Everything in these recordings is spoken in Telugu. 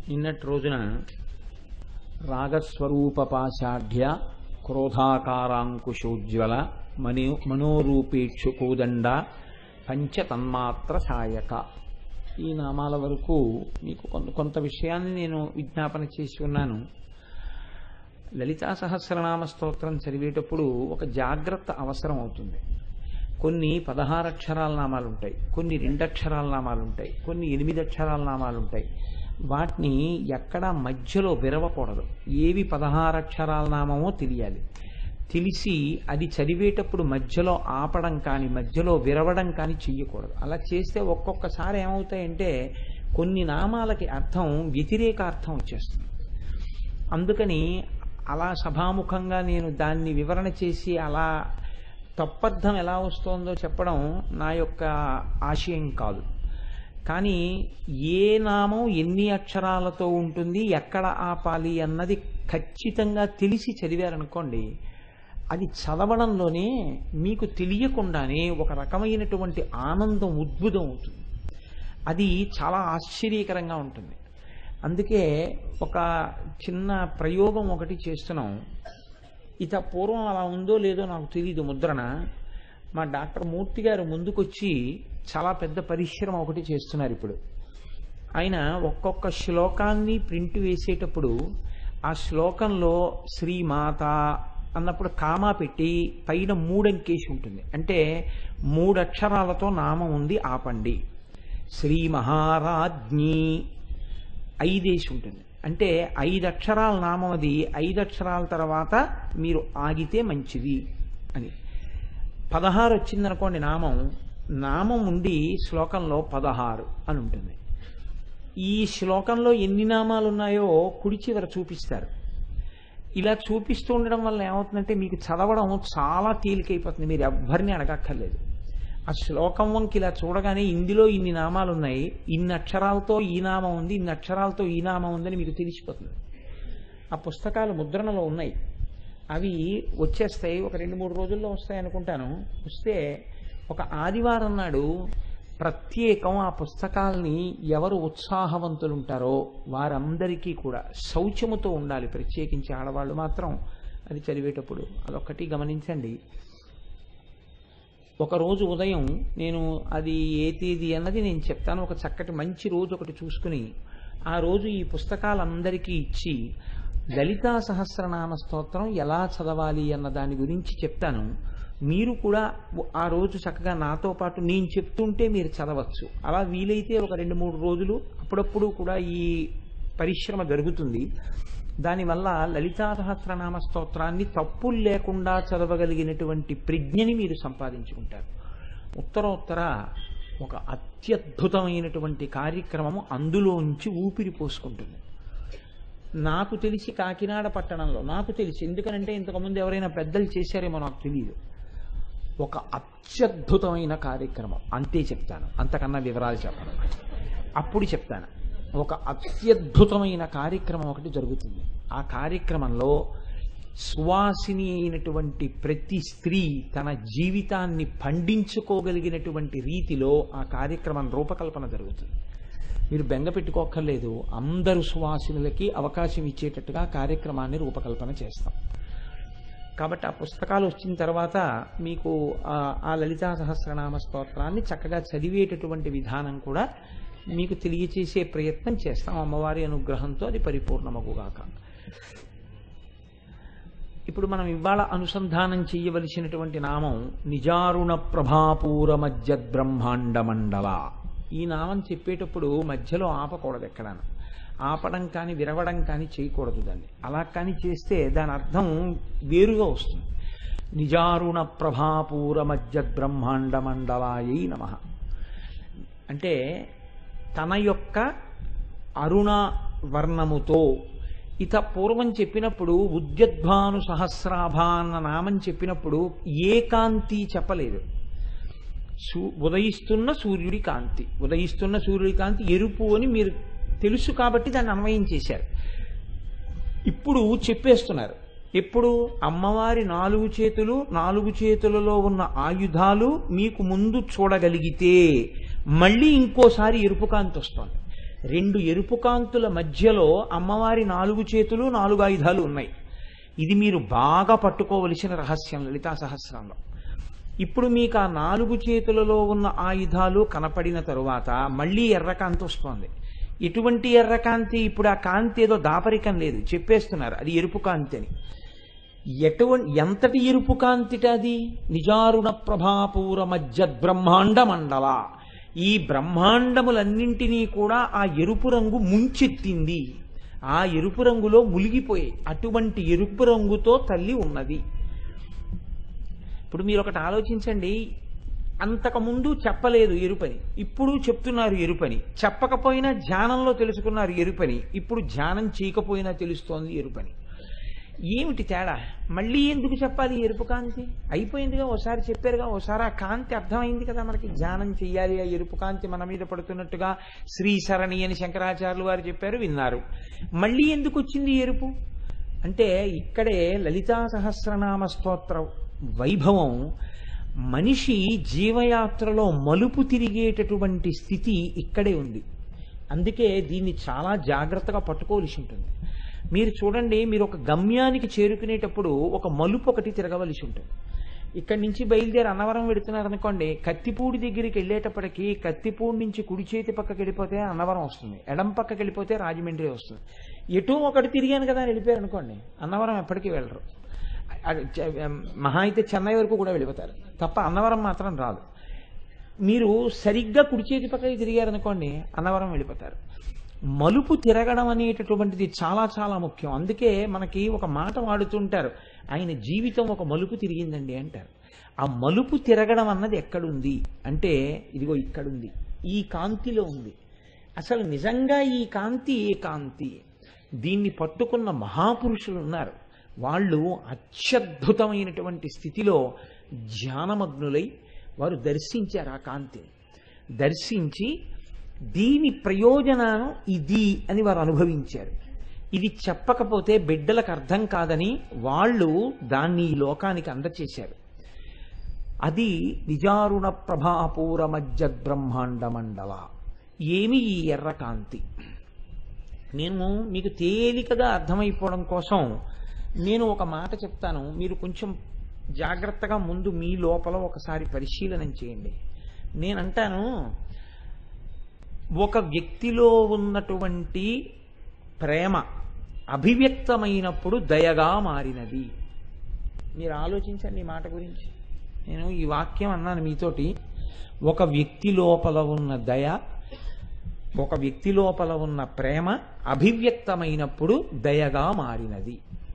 నిన్నటి రోజున రాగస్వరూపపాశాఢ్య క్రోధాకారాంకుశోజ్వల మనో మనోరూపేక్షు కోదండ పంచతన్మాత్ర సాయక ఈ నామాల వరకు మీకు కొంత కొంత విషయాన్ని నేను విజ్ఞాపన చేసి ఉన్నాను లలితా సహస్రనామ స్తోత్రం చదివేటప్పుడు ఒక జాగ్రత్త అవసరం అవుతుంది కొన్ని పదహారు అక్షరాల నామాలు ఉంటాయి కొన్ని రెండక్షరాల నామాలు ఉంటాయి కొన్ని ఎనిమిది అక్షరాల నామాలు ఉంటాయి వాటిని ఎక్కడ మధ్యలో విరవకూడదు ఏవి పదహారు అక్షరాల నామమో తెలియాలి తెలిసి అది చదివేటప్పుడు మధ్యలో ఆపడం కానీ మధ్యలో విరవడం కానీ చెయ్యకూడదు అలా చేస్తే ఒక్కొక్కసారి ఏమవుతాయంటే కొన్ని నామాలకి అర్థం వ్యతిరేక అర్థం వచ్చేస్తుంది అందుకని అలా సభాముఖంగా నేను దాన్ని వివరణ చేసి అలా తప్పర్థం ఎలా వస్తోందో చెప్పడం నా యొక్క ఆశయం కాదు కానీ ఏ నామం ఎన్ని అక్షరాలతో ఉంటుంది ఎక్కడ ఆపాలి అన్నది ఖచ్చితంగా తెలిసి చదివారనుకోండి అది చదవడంలోనే మీకు తెలియకుండానే ఒక రకమైనటువంటి ఆనందం ఉద్భుతం అవుతుంది అది చాలా ఆశ్చర్యకరంగా ఉంటుంది అందుకే ఒక చిన్న ప్రయోగం ఒకటి చేస్తున్నాం ఇత పూర్వం అలా ఉందో లేదో నాకు తెలియదు ముద్రణ మా డాక్టర్ మూర్తి గారు ముందుకొచ్చి చాలా పెద్ద పరిశ్రమ ఒకటి చేస్తున్నారు ఇప్పుడు ఆయన ఒక్కొక్క శ్లోకాన్ని ప్రింట్ వేసేటప్పుడు ఆ శ్లోకంలో శ్రీమాత అన్నప్పుడు కామా పెట్టి పైన మూడంకేసి ఉంటుంది అంటే మూడు అక్షరాలతో నామం ఉంది ఆపండి శ్రీ మహారాజ్ఞి ఐదేసి ఉంటుంది అంటే ఐదు అక్షరాల నామం అది ఐదు అక్షరాల తర్వాత మీరు ఆగితే మంచిది అని పదహారు వచ్చిందనుకోండి నామం నామం ఉండి శ్లోకంలో పదహారు అని ఉంటుంది ఈ శ్లోకంలో ఎన్ని నామాలు ఉన్నాయో కుడి చివర చూపిస్తారు ఇలా చూపిస్తూ ఉండడం వల్ల ఏమవుతుందంటే మీకు చదవడం చాలా తేలికైపోతుంది మీరు ఎవ్వరిని అడగక్కర్లేదు ఆ శ్లోకం వంకి ఇలా చూడగానే ఇందులో ఇన్ని నామాలు ఉన్నాయి ఇన్ని అక్షరాలతో ఈ నామం ఉంది ఇన్ని అక్షరాలతో ఈ నామం ఉందని మీకు తెలిసిపోతుంది ఆ పుస్తకాలు ముద్రణలో ఉన్నాయి అవి వచ్చేస్తాయి ఒక రెండు మూడు రోజుల్లో వస్తాయి అనుకుంటాను వస్తే ఒక ఆదివారం నాడు ప్రత్యేకం ఆ పుస్తకాలని ఎవరు ఉత్సాహవంతులు ఉంటారో వారందరికీ కూడా శౌచముతో ఉండాలి ప్రత్యేకించి ఆడవాళ్ళు మాత్రం అది చదివేటప్పుడు అదొక్కటి గమనించండి ఒక రోజు ఉదయం నేను అది ఏ తేదీ అన్నది నేను చెప్తాను ఒక చక్కటి మంచి రోజు ఒకటి చూసుకుని ఆ రోజు ఈ పుస్తకాలందరికీ ఇచ్చి లలితా సహస్రనామ స్తోత్రం ఎలా చదవాలి అన్న దాని గురించి చెప్తాను మీరు కూడా ఆ రోజు చక్కగా నాతో పాటు నేను చెప్తుంటే మీరు చదవచ్చు అలా వీలైతే ఒక రెండు మూడు రోజులు అప్పుడప్పుడు కూడా ఈ పరిశ్రమ జరుగుతుంది దానివల్ల లలితా సహస్రనామ స్తోత్రాన్ని తప్పులు లేకుండా చదవగలిగినటువంటి ప్రజ్ఞని మీరు సంపాదించుకుంటారు ఉత్తరోత్తర ఒక అత్యద్భుతమైనటువంటి కార్యక్రమము అందులోంచి ఊపిరి పోసుకుంటుంది నాకు తెలిసి కాకినాడ పట్టణంలో నాకు తెలిసి ఎందుకనంటే ఇంతకుముందు ఎవరైనా పెద్దలు చేశారేమో నాకు తెలియదు ఒక అత్యద్భుతమైన కార్యక్రమం అంతే చెప్తాను అంతకన్నా వివరాలు చెప్పను అప్పుడు చెప్తాను ఒక అత్యద్భుతమైన కార్యక్రమం ఒకటి జరుగుతుంది ఆ కార్యక్రమంలో సువాసిని అయినటువంటి ప్రతి స్త్రీ తన జీవితాన్ని పండించుకోగలిగినటువంటి రీతిలో ఆ కార్యక్రమం రూపకల్పన జరుగుతుంది మీరు బెంగ పెట్టుకోక్కర్లేదు అందరు సువాసినులకి అవకాశం ఇచ్చేటట్టుగా కార్యక్రమాన్ని రూపకల్పన చేస్తాం కాబట్టి ఆ పుస్తకాలు వచ్చిన తర్వాత మీకు ఆ లలితా సహస్రనామ స్తోత్రాన్ని చక్కగా చదివేటటువంటి విధానం కూడా మీకు తెలియచేసే ప్రయత్నం చేస్తాం అమ్మవారి అనుగ్రహంతో అది పరిపూర్ణమగుగాక ఇప్పుడు మనం ఇవాళ అనుసంధానం చేయవలసినటువంటి నామం నిజారుణ ప్రభాపూర మధ్య బ్రహ్మాండ మండల ఈ నామం చెప్పేటప్పుడు మధ్యలో ఆపకూడదు ఎక్కడాను ఆపడం కానీ విరవడం కానీ చేయకూడదు దాన్ని అలా కానీ చేస్తే దాని అర్థం వేరుగా వస్తుంది నిజారుణ ప్రభాపూర మధ్య బ్రహ్మాండ మండలాయై నమ అంటే తన యొక్క అరుణ వర్ణముతో ఇత పూర్వం చెప్పినప్పుడు ఉద్యద్భాను సహస్రాభ అన్న నామం చెప్పినప్పుడు ఏ కాంతి చెప్పలేదు సూ ఉదయిస్తున్న సూర్యుడి కాంతి ఉదయిస్తున్న సూర్యుడి కాంతి ఎరుపు అని మీరు తెలుసు కాబట్టి దాన్ని అన్వయం చేశారు ఇప్పుడు చెప్పేస్తున్నారు ఎప్పుడు అమ్మవారి నాలుగు చేతులు నాలుగు చేతులలో ఉన్న ఆయుధాలు మీకు ముందు చూడగలిగితే మళ్ళీ ఇంకోసారి ఎరుపు కాంతి వస్తుంది రెండు ఎరుపు కాంతుల మధ్యలో అమ్మవారి నాలుగు చేతులు నాలుగు ఆయుధాలు ఉన్నాయి ఇది మీరు బాగా పట్టుకోవలసిన రహస్యం లలితా సహస్రంలో ఇప్పుడు మీకు ఆ నాలుగు చేతులలో ఉన్న ఆయుధాలు కనపడిన తరువాత మళ్ళీ ఎర్రకాంతి వస్తోంది ఎటువంటి ఎర్రకాంతి ఇప్పుడు ఆ కాంతి ఏదో దాపరికం లేదు చెప్పేస్తున్నారు అది ఎరుపు కాంతి అని ఎటువంటి ఎంతటి ఎరుపు కాంతిట అది నిజారుణ ప్రభాపూర మధ్య బ్రహ్మాండ మండల ఈ బ్రహ్మాండములన్నింటినీ కూడా ఆ ఎరుపు రంగు ముంచెత్తింది ఆ ఎరుపు రంగులో మునిగిపోయి అటువంటి ఎరుపు రంగుతో తల్లి ఉన్నది ఇప్పుడు మీరు ఒకటి ఆలోచించండి అంతకుముందు చెప్పలేదు ఎరుపని ఇప్పుడు చెప్తున్నారు ఎరుపని చెప్పకపోయినా ధ్యానంలో తెలుసుకున్నారు ఎరుపని ఇప్పుడు ధ్యానం చేయకపోయినా తెలుస్తోంది ఎరుపని ఏమిటి తేడా మళ్ళీ ఎందుకు చెప్పాలి ఎరుపు కాంతి అయిపోయిందిగా ఓసారి చెప్పారుగా ఓసారి ఆ కాంతి అర్థమైంది కదా మనకి ధ్యానం చెయ్యాలి ఆ ఎరుపు కాంతి మన మీద పడుతున్నట్టుగా శ్రీ సరణి అని శంకరాచార్యులు వారు చెప్పారు విన్నారు మళ్ళీ ఎందుకు వచ్చింది ఎరుపు అంటే ఇక్కడే లలితా సహస్రనామ స్తోత్ర వైభవం మనిషి జీవయాత్రలో మలుపు తిరిగేటటువంటి స్థితి ఇక్కడే ఉంది అందుకే దీన్ని చాలా జాగ్రత్తగా పట్టుకోవలసి ఉంటుంది మీరు చూడండి మీరు ఒక గమ్యానికి చేరుకునేటప్పుడు ఒక మలుపు ఒకటి తిరగవలసి ఉంటుంది ఇక్కడి నుంచి బయలుదేరి అన్నవరం వెడుతున్నారు అనుకోండి కత్తిపూడి దగ్గరికి వెళ్ళేటప్పటికి కత్తిపూడి నుంచి కుడి చేతి పక్కకి వెళ్ళిపోతే అన్నవరం వస్తుంది ఎడం పక్కకి వెళ్ళిపోతే రాజమండ్రి వస్తుంది ఎటు ఒకటి తిరిగాను కదా అని వెళ్ళిపోయారు అనుకోండి అన్నవరం ఎప్పటికీ వెళ్ళరు అది చ- మహా అయితే చెన్నై వరకు కూడా వెళ్ళిపోతారు తప్ప అన్నవరం మాత్రం రాదు మీరు సరిగ్గా కుడి చేతి పక్కకి తిరిగారనుకోండి అన్నవరం వెళ్ళిపోతారు మలుపు తిరగడం అనేటటువంటిది చాలా చాలా ముఖ్యం అందుకే మనకి ఒక మాట వాడుతుంటారు ఆయన జీవితం ఒక మలుపు తిరిగిందండి అంటారు ఆ మలుపు తిరగడం అన్నది ఎక్కడుంది అంటే ఇదిగో ఇక్కడుంది ఈ కాంతిలో ఉంది అసలు నిజంగా ఈ కాంతి ఏ కాంతి దీన్ని పట్టుకున్న మహాపురుషులు ఉన్నారు వాళ్ళు అత్యద్భుతమైనటువంటి స్థితిలో ధ్యానమగ్నులై వారు దర్శించారు ఆ కాంతిని దర్శించి దీని ప్రయోజనం ఇది అని వారు అనుభవించారు ఇది చెప్పకపోతే బిడ్డలకు అర్థం కాదని వాళ్ళు దాన్ని ఈ లోకానికి అందచేశారు అది నిజారుణ ప్రభాపూర మధ్య బ్రహ్మాండ మండల ఏమి ఈ ఎర్రకాంతి నేను మీకు తేలికగా అర్థమైపోవడం కోసం నేను ఒక మాట చెప్తాను మీరు కొంచెం జాగ్రత్తగా ముందు మీ లోపల ఒకసారి పరిశీలన చేయండి నేనంటాను ఒక వ్యక్తిలో ఉన్నటువంటి ప్రేమ అభివ్యక్తమైనప్పుడు దయగా మారినది మీరు ఆలోచించండి ఈ మాట గురించి నేను ఈ వాక్యం అన్నాను మీతోటి ఒక వ్యక్తి లోపల ఉన్న దయ ఒక వ్యక్తి లోపల ఉన్న ప్రేమ అభివ్యక్తమైనప్పుడు దయగా మారినది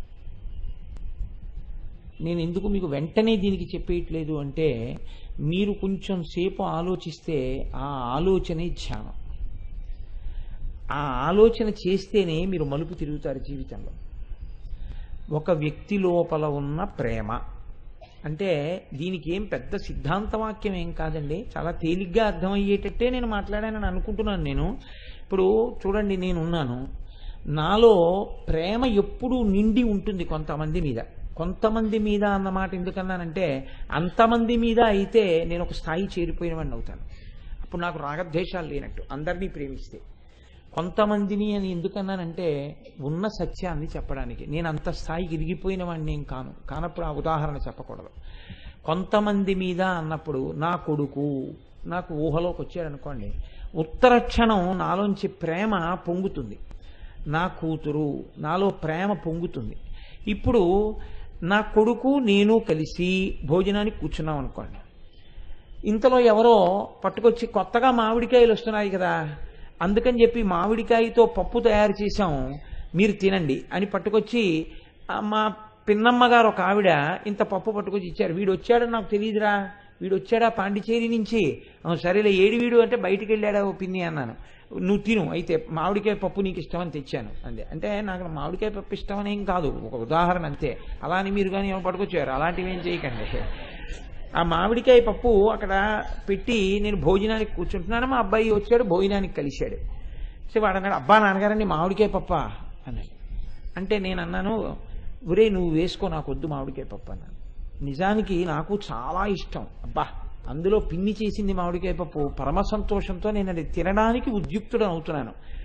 నేను ఎందుకు మీకు వెంటనే దీనికి చెప్పేయట్లేదు అంటే మీరు కొంచెం సేపు ఆలోచిస్తే ఆ ఆలోచనే ధ్యానం ఆ ఆలోచన చేస్తేనే మీరు మలుపు తిరుగుతారు జీవితంలో ఒక వ్యక్తి లోపల ఉన్న ప్రేమ అంటే దీనికి ఏం పెద్ద సిద్ధాంత వాక్యం ఏం కాదండి చాలా తేలిగ్గా అర్థమయ్యేటట్టే నేను మాట్లాడానని అనుకుంటున్నాను నేను ఇప్పుడు చూడండి నేను ఉన్నాను నాలో ప్రేమ ఎప్పుడూ నిండి ఉంటుంది కొంతమంది మీద కొంతమంది మీద అన్నమాట ఎందుకన్నానంటే అంతమంది మీద అయితే నేను ఒక స్థాయి చేరిపోయిన వాడిని అవుతాను అప్పుడు నాకు రాగద్వేషాలు లేనట్టు అందరినీ ప్రేమిస్తే కొంతమందిని అని ఎందుకన్నానంటే ఉన్న సత్యాన్ని చెప్పడానికి నేను అంత స్థాయికి ఇరిగిపోయిన వాడిని ఏం కాను కానప్పుడు ఆ ఉదాహరణ చెప్పకూడదు కొంతమంది మీద అన్నప్పుడు నా కొడుకు నాకు ఊహలోకి వచ్చాడు అనుకోండి ఉత్తర క్షణం నాలోంచి ప్రేమ పొంగుతుంది నా కూతురు నాలో ప్రేమ పొంగుతుంది ఇప్పుడు నా కొడుకు నేను కలిసి భోజనానికి కూర్చున్నాం అనుకోండి ఇంతలో ఎవరో పట్టుకొచ్చి కొత్తగా మామిడికాయలు వస్తున్నాయి కదా అందుకని చెప్పి మామిడికాయతో పప్పు తయారు చేశాం మీరు తినండి అని పట్టుకొచ్చి "ఆ, మా పిన్నమ్మ గారు ఒక ఆవిడ ఇంత పప్పు పట్టుకొచ్చి ఇచ్చారు వీడు వచ్చాడని నాకు తెలియదురా వీడు వచ్చాడా పాండిచేరి నుంచి "ఆ, సరేలే ఏడి వీడు అంటే బయటికి వెళ్ళాడా ఓ పిన్ని అన్నాను నువ్వు తిను అయితే మామిడికాయ పప్పు నీకు ఇష్టమని తెచ్చాను అంతే అంటే నాకు మామిడికాయ పప్పు ఇష్టమని ఏం కాదు ఒక ఉదాహరణ అంతే అలా అని మీరు కానీ ఏమో పట్టుకొచ్చారు అలాంటివి ఏం చేయకండి ఆ మామిడికాయ పప్పు అక్కడ పెట్టి నేను భోజనానికి కూర్చుంటున్నాను మా అబ్బాయి వచ్చాడు భోజనానికి కలిశాడు సో వాడు అన్నాడు అబ్బా నాన్నగారండి మామిడికాయ పప్ప అన్నాడు అంటే నేను అన్నాను ఒరే నువ్వు వేసుకో నాకు వద్దు మామిడికాయ పప్పు అన్నాను నిజానికి నాకు చాలా ఇష్టం అబ్బా అందులో పిన్ని చేసింది మామిడికాయ పప్పు పరమ సంతోషంతో నేను అది తినడానికి ఉద్యుక్తుడు అవుతున్నాను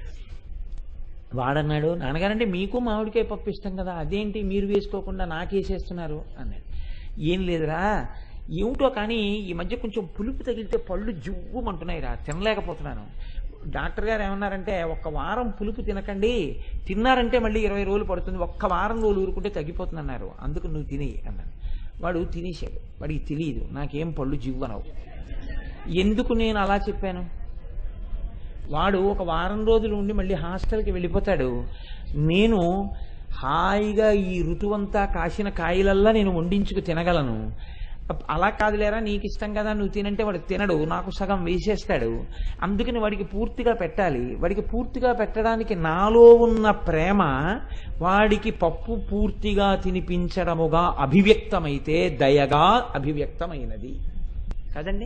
వాడన్నాడు నాన్నగారంటే మీకు మామిడికాయ పప్పు ఇష్టం కదా అదేంటి మీరు వేసుకోకుండా నాకేసేస్తున్నారు అన్నాడు ఏం లేదురా ఏమిటో కానీ ఈ మధ్య కొంచెం పులుపు తగిలితే పళ్ళు జువ్వమంటున్నాయి రా తినలేకపోతున్నాను డాక్టర్ గారు ఏమన్నారంటే ఒక్క వారం పులుపు తినకండి తిన్నారంటే మళ్ళీ ఇరవై రోజులు పడుతుంది ఒక్క వారం రోజులు ఊరుకుంటే తగ్గిపోతుంది అన్నారు అందుకు నువ్వు తిని అన్నాను వాడు తినేశాడు వాడికి తెలియదు నాకేం పళ్ళు జివ్వనవు ఎందుకు నేను అలా చెప్పాను వాడు ఒక వారం రోజులు ఉండి మళ్ళీ హాస్టల్కి వెళ్ళిపోతాడు నేను హాయిగా ఈ ఋతువంతా కాసిన కాయలల్లా నేను వండించుకు తినగలను అప్- అలా కాదులేరా నీకు ఇష్టం కదా నువ్వు తినంటే వాడు తినడు నాకు సగం వేసేస్తాడు అందుకని వాడికి పూర్తిగా పెట్టాలి వాడికి పూర్తిగా పెట్టడానికి నాలో ఉన్న ప్రేమ వాడికి పప్పు పూర్తిగా తినిపించడముగా అభివ్యక్తమైతే దయగా అభివ్యక్తమైనది కదండి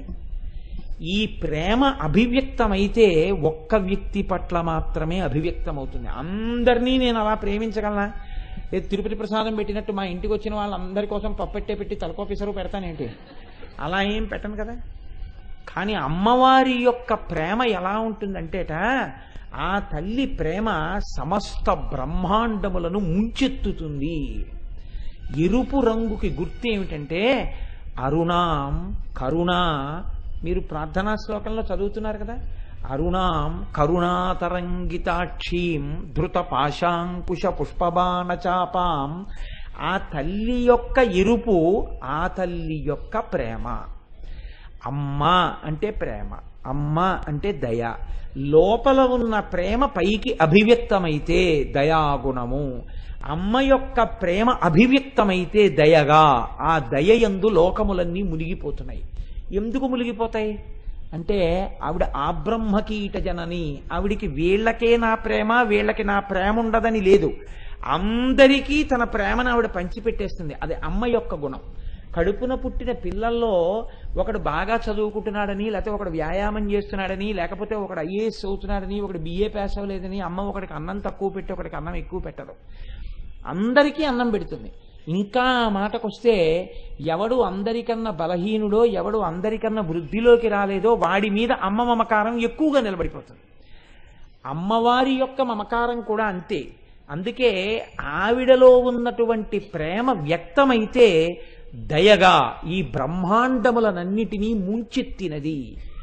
ఈ ప్రేమ అభివ్యక్తమైతే ఒక్క వ్యక్తి పట్ల మాత్రమే అభివ్యక్తమవుతుంది అందరినీ నేను అలా ప్రేమించగలనా ఏ తిరుపతి ప్రసాదం పెట్టినట్టు మా ఇంటికి వచ్చిన వాళ్ళందరి కోసం పప్పెట్టే పెట్టి తలకోపిసరు పెడతానేంటి అలా ఏం పెట్టను కదా కానీ అమ్మవారి యొక్క ప్రేమ ఎలా ఉంటుందంటేట ఆ తల్లి ప్రేమ సమస్త బ్రహ్మాండములను ముంచెత్తుతుంది ఎరుపు రంగుకి గుర్తు ఏమిటంటే అరుణాం కరుణ మీరు ప్రార్థనా శ్లోకంలో చదువుతున్నారు కదా అరుణాం కరుణాతరంగితాక్షీం ధృత పాశాంకుశ పుష్పబాణ చాపాం ఆ తల్లి యొక్క ఎరుపు ఆ తల్లి యొక్క ప్రేమ అమ్మ అంటే ప్రేమ అమ్మ అంటే దయ లోపల ఉన్న ప్రేమ పైకి అభివ్యక్తమైతే దయాగుణము అమ్మ యొక్క ప్రేమ అభివ్యక్తమైతే దయగా ఆ దయ యందు లోకములన్నీ మునిగిపోతున్నాయి ఎందుకు మునిగిపోతాయి అంటే ఆవిడ ఆబ్రహ్మకీట జనని ఆవిడికి వీళ్ళకే నా ప్రేమ వీళ్ళకి నా ప్రేమ ఉండదని లేదు అందరికీ తన ప్రేమను ఆవిడ పంచిపెట్టేస్తుంది అది అమ్మ యొక్క గుణం కడుపున పుట్టిన పిల్లల్లో ఒకడు బాగా చదువుకుంటున్నాడని లేకపోతే ఒకడు వ్యాయామం చేస్తున్నాడని లేకపోతే ఒకడు ఐఏఎస్ అవుతున్నాడని ఒకడు బిఏ పాస్ అవ్వలేదని అమ్మ ఒకడికి అన్నం తక్కువ పెట్టి ఒకడికి అన్నం ఎక్కువ పెట్టదు అందరికీ అన్నం పెడుతుంది ఇంకా ఆ మాటకొస్తే ఎవడు అందరికన్నా బలహీనుడో ఎవడు అందరికన్నా వృద్ధిలోకి రాలేదో వాడి మీద అమ్మ మమకారం ఎక్కువగా నిలబడిపోతుంది అమ్మవారి యొక్క మమకారం కూడా అంతే అందుకే ఆవిడలో ఉన్నటువంటి ప్రేమ వ్యక్తమైతే దయగా ఈ బ్రహ్మాండములనన్నిటినీ ముంచెత్తినది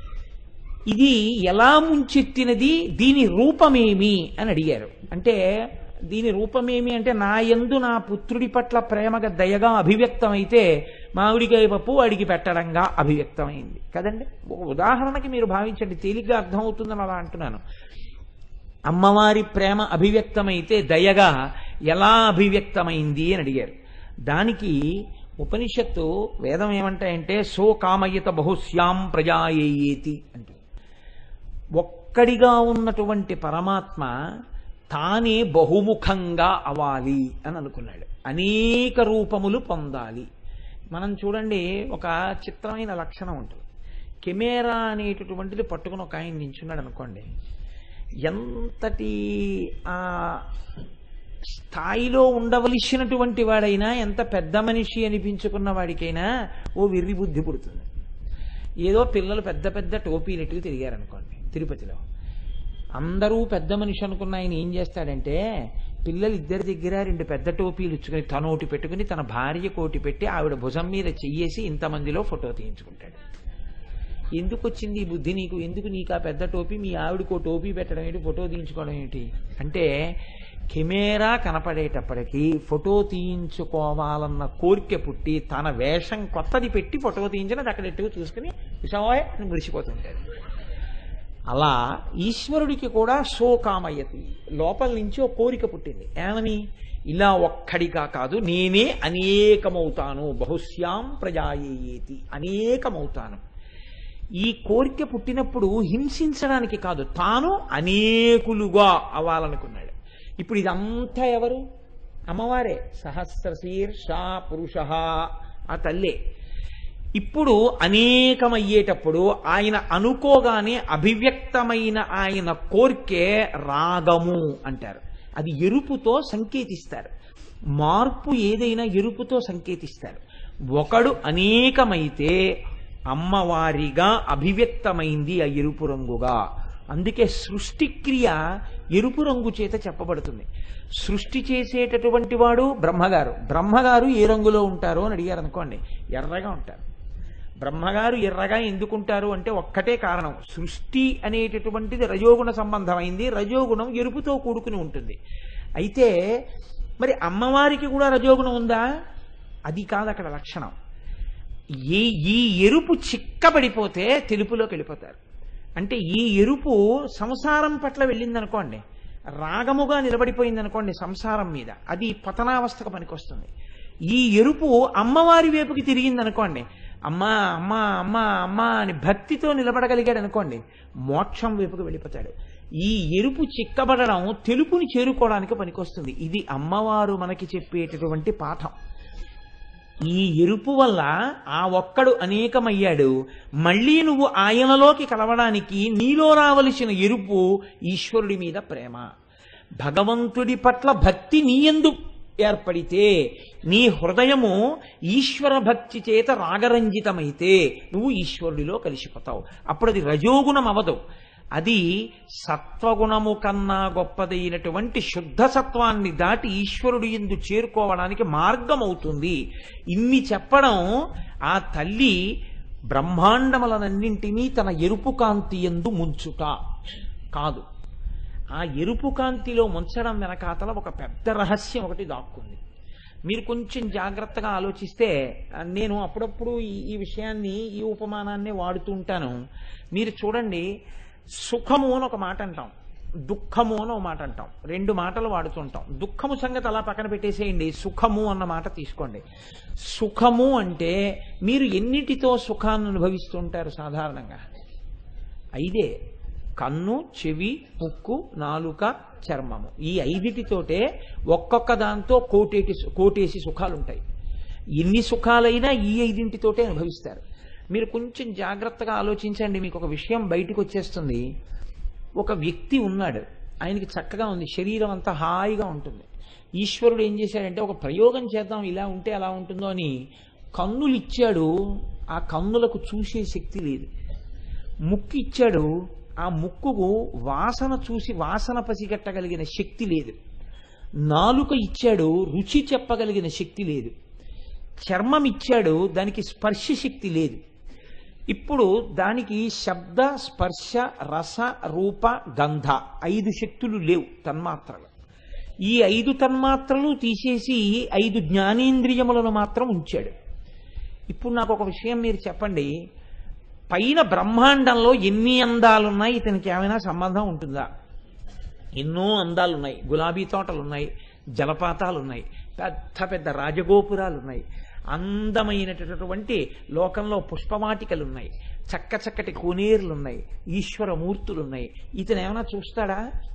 ఇది ఎలా ముంచెత్తినది దీని రూపమేమి అని అడిగారు అంటే దీని రూపమేమి అంటే నా యందు నా పుత్రుడి పట్ల ప్రేమగా దయగా అభివ్యక్తమైతే మామిడికాయ పప్పు వాడికి పెట్టడంగా అభివ్యక్తమైంది కదండి ఒక ఉదాహరణకి మీరు భావించండి తేలిగ్గా అర్థమవుతుందని అలా అంటున్నాను అమ్మవారి ప్రేమ అభివ్యక్తమైతే దయగా ఎలా అభివ్యక్తమైంది అని అడిగారు దానికి ఉపనిషత్తు వేదం ఏమంటాయంటే సో కామయత బహుశ్యాం ప్రజాయేతి అంటే ఒక్కడిగా ఉన్నటువంటి పరమాత్మ తానే బహుముఖంగా అవ్వాలి అని అనుకున్నాడు అనేక రూపములు పొందాలి మనం చూడండి ఒక చిత్రమైన లక్షణం ఉంటుంది కెమెరా అనేటటువంటిది పట్టుకుని ఒక ఆయన నించున్నాడు అనుకోండి ఎంతటి ఆ స్థాయిలో ఉండవలసినటువంటి వాడైనా ఎంత పెద్ద మనిషి అనిపించుకున్న వాడికైనా ఓ వెర్రి బుద్ధి పుడుతుంది ఏదో పిల్లలు పెద్ద పెద్ద టోపీలు ఎట్టుకు తిరిగారనుకోండి తిరుపతిలో అందరూ పెద్ద మనిషి అనుకున్న ఆయన ఏం చేస్తాడంటే పిల్లలు ఇద్దరి దగ్గర రెండు పెద్ద టోపీలు ఇచ్చుకొని తను ఒకటి పెట్టుకుని తన భార్య కోటి పెట్టి ఆవిడ భుజం మీద చెయ్యేసి ఇంతమందిలో ఫోటో తీయించుకుంటాడు ఎందుకు వచ్చింది ఈ బుద్ధి నీకు ఎందుకు నీకు ఆ పెద్ద టోపీ మీ ఆవిడకో టోపీ పెట్టడం ఏంటి ఫోటో తీయించుకోవడం ఏంటి అంటే కెమెరా కనపడేటప్పటికీ ఫోటో తీయించుకోవాలన్న కోరిక పుట్టి తన వేషం కొత్తది పెట్టి ఫోటో తీయించినది అక్కడ ఎట్టుకు చూసుకుని విషమోయ్ అని మురిసిపోతుంటాడు అలా ఈశ్వరుడికి కూడా శోకామయతి లోపల నుంచి ఒక కోరిక పుట్టింది ఏమని ఇలా ఒక్కడిగా కాదు నేనే అనేకమవుతాను బహుశ్యాం ప్రజాయేతి అనేకమవుతాను ఈ కోరిక పుట్టినప్పుడు హింసించడానికి కాదు తాను అనేకులుగా అవ్వాలనుకున్నాడు ఇప్పుడు ఇదంతా ఎవరు అమ్మవారే సహస్రశీర్ష పురుష ఆ తల్లే ఇప్పుడు అనేకమయ్యేటప్పుడు ఆయన అనుకోగానే అభివ్యక్తమైన ఆయన కోర్కే రాగము అంటారు అది ఎరుపుతో సంకేతిస్తారు మార్పు ఏదైనా ఎరుపుతో సంకేతిస్తారు ఒకడు అనేకమైతే అమ్మవారిగా అభివ్యక్తమైంది ఆ ఎరుపు రంగుగా అందుకే సృష్టి క్రియ ఎరుపు రంగు చేత చెప్పబడుతుంది సృష్టి చేసేటటువంటి వాడు బ్రహ్మగారు బ్రహ్మగారు ఏ రంగులో ఉంటారు అని అడిగారు అనుకోండి ఎర్రగా ఉంటారు బ్రహ్మగారు ఎర్రగా ఎందుకుంటారు అంటే ఒక్కటే కారణం సృష్టి అనేటటువంటిది రజోగుణ సంబంధమైంది రజోగుణం ఎరుపుతో కూడుకుని ఉంటుంది అయితే మరి అమ్మవారికి కూడా రజోగుణం ఉందా అది కాదు అక్కడ లక్షణం ఈ ఈ ఎరుపు చిక్కబడిపోతే తెలుపులోకి వెళ్ళిపోతారు అంటే ఈ ఎరుపు సంసారం పట్ల వెళ్ళిందనుకోండి రాగముగా నిలబడిపోయింది అనుకోండి సంసారం మీద అది పతనావస్థకు పనికొస్తుంది ఈ ఎరుపు అమ్మవారి వైపుకి తిరిగింది అనుకోండి అమ్మా అమ్మా అమ్మా అమ్మా అని భక్తితో నిలబడగలిగాడు అనుకోండి మోక్షం వైపుకి వెళ్ళిపోతాడు ఈ ఎరుపు చిక్కబడడం తెలుపుని చేరుకోవడానికి పనికొస్తుంది ఇది అమ్మవారు మనకి చెప్పేటటువంటి పాఠం ఈ ఎరుపు వల్ల ఆ ఒక్కడు అనేకమయ్యాడు మళ్ళీ నువ్వు ఆయనలోకి కలవడానికి నీలో రావలసిన ఎరుపు ఈశ్వరుడి మీద ప్రేమ భగవంతుడి పట్ల భక్తి నీయందు ఏర్పడితే నీ హృదయము ఈశ్వర భక్తి చేత రాగరంజితమైతే నువ్వు ఈశ్వరుడిలో కలిసిపోతావు అప్పుడు అది రజోగుణం అవదు అది సత్వగుణము కన్నా గొప్పదైనటువంటి శుద్ధ సత్వాన్ని దాటి ఈశ్వరుడు ఎందు చేరుకోవడానికి మార్గం అవుతుంది ఇన్ని చెప్పడం ఆ తల్లి బ్రహ్మాండములనన్నింటినీ తన ఎరుపు కాంతి ఎందు ముంచుట కాదు ఆ ఎరుపు కాంతిలో ముంచడం వెనకాతల ఒక పెద్ద రహస్యం ఒకటి దాక్కుంది మీరు కొంచెం జాగ్రత్తగా ఆలోచిస్తే ఆ, నేను అప్పుడప్పుడు ఈ ఈ విషయాన్ని ఈ ఉపమానాన్ని వాడుతూ ఉంటాను మీరు చూడండి సుఖము అని ఒక మాట అంటాం దుఃఖము అని ఒక మాట అంటాం రెండు మాటలు వాడుతుంటాం దుఃఖము సంగతి అలా పక్కన పెట్టేసేయండి సుఖము అన్న మాట తీసుకోండి సుఖము అంటే మీరు ఎన్నిటితో సుఖాన్ని అనుభవిస్తుంటారు సాధారణంగా ఐదే కన్ను చెవి ముక్కు నాలుక చర్మము ఈ ఐదిటితోటే ఒక్కొక్క దాంతో కోటేటి కోటేసి సుఖాలు ఉంటాయి ఎన్ని సుఖాలైనా ఈ ఐదింటితోటే అనుభవిస్తారు మీరు కొంచెం జాగ్రత్తగా ఆలోచించండి మీకు ఒక విషయం బయటకు వచ్చేస్తుంది ఒక వ్యక్తి ఉన్నాడు ఆయనకి చక్కగా ఉంది శరీరం అంతా హాయిగా ఉంటుంది ఈశ్వరుడు ఏం చేశాడంటే ఒక ప్రయోగం చేద్దాం ఇలా ఉంటే అలా ఉంటుందో అని కన్నులు ఇచ్చాడు ఆ కన్నులకు చూసే శక్తి లేదు ముక్కు ఇచ్చాడు ఆ ముక్కుకు వాసన చూసి వాసన పసిగట్టగలిగిన శక్తి లేదు నాలుక ఇచ్చాడు రుచి చెప్పగలిగిన శక్తి లేదు చర్మం ఇచ్చాడు దానికి స్పర్శ శక్తి లేదు ఇప్పుడు దానికి శబ్ద స్పర్శ రస రూప గంధ ఐదు శక్తులు లేవు తన్మాత్రలు ఈ ఐదు తన్మాత్రలు తీసేసి ఐదు జ్ఞానేంద్రియములను మాత్రం ఉంచాడు ఇప్పుడు నాకు ఒక విషయం మీరు చెప్పండి పైన బ్రహ్మాండంలో ఎన్ని అందాలున్నాయి ఇతనికి ఏమైనా సంబంధం ఉంటుందా ఎన్నో అందాలు ఉన్నాయి గులాబీ తోటలు ఉన్నాయి జలపాతాలు ఉన్నాయి పెద్ద పెద్ద రాజగోపురాలు ఉన్నాయి అందమైనటువంటి లోకంలో పుష్పవాటికలు ఉన్నాయి చక్క చక్కటి కోనేరులు ఉన్నాయి ఈశ్వర మూర్తులు ఉన్నాయి ఇతను ఏమైనా చూస్తాడా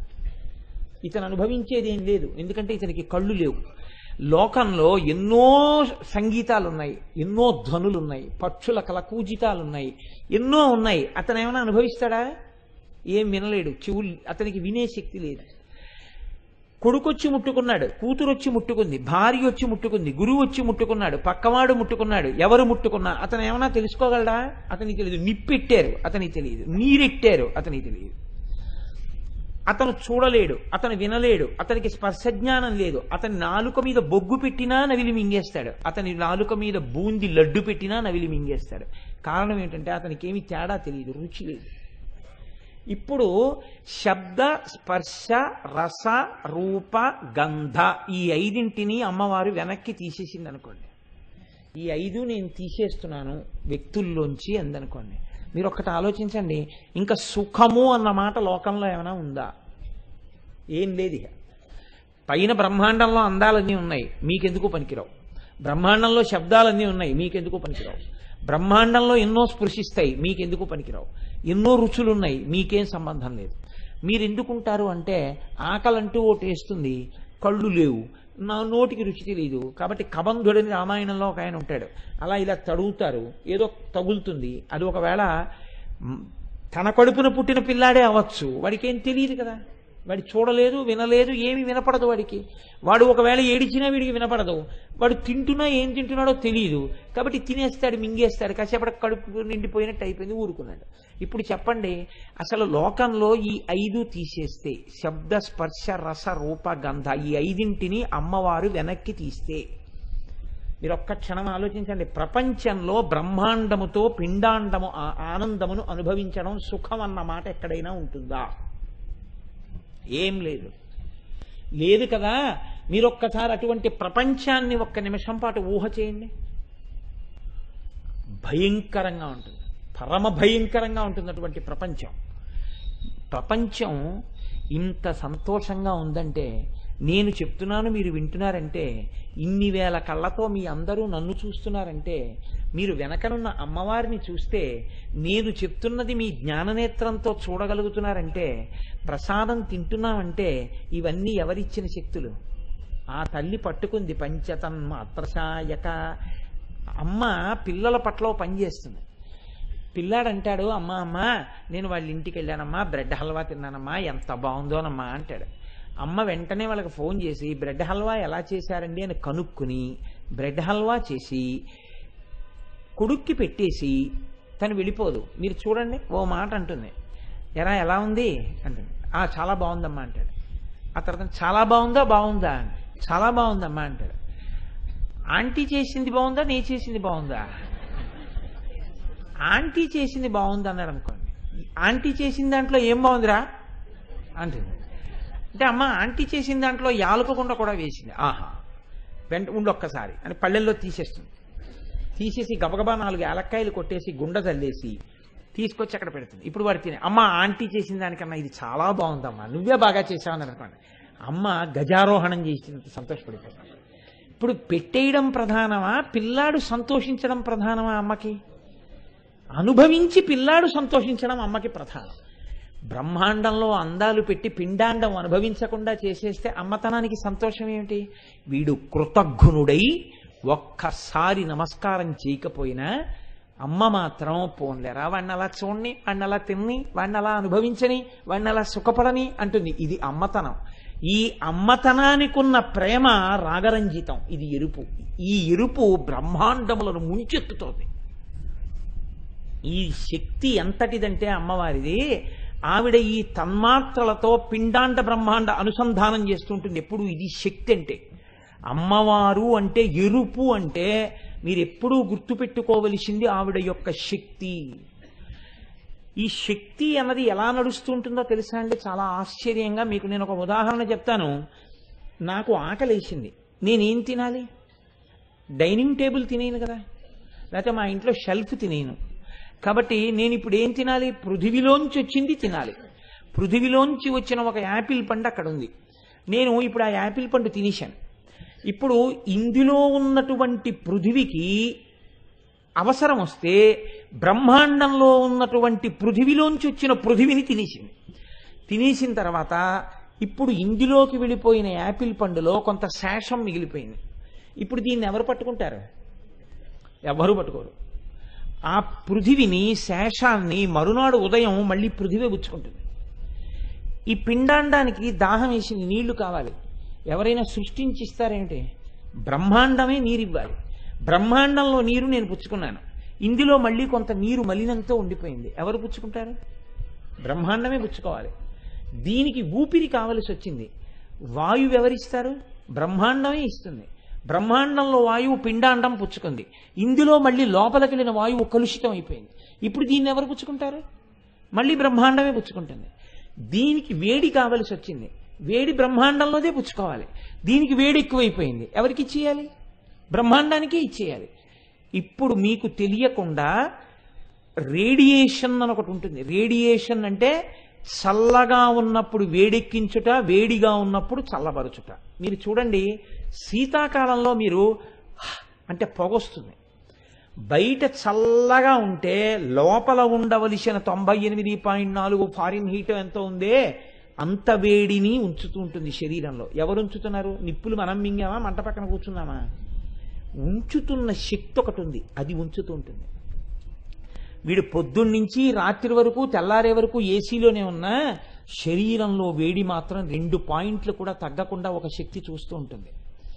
ఇతను అనుభవించేది ఏం లేదు ఎందుకంటే ఇతనికి కళ్ళు లేవు లోకంలో ఎన్నో సంగీతాలు ఉన్నాయి ఎన్నో ధ్వనులు ఉన్నాయి పక్షుల కలకూజితాలు ఉన్నాయి ఎన్నో ఉన్నాయి అతను ఏమైనా అనుభవిస్తాడా ఏం వినలేడు చెవులు అతనికి వినే శక్తి లేదు కొడుకొచ్చి ముట్టుకున్నాడు కూతురు వచ్చి ముట్టుకుంది భార్య వచ్చి ముట్టుకుంది గురువు వచ్చి ముట్టుకున్నాడు పక్కవాడు ముట్టుకున్నాడు ఎవరు ముట్టుకున్నా అతను ఏమైనా తెలుసుకోగలడా అతనికి తెలియదు నిప్పెట్టారు అతనికి తెలియదు నీరెట్టారు అతనికి తెలియదు అతను చూడలేడు అతను వినలేడు అతనికి స్పర్శ జ్ఞానం లేదు అతని నాలుక మీద బొగ్గు పెట్టినా నవిలి మింగేస్తాడు అతని నాలుక మీద బూంది లడ్డు పెట్టినా నవిలి మింగేస్తాడు కారణం ఏంటంటే అతనికి ఏమి తేడా తెలియదు రుచి లేదు ఇప్పుడు శబ్ద స్పర్శ రస రూప గంధ ఈ ఐదింటిని అమ్మవారు వెనక్కి తీసేసింది అనుకోండి ఈ ఐదు నేను తీసేస్తున్నాను వ్యక్తుల్లోంచి అందనుకోండి మీరు ఒక్కటి ఆలోచించండి ఇంకా సుఖము అన్న మాట లోకంలో ఏమైనా ఉందా ఏం లేదు ఇక పైన బ్రహ్మాండంలో అందాలన్నీ ఉన్నాయి మీకెందుకు పనికిరావు బ్రహ్మాండంలో శబ్దాలన్నీ ఉన్నాయి మీకెందుకు పనికిరావు బ్రహ్మాండంలో ఎన్నో స్పృశిస్తాయి మీకెందుకు పనికిరావు ఎన్నో రుచులు ఉన్నాయి మీకేం సంబంధం లేదు మీరు ఎందుకుంటారు అంటే ఆకలంటూ ఒకటి వేస్తుంది కళ్ళు లేవు నా నోటికి రుచి తెలియదు కాబట్టి కబంధుడని రామాయణంలో ఒక ఆయన ఉంటాడు అలా ఇలా తడుగుతారు ఏదో తగులుతుంది అది ఒకవేళ మ్, తన కడుపున పుట్టిన పిల్లాడే అవ్వచ్చు వాడికి ఏం తెలియదు కదా వాడు చూడలేదు వినలేదు ఏమి వినపడదు వాడికి వాడు ఒకవేళ ఏడిచినా వీడికి వినపడదు వాడు తింటున్నా ఏం తింటున్నాడో తెలియదు కాబట్టి తినేస్తాడు మింగేస్తాడు కాసేపటి కడుపు నిండిపోయినట్టు అయిపోయింది ఊరుకున్నాడు ఇప్పుడు చెప్పండి అసలు లోకంలో ఈ ఐదు తీసేస్తే శబ్ద స్పర్శ రస రూప గంధ ఈ ఐదింటిని అమ్మవారు వెనక్కి తీస్తే మీరు ఒక్క క్షణం ఆలోచించండి ప్రపంచంలో బ్రహ్మాండముతో పిండాండము ఆ ఆనందమును అనుభవించడం సుఖం అన్న మాట ఎక్కడైనా ఉంటుందా ఏం లేదు లేదు కదా మీరు ఒక్కసారి అటువంటి ప్రపంచాన్ని ఒక్క నిమిషం పాటు ఊహ చేయండి భయంకరంగా ఉంటుంది పరమ భయంకరంగా ఉంటుంది అటువంటి ప్రపంచం ప్రపంచం ఇంత సంతోషంగా ఉందంటే నేను చెప్తున్నాను మీరు వింటున్నారంటే ఇన్ని వేల కళ్ళతో మీ అందరూ నన్ను చూస్తున్నారంటే మీరు వెనకనున్న అమ్మవారిని చూస్తే నేను చెప్తున్నది మీ జ్ఞాననేత్రంతో చూడగలుగుతున్నారంటే ప్రసాదం తింటున్నామంటే ఇవన్నీ ఎవరిచ్చిన శక్తులు ఆ తల్లి పట్టుకుంది పంచతన్మాత్రసాయక అమ్మ పిల్లల పట్ల పనిచేస్తుంది పిల్లాడు అంటాడు అమ్మా అమ్మా నేను వాళ్ళ ఇంటికి వెళ్ళానమ్మా బ్రెడ్ హల్వా తిన్నానమ్మా ఎంత బాగుందోనమ్మా అంటాడు అమ్మ వెంటనే వాళ్ళకి ఫోన్ చేసి బ్రెడ్ హల్వా ఎలా చేశారండి అని కనుక్కుని బ్రెడ్ హల్వా చేసి కొడుక్కి పెట్టేసి తను వెళ్ళిపోదు మీరు చూడండి ఓ మాట అంటుంది ఎరా ఎలా ఉంది అంటుంది ఆ చాలా బాగుందమ్మా అంటాడు ఆ తర్వాత చాలా బాగుందా బాగుందా అని చాలా బాగుందమ్మా అంటాడు ఆంటీ చేసింది బాగుందా నే చేసింది బాగుందా ఆంటీ చేసింది బాగుంది అన్నాడు అనుకోండి ఆంటీ చేసిన దాంట్లో ఏం బాగుందిరా అంటుంది అంటే అమ్మ ఆంటీ చేసిన దాంట్లో యాలకకుండా కూడా వేసింది ఆహా వెంట ఉండొక్కసారి అని పల్లెల్లో తీసేస్తుంది తీసేసి గబగబా నాలుగు యాలక్కాయలు కొట్టేసి గుండె చల్లేసి తీసుకొచ్చి అక్కడ పెడుతుంది ఇప్పుడు వాడు తినే అమ్మ ఆంటీ చేసిన దానికన్నా ఇది చాలా బాగుందమ్మా నువ్వే బాగా చేసావని అనుకోండి అమ్మ గజారోహణం చేసినంత సంతోషపడిపోతాడు ఇప్పుడు పెట్టేయడం ప్రధానమా పిల్లాడు సంతోషించడం ప్రధానమా అమ్మకి అనుభవించి పిల్లాడు సంతోషించడం అమ్మకి ప్రధానం బ్రహ్మాండంలో అందాలు పెట్టి పిండాండం అనుభవించకుండా చేసేస్తే అమ్మతనానికి సంతోషం ఏమిటి వీడు కృతజ్ఞుడై ఒక్కసారి నమస్కారం చేయకపోయినా అమ్మ మాత్రం పోన్లేరా వాడిని అలా చూడని వాడిని అలా తిన్ని వాడిని అలా అనుభవించని వాడిని అలా సుఖపడని అంటుంది ఇది అమ్మతనం ఈ అమ్మతనానికి ఉన్న ప్రేమ రాగరంజితం ఇది ఎరుపు ఈ ఎరుపు బ్రహ్మాండములను ముంచెత్తుతోంది ఈ శక్తి ఎంతటిదంటే అమ్మవారిది ఆవిడ ఈ తన్మాత్రలతో పిండాండ బ్రహ్మాండ అనుసంధానం చేస్తుంటుంది ఎప్పుడు ఇది శక్తి అంటే అమ్మవారు అంటే ఎరుపు అంటే మీరు ఎప్పుడూ గుర్తుపెట్టుకోవలసింది ఆవిడ యొక్క శక్తి ఈ శక్తి అన్నది ఎలా నడుస్తుంటుందో తెలుసా అండి చాలా ఆశ్చర్యంగా మీకు నేను ఒక ఉదాహరణ చెప్తాను నాకు ఆకలేసింది నేనేం తినాలి డైనింగ్ టేబుల్ తినేను కదా లేకపోతే మా ఇంట్లో షెల్ఫ్ తినేను కాబట్టి నేను ఇప్పుడు ఏం తినాలి పృథివిలోంచి వచ్చింది తినాలి పృథివిలోంచి వచ్చిన ఒక యాపిల్ పండు అక్కడ ఉంది నేను ఇప్పుడు ఆ యాపిల్ పండు తినేశాను ఇప్పుడు ఇందులో ఉన్నటువంటి పృథివికి అవసరం వస్తే బ్రహ్మాండంలో ఉన్నటువంటి పృథివిలోంచి వచ్చిన పృథివిని తినేసింది తినేసిన తర్వాత ఇప్పుడు ఇందులోకి వెళ్ళిపోయిన యాపిల్ పండులో కొంత శేషం మిగిలిపోయింది ఇప్పుడు దీన్ని ఎవరు పట్టుకుంటారు ఎవరు పట్టుకోరు ఆ పృథివిని శేషాన్ని మరునాడు ఉదయం మళ్ళీ పృథివే పుచ్చుకుంటుంది ఈ పిండాండానికి దాహం వేసి నీళ్లు కావాలి ఎవరైనా సృష్టించిస్తారేమిటి బ్రహ్మాండమే నీరివ్వాలి బ్రహ్మాండంలో నీరు నేను పుచ్చుకున్నాను ఇందులో మళ్ళీ కొంత నీరు మలినంతో ఉండిపోయింది ఎవరు పుచ్చుకుంటారు బ్రహ్మాండమే పుచ్చుకోవాలి దీనికి ఊపిరి కావలసి వచ్చింది వాయువు ఎవరిస్తారు బ్రహ్మాండమే ఇస్తుంది బ్రహ్మాండంలో వాయువు పిండాండం పుచ్చుకుంది ఇందులో మళ్ళీ లోపలికి వెళ్ళిన వాయువు కలుషితం అయిపోయింది ఇప్పుడు దీన్ని ఎవరు పుచ్చుకుంటారు మళ్ళీ బ్రహ్మాండమే పుచ్చుకుంటుంది దీనికి వేడి కావలసి వచ్చింది వేడి బ్రహ్మాండంలోదే పుచ్చుకోవాలి దీనికి వేడి ఎక్కువైపోయింది ఎవరికి ఇచ్చేయాలి బ్రహ్మాండానికే ఇచ్చేయాలి ఇప్పుడు మీకు తెలియకుండా రేడియేషన్ అని ఒకటి ఉంటుంది రేడియేషన్ అంటే చల్లగా ఉన్నప్పుడు వేడెక్కించుట వేడిగా ఉన్నప్పుడు చల్లబరుచుట మీరు చూడండి శీతాకాలంలో మీరు "హ్" అంటే పొగొస్తుంది బయట చల్లగా ఉంటే లోపల ఉండవలసిన తొంభై ఎనిమిది పాయింట్ నాలుగు ఫారిన్ హీట్ ఎంత ఉందే అంత వేడిని ఉంచుతూ ఉంటుంది శరీరంలో ఎవరు ఉంచుతున్నారు నిప్పులు మనం మింగామా మంట పక్కన కూర్చున్నామా ఉంచుతున్న శక్తి ఒకటి ఉంది అది ఉంచుతూ ఉంటుంది వీడు పొద్దున్నుంచి రాత్రి వరకు తెల్లారే వరకు ఏసీలోనే ఉన్నా శరీరంలో వేడి మాత్రం రెండు పాయింట్లు కూడా తగ్గకుండా ఒక శక్తి చూస్తూ ఉంటుంది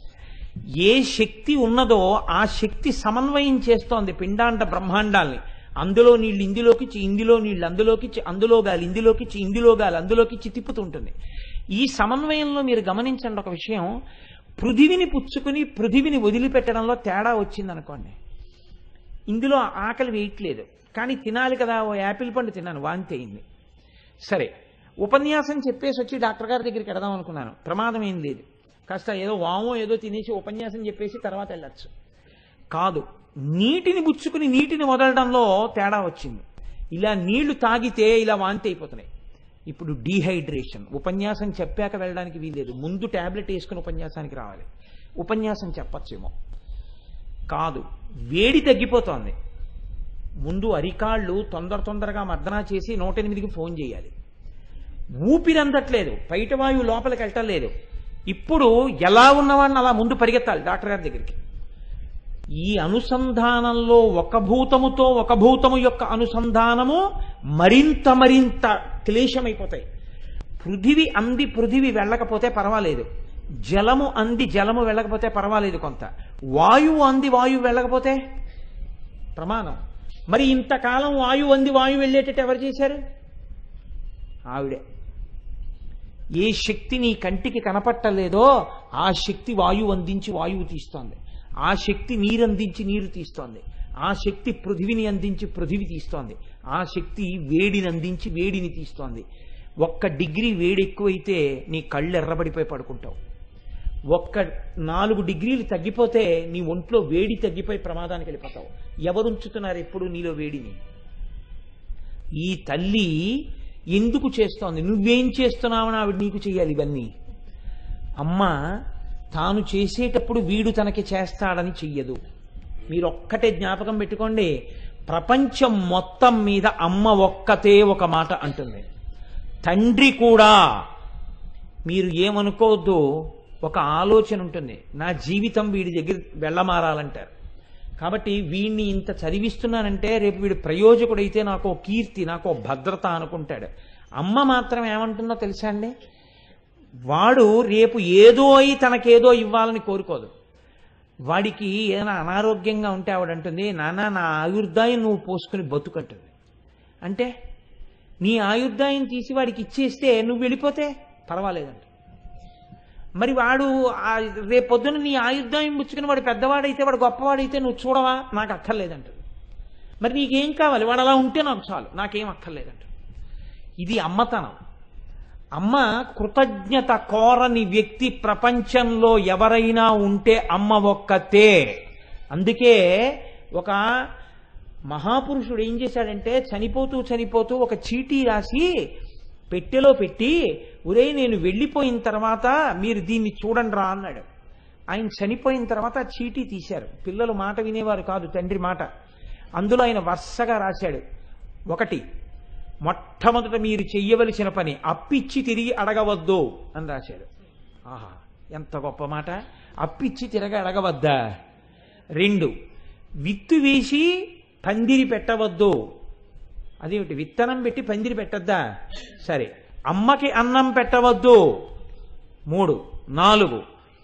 ఏ శక్తి ఉన్నదో ఆ శక్తి సమన్వయం చేస్తోంది పిండాండ బ్రహ్మాండాల్ని అందులో నీళ్ళు ఇందులోకి చి ఇందులో నీళ్ళు అందులోకి చి అందులో గాలి ఇందులోకి చి ఇందులో గాలి అందులోకి చి తిప్పుతుంటుంది ఈ సమన్వయంలో మీరు గమనించండి ఒక విషయం పృథివిని పుచ్చుకుని పృథివిని వదిలిపెట్టడంలో తేడా వచ్చిందనుకోండి ఇందులో ఆకలి వేయట్లేదు కానీ తినాలి కదా ఓ యాపిల్ పండు తిన్నాను వాంతి అయింది సరే ఉపన్యాసం చెప్పేసి వచ్చి డాక్టర్ గారి దగ్గరికి వెడదాం అనుకున్నాను ప్రమాదం ఏం లేదు కాస్త ఏదో వామో ఏదో తినేసి ఉపన్యాసం చెప్పేసి తర్వాత వెళ్ళచ్చు కాదు నీటిని పుచ్చుకుని నీటిని వదలడంలో తేడా వచ్చింది ఇలా నీళ్లు తాగితే ఇలా వాంతి అయిపోతున్నాయి ఇప్పుడు డీహైడ్రేషన్ ఉపన్యాసం చెప్పాక వెళ్ళడానికి వీల్లేదు ముందు టాబ్లెట్ వేసుకుని ఉపన్యాసానికి రావాలి ఉపన్యాసం చెప్పచ్చేమో కాదు వేడి తగ్గిపోతోంది ముందు అరికాళ్ళు తొందర తొందరగా మర్దనా చేసి నూట ఎనిమిదికి ఫోన్ చేయాలి ఊపిరి అందట్లేదు బయట వాయువు లోపలికి వెళ్ళలేదు ఇప్పుడు ఎలా ఉన్నవాడిని అలా ముందు పరిగెత్తాలి డాక్టర్ గారి దగ్గరికి ఈ అనుసంధానంలో ఒక భూతముతో ఒక భూతము యొక్క అనుసంధానము మరింత మరింత క్లేశమైపోతాయి పృథివి అంది పృథివి వెళ్ళకపోతే పర్వాలేదు జలము అంది జలము వెళ్ళకపోతే పర్వాలేదు కొంత వాయువు అంది వాయువు వెళ్ళకపోతే ప్రమాణం మరి ఇంతకాలం వాయువు అంది వాయువు వెళ్ళేటట్టు ఎవరు చేశారు ఆవిడే ఏ శక్తి నీ కంటికి కనపట్టలేదో ఆ శక్తి వాయువు అందించి వాయువు తీస్తోంది ఆ శక్తి నీరు అందించి నీరు తీస్తోంది ఆ శక్తి పృథివిని అందించి పృథివి తీస్తోంది ఆ శక్తి వేడిని అందించి వేడిని తీస్తోంది ఒక్క డిగ్రీ వేడి ఎక్కువైతే నీ కళ్ళు ఎర్రబడిపోయి పడుకుంటావు ఒక్క నాలుగు డిగ్రీలు తగ్గిపోతే నీ ఒంట్లో వేడి తగ్గిపోయి ప్రమాదానికి వెళ్ళిపోతావు ఎవరుంచుతున్నారు ఎప్పుడు నీలో వేడిని ఈ తల్లి ఎందుకు చేస్తోంది నువ్వేం చేస్తున్నావని ఆవిడ నీకు చెయ్యాలి ఇవన్నీ అమ్మ తాను చేసేటప్పుడు వీడు తనకి చేస్తాడని చెయ్యదు మీరు ఒక్కటే జ్ఞాపకం పెట్టుకోండి ప్రపంచం మొత్తం మీద అమ్మ ఒక్కతే ఒక మాట అంటుంది తండ్రి కూడా మీరు ఏమనుకోవద్దు ఒక ఆలోచన ఉంటుంది నా జీవితం వీడి దగ్గర వెళ్ళమారాలంటారు కాబట్టి వీడిని ఇంత చదివిస్తున్నానంటే రేపు వీడు ప్రయోజకుడైతే నాకు ఓ కీర్తి నాకు ఓ భద్రత అనుకుంటాడు అమ్మ మాత్రం ఏమంటుందో తెలుసా అండి వాడు రేపు ఏదో అయి తనకేదో ఇవ్వాలని కోరుకోదు వాడికి ఏదైనా అనారోగ్యంగా ఉంటే ఆవిడ అంటుంది నాన్న నా ఆయుర్దాయం నువ్వు పోసుకుని బతుకంటుంది అంటే నీ ఆయుర్దాయం తీసి వాడికి ఇచ్చేస్తే నువ్వు వెళ్ళిపోతే పర్వాలేదంట మరి వాడు ఆ రేపొద్దున నీ ఆయుర్దాయం పుచ్చుకుని వాడు పెద్దవాడైతే వాడు గొప్పవాడైతే నువ్వు చూడవా నాకు అక్కర్లేదంటది మరి నీకేం కావాలి వాడు అలా ఉంటే నాకు చాలు నాకేం అక్కర్లేదంట ఇది అమ్మతనం అమ్మ కృతజ్ఞత కోరని వ్యక్తి ప్రపంచంలో ఎవరైనా ఉంటే అమ్మ ఒక్కతే అందుకే ఒక మహాపురుషుడు ఏం చేశాడంటే చనిపోతూ చనిపోతూ ఒక చీటీ రాసి పెట్టెలో పెట్టి ఒరే నేను వెళ్ళిపోయిన తర్వాత మీరు దీన్ని చూడండి రా అన్నాడు ఆయన చనిపోయిన తర్వాత ఆ చీటీ తీశారు పిల్లలు మాట వినేవారు కాదు తండ్రి మాట అందులో ఆయన వరుసగా రాశాడు ఒకటి మొట్టమొదట మీరు చెయ్యవలసిన పని అప్పిచ్చి తిరిగి అడగవద్దు అని రాశాడు ఆహా ఎంత గొప్ప మాట అప్పిచ్చి తిరగ అడగవద్దా రెండు విత్తు వేసి పందిరి పెట్టవద్దు అదేమిటి విత్తనం పెట్టి పందిరి పెట్టద్దా సరే అమ్మకి అన్నం పెట్టవద్దు మూడు నాలుగు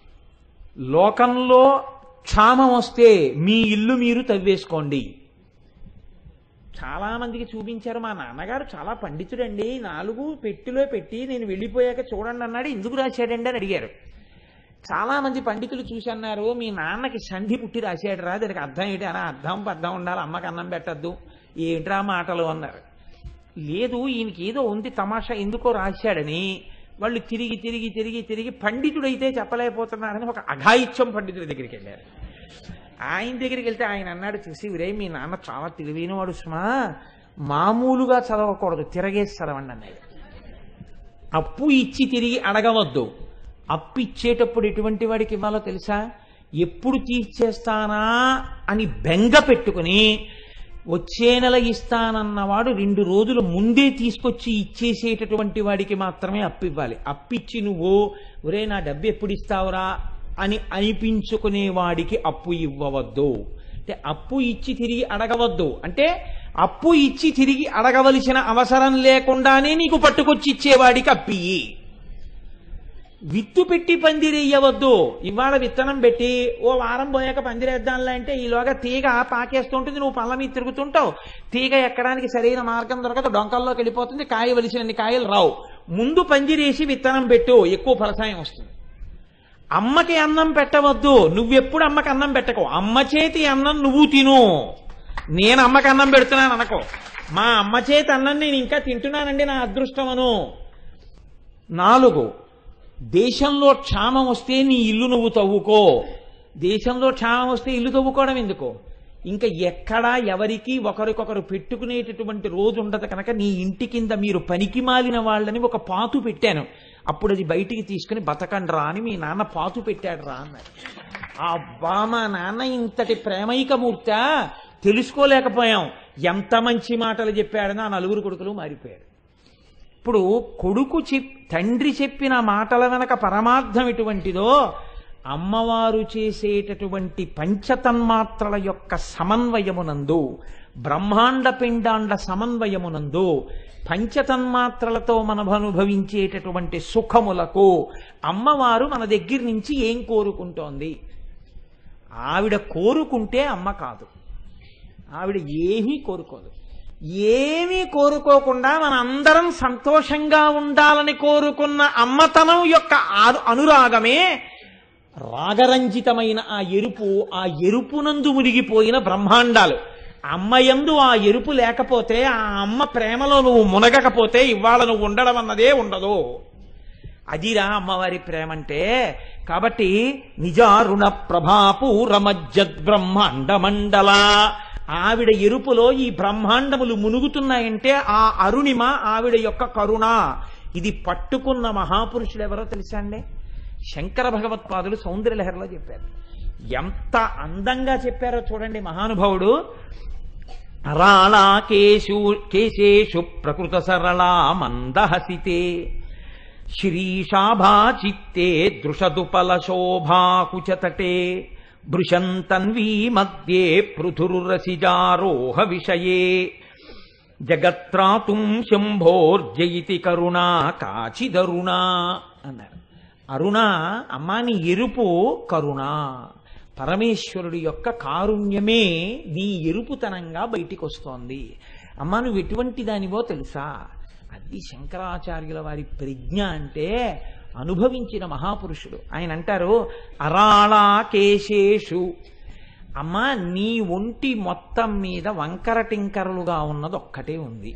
లోకంలో క్షామం వస్తే మీ ఇల్లు మీరు తవ్వేసుకోండి చాలా మందికి చూపించారు మా నాన్నగారు చాలా పండితుడండి నాలుగు పెట్టిలో పెట్టి నేను వెళ్ళిపోయాక చూడండి అన్నాడు ఎందుకు రాశాడండి అని అడిగారు చాలా మంది పండితులు చూసి అన్నారు మీ నాన్నకి సంధి పుట్టి రాశాడు రా దానికి అర్థం ఏంటి అని అర్థం పర్థం ఉండాలి అమ్మకి అన్నం పెట్టద్దు ఏంట్రా మాటలు అన్నారు లేదు ఈయనకి ఏదో ఉంది తమాషా ఎందుకో రాశాడని వాళ్ళు తిరిగి తిరిగి తిరిగి తిరిగి పండితుడైతే చెప్పలేకపోతున్నారని ఒక అఘాయిత్యం పండితుడి దగ్గరికి వెళ్ళారు ఆయన దగ్గరికి వెళ్తే ఆయన అన్నాడు చూసి విరే మీ నాన్న చాలా తెలివైనవాడు సుమా మామూలుగా చదవకూడదు తిరగేసి చదవండి అన్నాడు అప్పు ఇచ్చి తిరిగి అడగవద్దు అప్పు ఇచ్చేటప్పుడు ఎటువంటి వాడికి ఇవ్వాలో తెలుసా ఎప్పుడు తీర్చేస్తానా అని బెంగ పెట్టుకుని వచ్చే నెల ఇస్తానన్నవాడు రెండు రోజుల ముందే తీసుకొచ్చి ఇచ్చేసేటటువంటి వాడికి మాత్రమే అప్పు ఇవ్వాలి అప్పిచ్చి నువ్వు ఒరే నా డబ్బు ఎప్పుడు ఇస్తావురా అని అనిపించుకునే వాడికి అప్పు ఇవ్వవద్దు అంటే అప్పు ఇచ్చి తిరిగి అడగవద్దు అంటే అప్పు ఇచ్చి తిరిగి అడగవలసిన అవసరం లేకుండానే నీకు పట్టుకొచ్చి ఇచ్చేవాడికి అప్పియి విత్తు పెట్టి పందిరేయవద్దు ఇవాళ విత్తనం పెట్టి ఓ వారం పోయాక పందిరేద్దాంలే అంటే ఈలోగా తీగ పాకేస్తుంటుంది నువ్వు పళ్ళ మీద తిరుగుతుంటావు తీగ ఎక్కడానికి సరైన మార్గం దొరకదు డొంకల్లోకి వెళ్ళిపోతుంది కాయ వలిసినన్ని కాయలు రావు ముందు పందిరేసి విత్తనం పెట్టు ఎక్కువ ఫలసాయం వస్తుంది అమ్మకి అన్నం పెట్టవద్దు నువ్వెప్పుడు అమ్మకి అన్నం పెట్టకు అమ్మ చేతి అన్నం నువ్వు తిను నేను అమ్మకి అన్నం పెడుతున్నాను అనకో మా అమ్మ చేతి అన్నం నేను ఇంకా తింటున్నానండి నా అదృష్టమను నాలుగు దేశంలో క్షామం వస్తే నీ ఇల్లు నువ్వు తవ్వుకో దేశంలో క్షామం వస్తే ఇల్లు తవ్వుకోవడం ఎందుకో ఇంకా ఎక్కడా ఎవరికి ఒకరికొకరు పెట్టుకునేటటువంటి రోజు ఉండదు కనుక నీ ఇంటి కింద మీరు పనికి మాలిన వాళ్ళని ఒక పాతు పెట్టాను అప్పుడు అది బయటికి తీసుకుని బతకండి రా అని మీ నాన్న పాతు పెట్టాడు రా అన్నాడు అబ్బా మా నాన్న ఇంతటి ప్రేమైకమూర్త తెలుసుకోలేకపోయాం ఎంత మంచి మాటలు చెప్పాడని ఆ నలుగురు కొడుకులు మారిపోయారు ఇప్పుడు కొడుకు చెప్ తండ్రి చెప్పిన మాటల వెనక పరమార్థం ఎటువంటిదో అమ్మవారు చేసేటటువంటి పంచతన్మాత్రల యొక్క సమన్వయమునందు బ్రహ్మాండ పిండాండ సమన్వయమునందు పంచతన్మాత్రలతో మనం అనుభవించేటటువంటి సుఖములకు అమ్మవారు మన దగ్గర నుంచి ఏం కోరుకుంటోంది ఆవిడ కోరుకుంటే అమ్మ కాదు ఆవిడ ఏమీ కోరుకోదు ఏమీ కోరుకోకుండా మన అందరం సంతోషంగా ఉండాలని కోరుకున్న అమ్మతనం యొక్క ఆరు- అనురాగమే రాగరంజితమైన ఆ ఎరుపు ఆ ఎరుపునందు మునిగిపోయిన బ్రహ్మాండాలు అమ్మయందు ఆ ఎరుపు లేకపోతే ఆ అమ్మ ప్రేమలో నువ్వు మునగకపోతే ఇవాళ నువ్వు ఉండడం అన్నదే ఉండదు అదిరా అమ్మవారి ప్రేమ అంటే కాబట్టి నిజారుణ ప్రభాపూరమజ్జద్ బ్రహ్మాండ మండల ఆవిడ ఎరుపులో ఈ బ్రహ్మాండములు మునుగుతున్నాయంటే ఆ అరుణిమ ఆవిడ యొక్క కరుణ ఇది పట్టుకున్న మహాపురుషుడు ఎవరో తెలుసా అండి శంకర భగవత్పాదులు సౌందర్యలహరిలో చెప్పారు ఎంత అందంగా చెప్పారో చూడండి మహానుభావుడు అరాళా కేశు కేశేషు ప్రకృత సరళా మందహసితే శ్రీశాభా చిత్తే దృషదుపల శోభాకుచతటే భృశంతన్వీ మధ్యే పృథురురసిజారోహ విషయే జగత్రాతుం శంభోర్జయితి కరుణా కాచిదరుణా అన్నారు అరుణ అమ్మా నీ ఎరుపు కరుణ పరమేశ్వరుడి యొక్క కారుణ్యమే నీ ఎరుపుతనంగా బయటికి వస్తోంది అమ్మా నువ్వు ఎటువంటి దానివో తెలుసా అది శంకరాచార్యుల వారి ప్రజ్ఞ అంటే అనుభవించిన మహాపురుషుడు ఆయన అంటారు అరాళా కేశేషు అమ్మా నీ ఒంటి మొత్తం మీద వంకర టింకరలుగా ఉన్నది ఒక్కటే ఉంది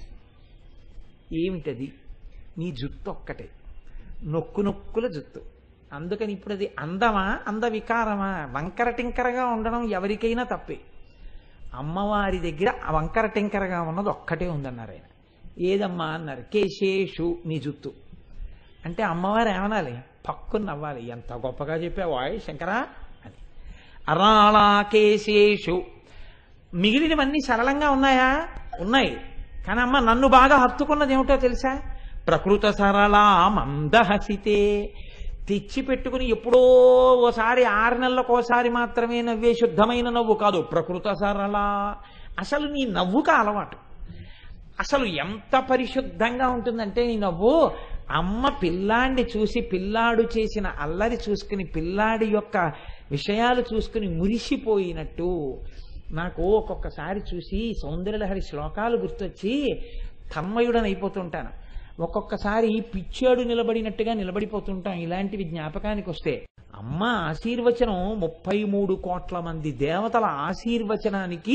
ఏమిటది నీ జుత్తు ఒక్కటే నొక్కు నొక్కుల జుత్తు అందుకని ఇప్పుడు అది అందమా అంద వికారమా వంకర టింకరగా ఉండడం ఎవరికైనా తప్పే అమ్మవారి దగ్గర ఆ వంకర టింకరగా ఉన్నది ఒక్కటే ఉందన్నారు ఆయన ఏదమ్మా అన్నారు కేశేషు నీ జుత్తు అంటే అమ్మవారు ఏమనాలి పక్కుని నవ్వాలి ఎంత గొప్పగా చెప్పావాయ్ శంకరా అని అరాళా కేశేషు మిగిలినవన్నీ సరళంగా ఉన్నాయా ఉన్నాయి కానీ అమ్మ నన్ను బాగా హత్తుకున్నది ఏమిటో తెలుసా ప్రకృత సరళా మందహసితే తెచ్చి పెట్టుకుని ఎప్పుడో ఓసారి ఆరు నెలలకోసారి మాత్రమే నవ్వే శుద్ధమైన నవ్వు కాదు ప్రకృత సరళ అసలు నీ నవ్వుక అలవాటు అసలు ఎంత పరిశుద్ధంగా ఉంటుందంటే నీ నవ్వు అమ్మ పిల్లాడిని చూసి పిల్లాడు చేసిన అల్లరి చూసుకుని పిల్లాడి యొక్క విషయాలు చూసుకుని మురిసిపోయినట్టు నాకు ఒక్కొక్కసారి చూసి సౌందర్యలహరి శ్లోకాలు గుర్తొచ్చి తన్మయుడని అయిపోతుంటాను ఒక్కొక్కసారి పిచ్చాడు నిలబడినట్టుగా నిలబడిపోతుంటాం ఇలాంటివి జ్ఞాపకానికి వస్తే అమ్మ ఆశీర్వచనం ముప్పై మూడు కోట్ల మంది దేవతల ఆశీర్వచనానికి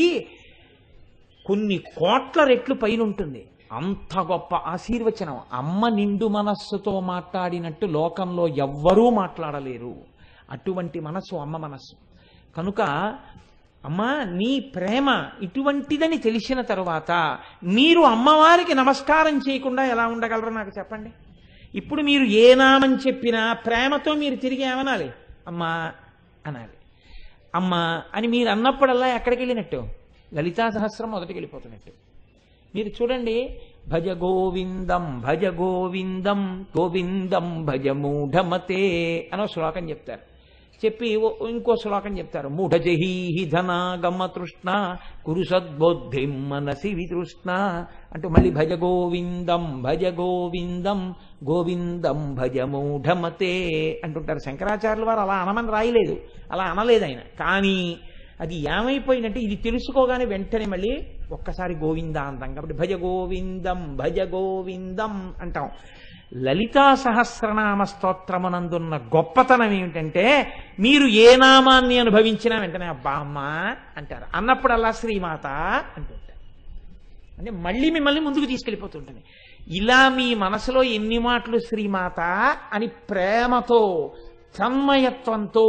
కొన్ని కోట్ల రెట్లు పైన ఉంటుంది అంత గొప్ప ఆశీర్వచనం అమ్మ నిండు మనస్సుతో మాట్లాడినట్టు లోకంలో ఎవ్వరూ మాట్లాడలేరు అటువంటి మనస్సు అమ్మ మనస్సు కనుక అమ్మా నీ ప్రేమ ఇటువంటిదని తెలిసిన తరువాత మీరు అమ్మవారికి నమస్కారం చేయకుండా ఎలా ఉండగలరో నాకు చెప్పండి ఇప్పుడు మీరు ఏ నామం చెప్పినా ప్రేమతో మీరు తిరిగి ఏమనాలి అమ్మా అనాలి అమ్మా అని మీరు అన్నప్పుడల్లా ఎక్కడికి వెళ్ళినట్టు లలితా సహస్రం మొదటికి వెళ్ళిపోతున్నట్టు మీరు చూడండి భజ గోవిందం భజ గోవిందం గోవిందం భజ మూఢమతే అనో శ్లోకం చెప్తారు చెప్పి ఓ- ఇంకో శ్లోకం చెప్తారు మూఢజహీహి ధనాగమ తృష్ణ కురు సద్బుద్ధిం మనసి వితృష్ణ అంటూ మళ్ళీ భజ గోవిందం భజ గోవిందం గోవిందం భజ మూఢమతే అంటుంటారు శంకరాచార్యుల వారు అలా అనమని రాయలేదు అలా అనలేదు ఆయన కానీ అది ఏమైపోయిందంటే ఇది తెలుసుకోగానే వెంటనే మళ్ళీ ఒక్కసారి గోవింద అంటాం కాబట్టి భజ గోవిందం భజ గోవిందం అంటాం లలితా సహస్రనామ స్తోత్రమునందున్న గొప్పతనం ఏమిటంటే మీరు ఏ నామాన్ని అనుభవించినా వెంటనే అబ్బా అమ్మ అంటారు అన్నప్పుడల్లా శ్రీమాత అంటుంటారు అంటే మళ్ళీ మిమ్మల్ని ముందుకు తీసుకెళ్ళిపోతుంటుంది ఇలా మీ మనసులో ఎన్ని మాటలు శ్రీమాత అని ప్రేమతో తన్మయత్వంతో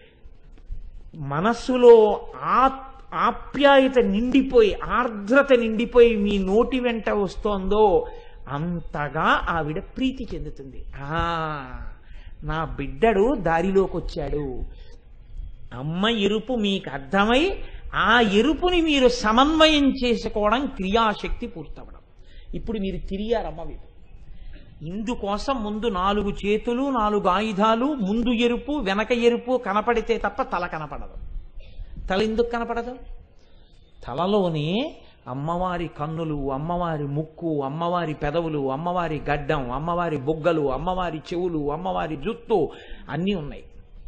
మనస్సులో ఆ ఆప్యాయత నిండిపోయి ఆర్ద్రత నిండిపోయి మీ నోటి వెంట వస్తోందో అంతగా ఆవిడ ప్రీతి చెందుతుంది ఆ నా బిడ్డడు దారిలోకి వచ్చాడు అమ్మ ఎరుపు మీకు అర్థమై ఆ ఎరుపుని మీరు సమన్వయం చేసుకోవడం క్రియాశక్తి పూర్తవడం ఇప్పుడు మీరు తిరిగారమ్మ వైపు ఇందుకోసం ముందు నాలుగు చేతులు నాలుగు ఆయుధాలు ముందు ఎరుపు వెనక ఎరుపు కనపడితే తప్ప తల కనపడదు తల ఎందుకు కనపడదు తలలోనే అమ్మవారి కన్నులు అమ్మవారి ముక్కు అమ్మవారి పెదవులు అమ్మవారి గడ్డం అమ్మవారి బుగ్గలు అమ్మవారి చెవులు అమ్మవారి జుత్తు అన్నీ ఉన్నాయి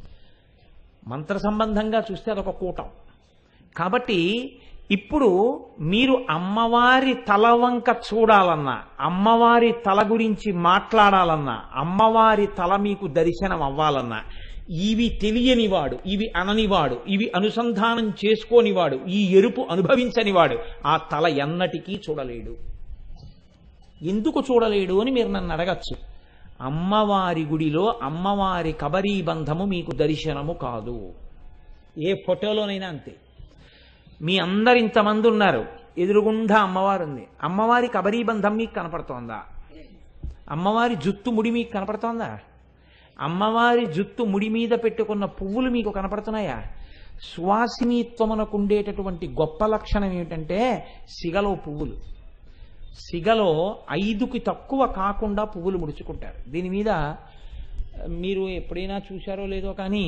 మంత్ర సంబంధంగా చూస్తే అదొక కూటం కాబట్టి ఇప్పుడు మీరు అమ్మవారి తల వంక చూడాలన్నా అమ్మవారి తల గురించి మాట్లాడాలన్నా అమ్మవారి తల మీకు దర్శనం అవ్వాలన్నా ఇవి తెలియనివాడు ఇవి అననివాడు ఇవి అనుసంధానం చేసుకోనివాడు ఈ ఎరుపు అనుభవించనివాడు ఆ తల ఎన్నటికీ చూడలేడు ఎందుకు చూడలేడు అని మీరు నన్ను అడగచ్చు అమ్మవారి గుడిలో అమ్మవారి కబరీ బంధము మీకు దర్శనము కాదు ఏ ఫోటోలోనైనా అంతే మీ అందరు ఇంతమంది ఉన్నారు ఎదురుగుండా అమ్మవారు ఉంది అమ్మవారి కబరీ బంధం మీకు కనపడుతోందా అమ్మవారి జుత్తు ముడి మీకు కనపడుతోందా అమ్మవారి జుత్తు ముడి మీద పెట్టుకున్న పువ్వులు మీకు కనపడుతున్నాయా సువాసినీత్వమునకు ఉండేటటువంటి గొప్ప లక్షణం ఏమిటంటే సిగలో పువ్వులు సిగలో ఐదుకి తక్కువ కాకుండా పువ్వులు ముడుచుకుంటారు దీని మీద మీరు ఎప్పుడైనా చూశారో లేదో కానీ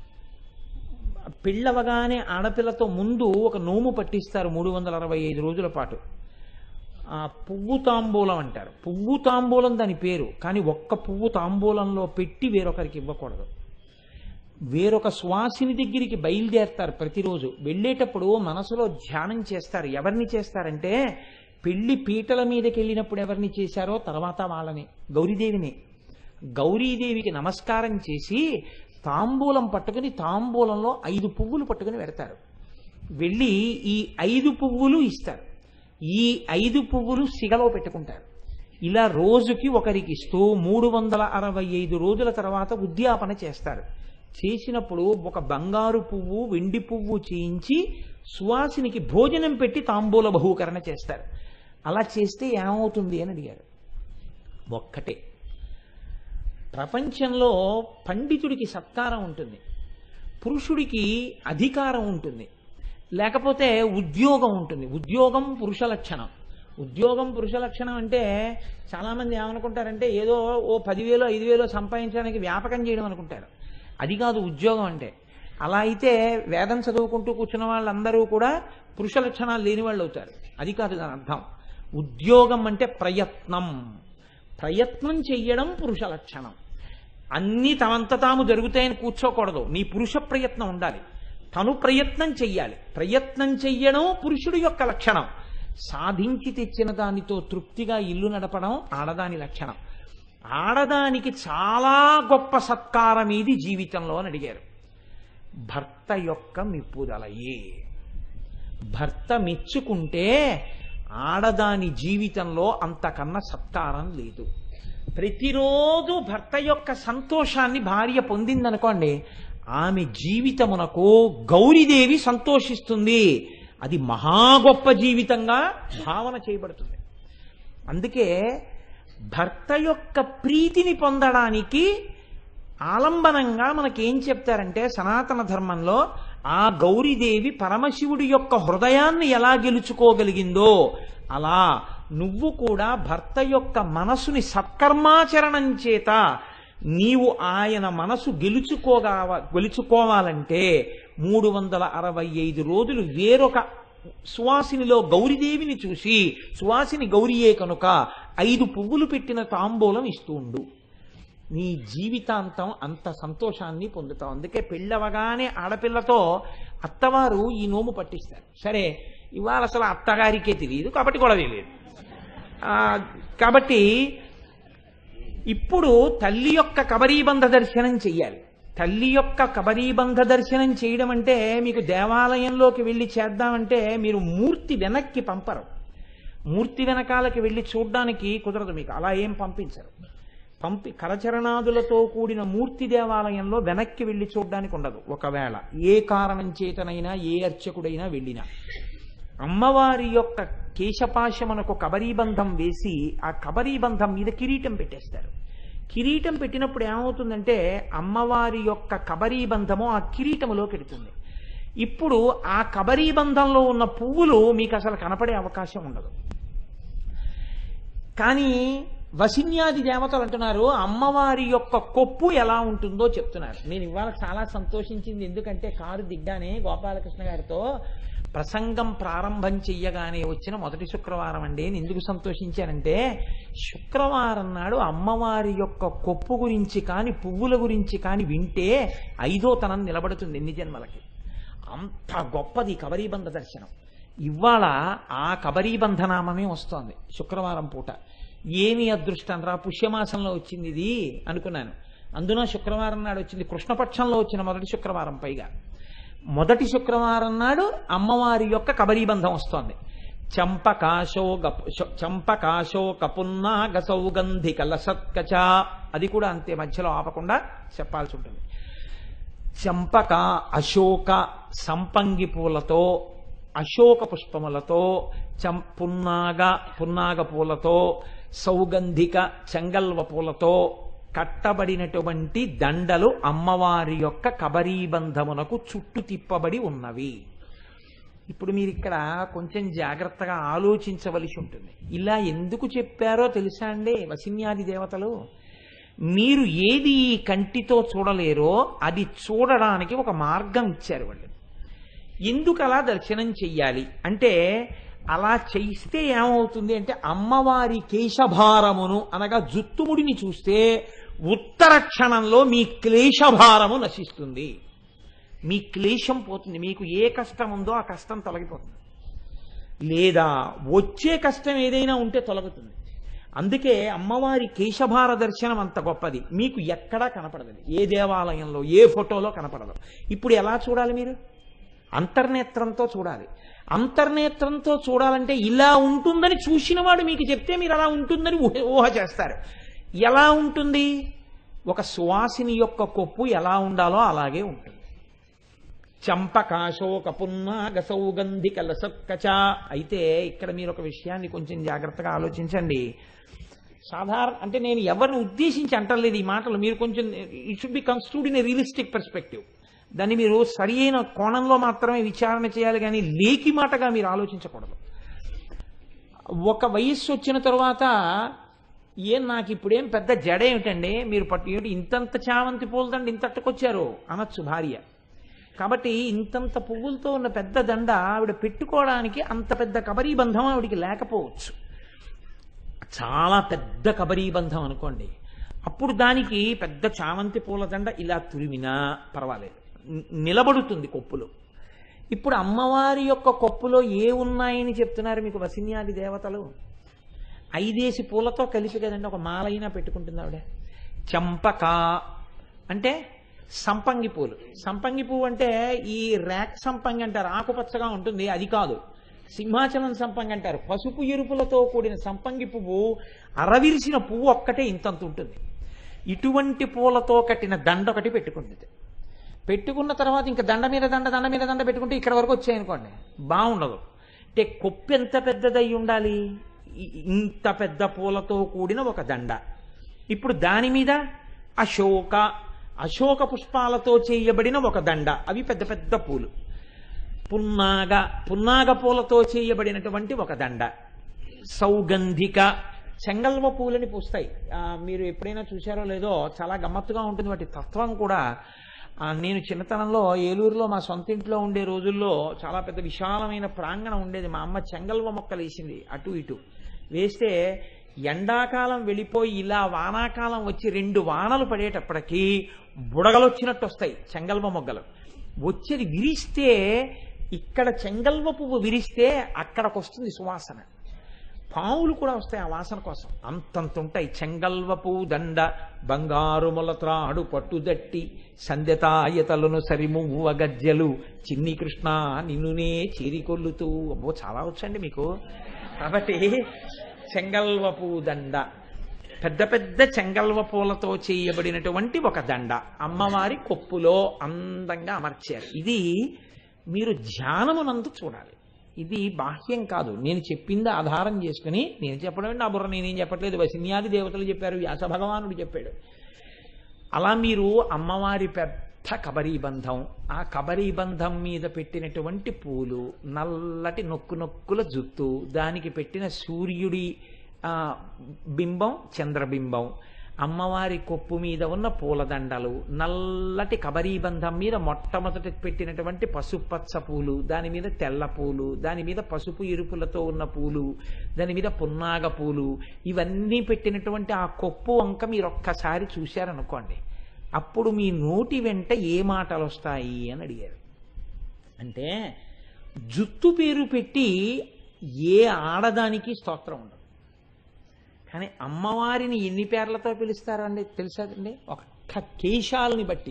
పెళ్ళవగానే ఆడపిల్లతో ముందు ఒక నోము పట్టిస్తారు మూడు వందల అరవై ఐదు రోజుల పాటు ఆ పువ్వు తాంబూలం అంటారు పువ్వు తాంబూలం దాని పేరు కానీ ఒక్క పువ్వు తాంబూలంలో పెట్టి వేరొకరికి ఇవ్వకూడదు వేరొక సువాసిని దగ్గరికి బయలుదేరతారు ప్రతిరోజు వెళ్ళేటప్పుడు మనసులో ధ్యానం చేస్తారు ఎవరిని చేస్తారంటే పెళ్లి పీటల మీదకి వెళ్ళినప్పుడు ఎవరిని చేశారో తర్వాత వాళ్ళని గౌరీదేవిని గౌరీదేవికి నమస్కారం చేసి తాంబూలం పట్టుకుని తాంబూలంలో ఐదు పువ్వులు పట్టుకుని పెడతారు వెళ్ళి ఈ ఐదు పువ్వులు ఇస్తారు ఈ ఐదు పువ్వులు సిగలో పెట్టుకుంటారు ఇలా రోజుకి ఒకరికి ఇస్తూ మూడు వందల అరవై ఐదు రోజుల తర్వాత ఉద్యాపన చేస్తారు చేసినప్పుడు ఒక బంగారు పువ్వు వెండి పువ్వు చేయించి సువాసినికి భోజనం పెట్టి తాంబూల బహూకరణ చేస్తారు అలా చేస్తే ఏమవుతుంది అని అడిగారు ఒక్కటే ప్రపంచంలో పండితుడికి సత్కారం ఉంటుంది పురుషుడికి అధికారం ఉంటుంది లేకపోతే ఉద్యోగం ఉంటుంది ఉద్యోగం పురుష లక్షణం ఉద్యోగం పురుష లక్షణం అంటే చాలామంది ఏమనుకుంటారంటే ఏదో ఓ పదివేలు ఐదు వేలు సంపాదించడానికి వ్యాపకం చేయడం అనుకుంటారు అది కాదు ఉద్యోగం అంటే అలా అయితే వేదం చదువుకుంటూ కూర్చున్న వాళ్ళందరూ కూడా పురుష లక్షణాలు లేని వాళ్ళు అవుతారు అది కాదు దాని అర్థం ఉద్యోగం అంటే ప్రయత్నం ప్రయత్నం చెయ్యడం పురుష లక్షణం అన్నీ తమంత తాము జరుగుతాయని కూర్చోకూడదు నీ పురుష ప్రయత్నం ఉండాలి తను ప్రయత్నం చెయ్యాలి ప్రయత్నం చెయ్యడం పురుషుడి యొక్క లక్షణం సాధించి తెచ్చిన దానితో తృప్తిగా ఇల్లు నడపడం ఆడదాని లక్షణం ఆడదానికి చాలా గొప్ప సత్కారం ఇది జీవితంలో అని అడిగారు భర్త యొక్క మిప్పుదలయే భర్త మెచ్చుకుంటే ఆడదాని జీవితంలో అంతకన్నా సత్కారం లేదు ప్రతిరోజు భర్త యొక్క సంతోషాన్ని భార్య పొందిందనుకోండి ఆమె జీవితమునకు గౌరీదేవి సంతోషిస్తుంది అది మహా గొప్ప జీవితంగా భావన చేయబడుతుంది అందుకే భర్త యొక్క ప్రీతిని పొందడానికి ఆలంబనంగా మనకేం చెప్తారంటే సనాతన ధర్మంలో ఆ గౌరీదేవి పరమశివుడి యొక్క హృదయాన్ని ఎలా గెలుచుకోగలిగిందో అలా నువ్వు కూడా భర్త యొక్క మనసుని సత్కర్మాచరణం చేత నీవు ఆయన మనసు గెలుచుకోగావ గెలుచుకోవాలంటే మూడు వందల అరవై ఐదు రోజులు వేరొక సువాసినిలో గౌరీదేవిని చూసి సువాసిని గౌరియే కనుక ఐదు పువ్వులు పెట్టిన తాంబూలం ఇస్తూ ఉండు నీ జీవితాంతం అంత సంతోషాన్ని పొందుతావు అందుకే పెళ్ళవగానే ఆడపిల్లతో అత్తవారు ఈ నోము పట్టిస్తారు సరే ఇవాళ అసలు అత్తగారికే తెలియదు కాబట్టి గొడవే లేదు ఆ, కాబట్టి ఇప్పుడు తల్లి యొక్క కబరీబంధ దర్శనం చెయ్యాలి తల్లి యొక్క కబరీబంధ దర్శనం చేయడం అంటే మీకు దేవాలయంలోకి వెళ్ళి చేద్దామంటే మీరు మూర్తి వెనక్కి పంపరు మూర్తి వెనకాలకి వెళ్ళి చూడ్డానికి కుదరదు మీకు అలా ఏం పంపించరు పంపి కరచరణాదులతో కూడిన మూర్తి దేవాలయంలో వెనక్కి వెళ్ళి చూడ్డానికి ఉండదు ఒకవేళ ఏ కారణం చేతనైనా ఏ అర్చకుడైనా వెళ్ళినా అమ్మవారి యొక్క కేశపాశమునకు కబరీబంధం వేసి ఆ కబరీబంధం మీద కిరీటం పెట్టేస్తారు కిరీటం పెట్టినప్పుడు ఏమవుతుందంటే అమ్మవారి యొక్క కబరీబంధము ఆ కిరీటములోకి వెడుతుంది ఇప్పుడు ఆ కబరీబంధంలో ఉన్న పువ్వులు మీకు అసలు కనపడే అవకాశం ఉండదు కానీ వసిన్యాది దేవతలు అంటున్నారు అమ్మవారి యొక్క కొప్పు ఎలా ఉంటుందో చెప్తున్నారు నేను ఇవాళ చాలా సంతోషించింది ఎందుకంటే కారు దిగ్గానే గోపాలకృష్ణ గారితో ప్రసంగం ప్రారంభం చెయ్యగానే వచ్చిన మొదటి శుక్రవారం అండి నేను ఎందుకు సంతోషించానంటే శుక్రవారం నాడు అమ్మవారి యొక్క కొప్పు గురించి కాని పువ్వుల గురించి కాని వింటే ఐదో తనం నిలబడుతుంది ఎన్ని జన్మలకి అంత గొప్పది కబరీబంధ దర్శనం ఇవాళ ఆ కబరీబంధనామమే వస్తోంది శుక్రవారం పూట ఏమి అదృష్టం రా పుష్యమాసంలో వచ్చింది ఇది అనుకున్నాను అందున శుక్రవారం నాడు వచ్చింది కృష్ణపక్షంలో వచ్చిన మొదటి శుక్రవారం పైగా మొదటి శుక్రవారం నాడు అమ్మవారి యొక్క కబరీబంధం వస్తోంది చంపకాశోక చంపకాశోక పున్నాగ సౌగంధి కలసత్కచ అది కూడా అంతే మధ్యలో ఆపకుండా చెప్పాల్సి ఉంటుంది చంపక అశోక సంపంగి పూలతో అశోక పుష్పములతో చం పున్నాగ పున్నాగ పూలతో సౌగంధిక చెంగల్వ పూలతో కట్టబడినటువంటి దండలు అమ్మవారి యొక్క కబరీబంధమునకు చుట్టు తిప్పబడి ఉన్నవి ఇప్పుడు మీరు ఇక్కడ కొంచెం జాగ్రత్తగా ఆలోచించవలసి ఉంటుంది ఇలా ఎందుకు చెప్పారో తెలుసా అండి వసిన్యాది దేవతలు మీరు ఏది ఈ కంటితో చూడలేరో అది చూడడానికి ఒక మార్గం ఇచ్చారు వాళ్ళు ఎందుకు అలా దర్శనం చెయ్యాలి అంటే అలా చేయిస్తే ఏమవుతుంది అంటే అమ్మవారి కేశభారమును అనగా జుత్తుముడిని చూస్తే ఉత్తర క్షణంలో మీ క్లేశభారము నశిస్తుంది మీ క్లేశం పోతుంది మీకు ఏ కష్టం ఉందో ఆ కష్టం తొలగిపోతుంది లేదా వచ్చే కష్టం ఏదైనా ఉంటే తొలగుతుంది అందుకే అమ్మవారి కేశభార దర్శనం అంత గొప్పది మీకు ఎక్కడా కనపడదు ఏ దేవాలయంలో ఏ ఫోటోలో కనపడదు ఇప్పుడు ఎలా చూడాలి మీరు అంతర్నేత్రంతో చూడాలి అంతర్నేత్రంతో చూడాలంటే ఇలా ఉంటుందని చూసినవాడు మీకు చెప్తే మీరు అలా ఉంటుందని ఊహ ఊహ చేస్తారు ఎలా ఉంటుంది ఒక సువాసిని యొక్క కొప్పు ఎలా ఉండాలో అలాగే ఉంటుంది చంపకాశోక పున్నాగ సౌగంధిక లసక్కచ అయితే ఇక్కడ మీరు ఒక విషయాన్ని కొంచెం జాగ్రత్తగా ఆలోచించండి సాధారణ అంటే నేను ఎవరిని ఉద్దేశించి అంటలేదు ఈ మాటలు మీరు కొంచెం it should be construed in a realistic perspective దాన్ని మీరు సరి అయిన కోణంలో మాత్రమే విచారణ చేయాలి కానీ లేకి మాటగా మీరు ఆలోచించకూడదు ఒక వయస్సు వచ్చిన తర్వాత ఏం నాకు ఇప్పుడేం పెద్ద జడ ఏమిటండి మీరు పట్టు ఏమిటి ఇంతంత చామంతి పూలదండ ఇంతట్టుకొచ్చారు అనొచ్చు భార్య కాబట్టి ఇంతంత పువ్వులతో ఉన్న పెద్ద దండ ఆవిడ పెట్టుకోవడానికి అంత పెద్ద కబరీబంధం ఆవిడికి లేకపోవచ్చు చాలా పెద్ద కబరీబంధం అనుకోండి అప్పుడు దానికి పెద్ద చామంతి పూలదండ ఇలా తురిమినా పర్వాలేదు ని- నిలబడుతుంది కొప్పులో ఇప్పుడు అమ్మవారి యొక్క కొప్పులో ఏ ఉన్నాయని చెప్తున్నారు మీకు వసిన్యాది దేవతలు ఐదేసి పూలతో కలిపి కదండి ఒక మాలైనా పెట్టుకుంటుంది ఆవిడ చంపక అంటే సంపంగి పూలు సంపంగి పువ్వు అంటే ఈ ర్యాక్ సంపంగి అంటారు ఆకుపచ్చగా ఉంటుంది అది కాదు సింహాచలం సంపంగి అంటారు పసుపు ఎరుపులతో కూడిన సంపంగి పువ్వు అరవిరిసిన పువ్వు ఒక్కటే ఇంతంత ఉంటుంది ఇటువంటి పూలతో కట్టిన దండ ఒకటి పెట్టుకుంటుంది పెట్టుకున్న తర్వాత ఇంకా దండ మీద దండ దండ మీద దండ పెట్టుకుంటే ఇక్కడ వరకు వచ్చాయనుకోండి బాగుండదు అంటే కొప్పు ఎంత పెద్దదై ఉండాలి ఇ- ఇంత పెద్ద పూలతో కూడిన ఒక దండ ఇప్పుడు దాని మీద అశోక అశోక పుష్పాలతో చేయబడిన ఒక దండ అవి పెద్ద పెద్ద పూలు పున్నాగ పున్నాగ పూలతో చేయబడినటువంటి ఒక దండ సౌగంధిక చెంగల్వ పూలని పూస్తాయి ఆ, మీరు ఎప్పుడైనా చూశారో లేదో చాలా గమ్మత్తుగా ఉంటుంది వాటి తత్వం కూడా ఆ, నేను చిన్నతనంలో ఏలూరులో మా సొంత ఇంట్లో ఉండే రోజుల్లో చాలా పెద్ద విశాలమైన ప్రాంగణం ఉండేది మా అమ్మ చెంగల్వ మొక్కలు వేసింది అటు ఇటు వేస్తే ఎండాకాలం వెళ్ళిపోయి ఇలా వానాకాలం వచ్చి రెండు వానలు పడేటప్పటికి బుడగలు వచ్చినట్టు వస్తాయి చెంగల్వ మొగ్గలు వచ్చేది విరిస్తే ఇక్కడ చెంగల్వ పువ్వు విరిస్తే అక్కడికి వస్తుంది సువాసన పావులు కూడా వస్తాయి ఆ వాసన కోసం అంతంత ఉంటాయి చెంగల్వపు దండ బంగారు మొలత్రాడు పట్టుదట్టి సంధ్యతాయతలను సరిమువ్వ గజ్జలు చిన్ని కృష్ణ నిన్నునే చేరికొల్లుతూ అబ్బో చాలా వచ్చండి మీకు కాబట్టి చెంగల్వపు దండ పెద్ద పెద్ద చెంగల్వ పూలతో చేయబడినటువంటి ఒక దండ అమ్మవారి కొప్పులో అందంగా అమర్చారు ఇది మీరు ధ్యానమునందు చూడాలి ఇది బాహ్యం కాదు నేను చెప్పింది ఆధారం చేసుకుని నేను చెప్పడం నా బుర్ర నేనేం చెప్పట్లేదు వసిన్యాది దేవతలు చెప్పారు వ్యాస భగవానుడు చెప్పాడు అలా మీరు అమ్మవారి పెద్ద కబరీబంధం ఆ కబరీబంధం మీద పెట్టినటువంటి పూలు నల్లటి నొక్కు నొక్కుల జుత్తు దానికి పెట్టిన సూర్యుడి ఆ, బింబం చంద్రబింబం అమ్మవారి కొప్పు మీద ఉన్న పూలదండలు నల్లటి కబరీబంధం మీద మొట్టమొదటి పెట్టినటువంటి పసుపచ్చ పూలు దాని మీద తెల్ల పూలు దాని మీద పసుపు ఎరుపులతో ఉన్న పూలు దాని మీద పున్నాగ పూలు ఇవన్నీ పెట్టినటువంటి ఆ కొప్పు వంక మీరు ఒక్కసారి చూశారనుకోండి అప్పుడు మీ నోటి వెంట ఏ మాటలు వస్తాయి అని అడిగారు అంటే జుత్తు పేరు పెట్టి ఏ ఆడదానికి స్తోత్రం ఉండదు కానీ అమ్మవారిని ఎన్ని పేర్లతో పిలుస్తారండి తెలుసాదండి ఒక్క కేశాలని బట్టి